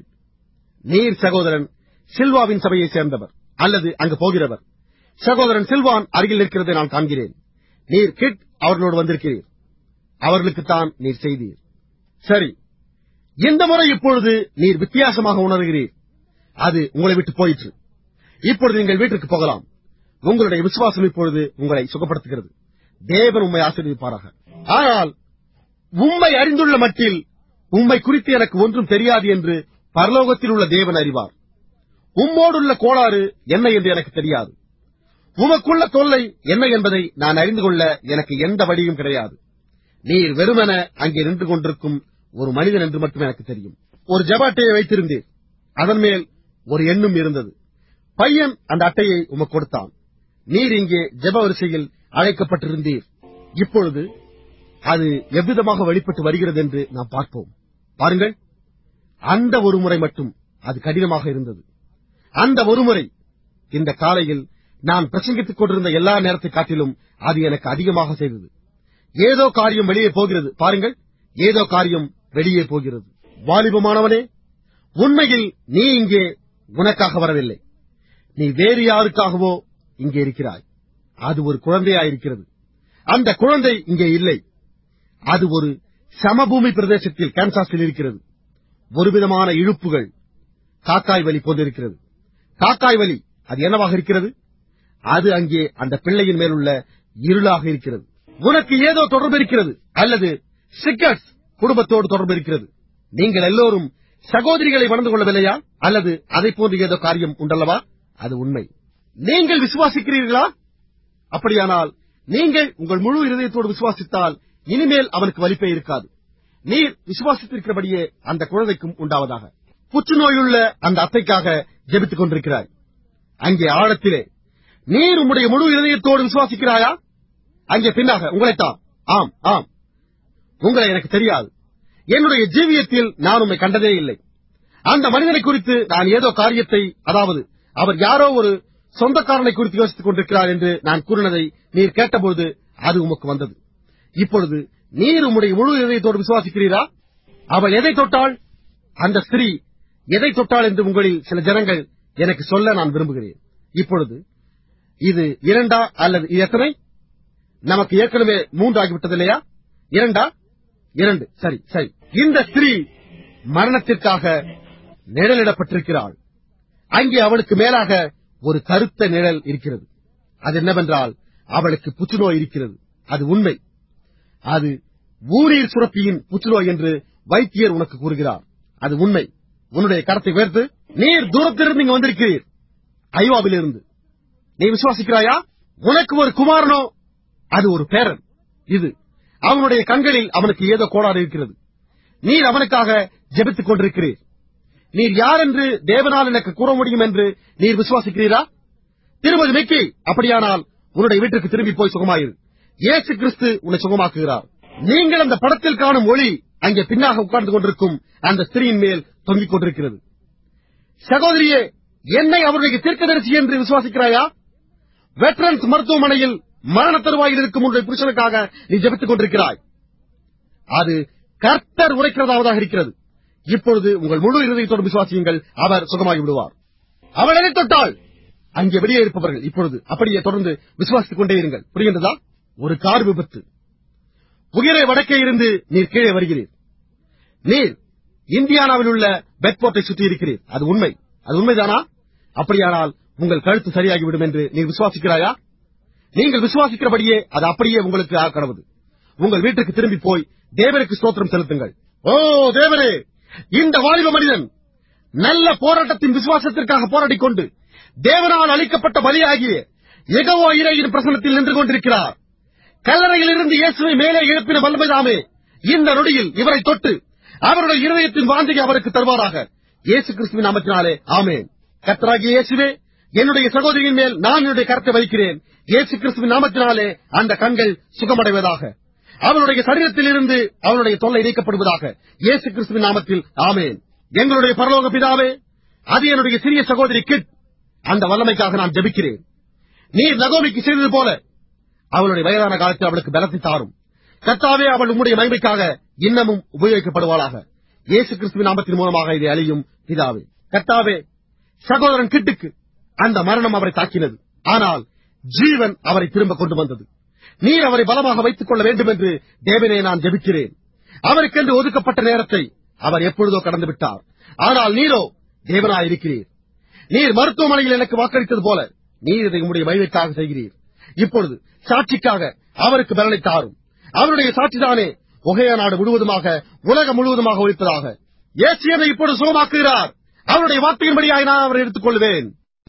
நீர் சகோதரன் சில்வாவின் சபையைச் சேர்ந்தவர் அல்லது அங்கு போகிறவர் சகோதரன் சில்வான் அருகில் இருக்கிறதை நான் காண்கிறேன் நீர் கிட் அவர்களோடு வந்திருக்கிறீர் அவர்களுக்குத்தான் நீர் செய்தீர் சரி இந்த முறை இப்பொழுது நீர் வித்தியாசமாக உணர்கிறீர் அது உங்களை விட்டு போயிற்று இப்பொழுது நீங்கள் வீட்டிற்கு போகலாம் உங்களுடைய விசுவாசம் இப்பொழுது உங்களை சுகப்படுத்துகிறது தேவன் உண்மை ஆசீர்வதிப்பாராக ஆனால் உம்மை அறிந்துள்ள மட்டில் உம்மை குறித்து எனக்கு ஒன்றும் தெரியாது என்று பரலோகத்தில் உள்ள தேவன் அறிவார் உம்மோடுள்ள கோளாறு என்ன என்று எனக்கு தெரியாது உமக்குள்ள தொல்லை என்ன என்பதை நான் அறிந்து கொள்ள எனக்கு எந்த வழியும் கிடையாது நீர் வெறுமன அங்கே நின்று கொண்டிருக்கும் ஒரு மனிதன் என்று மட்டும் எனக்கு தெரியும் ஒரு ஜப அட்டையை வைத்திருந்தீர் அதன் மேல் ஒரு எண்ணும் இருந்தது பையன் அந்த அட்டையை உமக்கு கொடுத்தான் நீர் இங்கே ஜெப வரிசையில் அழைக்கப்பட்டிருந்தீர் இப்பொழுது அது எவ்விதமாக வெளிப்பட்டு வருகிறது என்று நாம் பார்ப்போம் பாருங்கள் அந்த ஒரு முறை மட்டும் அது கடினமாக இருந்தது அந்த ஒரு முறை இந்த காலையில் நான் பிரசங்கித்துக் கொண்டிருந்த எல்லா நேரத்தை காட்டிலும் அது எனக்கு அதிகமாக செய்தது ஏதோ காரியம் வெளியே போகிறது பாருங்கள் ஏதோ காரியம் வெளியே போகிறது வாலிபமானவனே உண்மையில் நீ இங்கே உனக்காக வரவில்லை நீ வேறு யாருக்காகவோ இங்கே இருக்கிறாய் அது ஒரு குழந்தையாயிருக்கிறது அந்த குழந்தை இங்கே இல்லை அது ஒரு சமபூமி பிரதேசத்தில் கான்சாஸில் இருக்கிறது ஒருவிதமான இழுப்புகள் காக்காய் வலி போன்றிருக்கிறது காக்காய் வலி அது என்னவாக இருக்கிறது அது அங்கே அந்த பிள்ளையின் மேலுள்ள இருளாக இருக்கிறது உனக்கு ஏதோ தொடர்பு இருக்கிறது அல்லது சிக்கர்ஸ் குடும்பத்தோடு தொடர்பு இருக்கிறது நீங்கள் எல்லோரும் சகோதரிகளை வளர்ந்து கொள்ளவில்லையா அல்லது அதை போன்ற ஏதோ காரியம் உண்டல்லவா அது உண்மை நீங்கள் விசுவாசிக்கிறீர்களா அப்படியானால் நீங்கள் உங்கள் முழு இருதயத்தோடு விசுவாசித்தால் இனிமேல் அவனுக்கு வலிப்பே இருக்காது நீர் விசுவாசித்திருக்கிறபடியே அந்த குழந்தைக்கும் உண்டாவதாக புற்றுநோயுள்ள அந்த அத்தைக்காக ஜெபித்துக் கொண்டிருக்கிறாய் அங்கே ஆழத்திலே நீர் உம்முடைய முழு இதயத்தோடு விசுவாசிக்கிறாயா அங்கே பின்னாக உங்களைத்தான் ஆம் ஆம் உங்களை எனக்கு தெரியாது என்னுடைய ஜீவியத்தில் நான் உம்மை கண்டதே இல்லை அந்த மனிதனை குறித்து நான் ஏதோ காரியத்தை அதாவது அவர் யாரோ ஒரு சொந்தக்காரனை குறித்து யோசித்துக் கொண்டிருக்கிறார் என்று நான் கூறினதை நீர் கேட்டபோது அது உமக்கு வந்தது இப்பொழுது நீர் உம்முடைய முழு இதயத்தோடு விசுவாசிக்கிறீரா அவள் எதை தொட்டாள் அந்த ஸ்திரீ எதை தொட்டாள் என்று உங்களில் சில ஜனங்கள் எனக்கு சொல்ல நான் விரும்புகிறேன் இப்பொழுது இது இரண்டா அல்லது இது எத்தனை நமக்கு ஏற்கனவே மூன்று ஆகிவிட்டது இல்லையா இரண்டா இரண்டு சரி சரி இந்த ஸ்திரீ மரணத்திற்காக நிழலிடப்பட்டிருக்கிறாள் அங்கே அவளுக்கு மேலாக ஒரு கருத்த நிழல் இருக்கிறது அது என்னவென்றால் அவளுக்கு புற்றுநோய் இருக்கிறது அது உண்மை அது ஊரீர் சுரப்பியின் புற்றுநோய் என்று வைத்தியர் உனக்கு கூறுகிறார் அது உண்மை உன்னுடைய கரத்தை உயர்த்து நீர் தூரத்திலிருந்து இங்கு வந்திருக்கிறீர் ஐவாவிலிருந்து நீ விசுவாசிக்கிறாயா உனக்கு ஒரு குமாரனோ அது ஒரு பேரன் இது அவனுடைய கண்களில் அவனுக்கு ஏதோ கோளாறு இருக்கிறது நீர் அவனுக்காக ஜெபித்துக் கொண்டிருக்கிறீர் நீர் யார் என்று தேவனால் எனக்கு கூற முடியும் என்று நீர் விசுவாசிக்கிறீரா திருமதி மெக்கி அப்படியானால் உன்னுடைய வீட்டுக்கு திரும்பி போய் சுகமாயிரு இயேசு கிறிஸ்து உன்னை சுகமாக்குகிறார் நீங்கள் அந்த படத்தில் காணும் ஒளி அங்கே பின்னாக உட்கார்ந்து கொண்டிருக்கும் அந்த ஸ்திரீயின் மேல் தொங்கிக் கொண்டிருக்கிறது சகோதரியே என்னை அவருடைய தீர்க்கதரிசி என்று விசுவாசிக்கிறாயா வெட்டரன்ஸ் மருத்துவமனையில் மரண தருவாயில் இருக்கும் உன்னுடைய புருஷனுக்காக நீ ஜெபித்துக் கொண்டிருக்கிறாய் அது கர்த்தர் உரைக்கிறதாவதாக இருக்கிறது இப்பொழுது உங்கள் முழு இருதயத்தோடு விசுவாசியுங்கள் அவர் சுகமாகி விடுவார் அவள் எதை தொட்டாள் அங்கே வெளியே இருப்பவர்கள் இப்பொழுது அப்படியே தொடர்ந்து விசுவாசித்துக் கொண்டே இருங்கள் புரிகின்றதா ஒரு கார் விபத்து உயிரை வடக்கே இருந்து நீர் கீழே வருகிறீர் நீர் இந்தியானாவில் உள்ள பெட்போர்ட்டை சுற்றி இருக்கிறீர் அது உண்மை அது உண்மைதானா அப்படியானால் உங்கள் கழுத்து சரியாகிவிடும் என்று நீர் விசுவாசிக்கிறாயா நீங்கள் விசுவாசிக்கிறபடியே அது அப்படியே உங்களுக்கு ஆக்கடவுது உங்கள் வீட்டுக்கு திரும்பி போய் தேவனுக்கு ஸ்தோத்திரம் செலுத்துங்கள் ஓ தேவனே இந்த வாலிப மனிதன் நல்ல போராட்டத்தின் விசுவாசத்திற்காக போராடிக் கொண்டு தேவனால் அளிக்கப்பட்ட பலியாகிய எகவோ இறையின் பிரசனத்தில் நின்று கொண்டிருக்கிறார் கல்லறையில் இருந்து இயேசுவை மேலே எழுப்பின வல்லமைதாமே இந்த நொடியில் இவரை தொட்டு அவருடைய இருதயத்தின் வாஞ்சையை அவருக்கு தருவாராக இயேசு கிறிஸ்துவின் நாமத்தினாலே ஆமென் கர்த்தராகிய இயேசுவே என்னுடைய சகோதரியின் மேல் நான் என்னுடைய கருத்தை வைக்கிறேன் இயேசு கிறிஸ்துவின் நாமத்தினாலே அந்த கண்கள் சுகமடைவதாக அவனுடைய சரீரத்தில் இருந்து அவனுடைய தொல்லை நீக்கப்படுவதாக இயேசு கிறிஸ்துவின் நாமத்தில் ஆமென் எங்களுடைய பரலோக பிதாவே அது என்னுடைய சிறிய சகோதரி கிட் அந்த வல்லமைக்காக நான் ஜெபிக்கிறேன் நீர் நகோமிக்கு செய்தது போல அவளுடைய வயதான காலத்தில் அவளுக்கு பலத்தை தாரும் கர்த்தாவே அவள் உம்முடைய மகிமைக்காக இன்னமும் உபயோகிக்கப்படுவாளாக இயேசு கிறிஸ்துவின் நாமத்தின் மூலமாக இதை அழியும் பிதாவே கர்த்தாவே சகோதரன் கிட்டுக்கு அந்த மரணம் அவரை தாக்கினது ஆனால் ஜீவன் அவரை திரும்ப கொண்டு வந்தது நீர் அவரை பலமாக வைத்துக் கொள்ள வேண்டும் என்று தேவனே நான் ஜெபிக்கிறேன் அவருக்கென்று ஒதுக்கப்பட்ட நேரத்தை அவர் எப்பொழுதோ கடந்து விட்டார் ஆனால் நீரோ தேவனாயிருக்கிறீர் நீர் மருத்துவமனையில் எனக்கு வாக்களித்தது போல நீர் இதை உம்முடைய மகிழ்ச்சிக்காக செய்கிறீர் இப்பொழுது சாட்சிக்காக அவருக்கு பலனை தாரும் அவருடைய சாட்சிதானே ஒகையா நாடு முழுவதுமாக உலகம் முழுவதுமாக ஒழிப்பதாக இயேசு என்னை இப்பொழுது சுகமாக்குகிறார் அவருடைய வார்த்தையின்படியாக நான் அவரை எடுத்துக் கொள்வேன்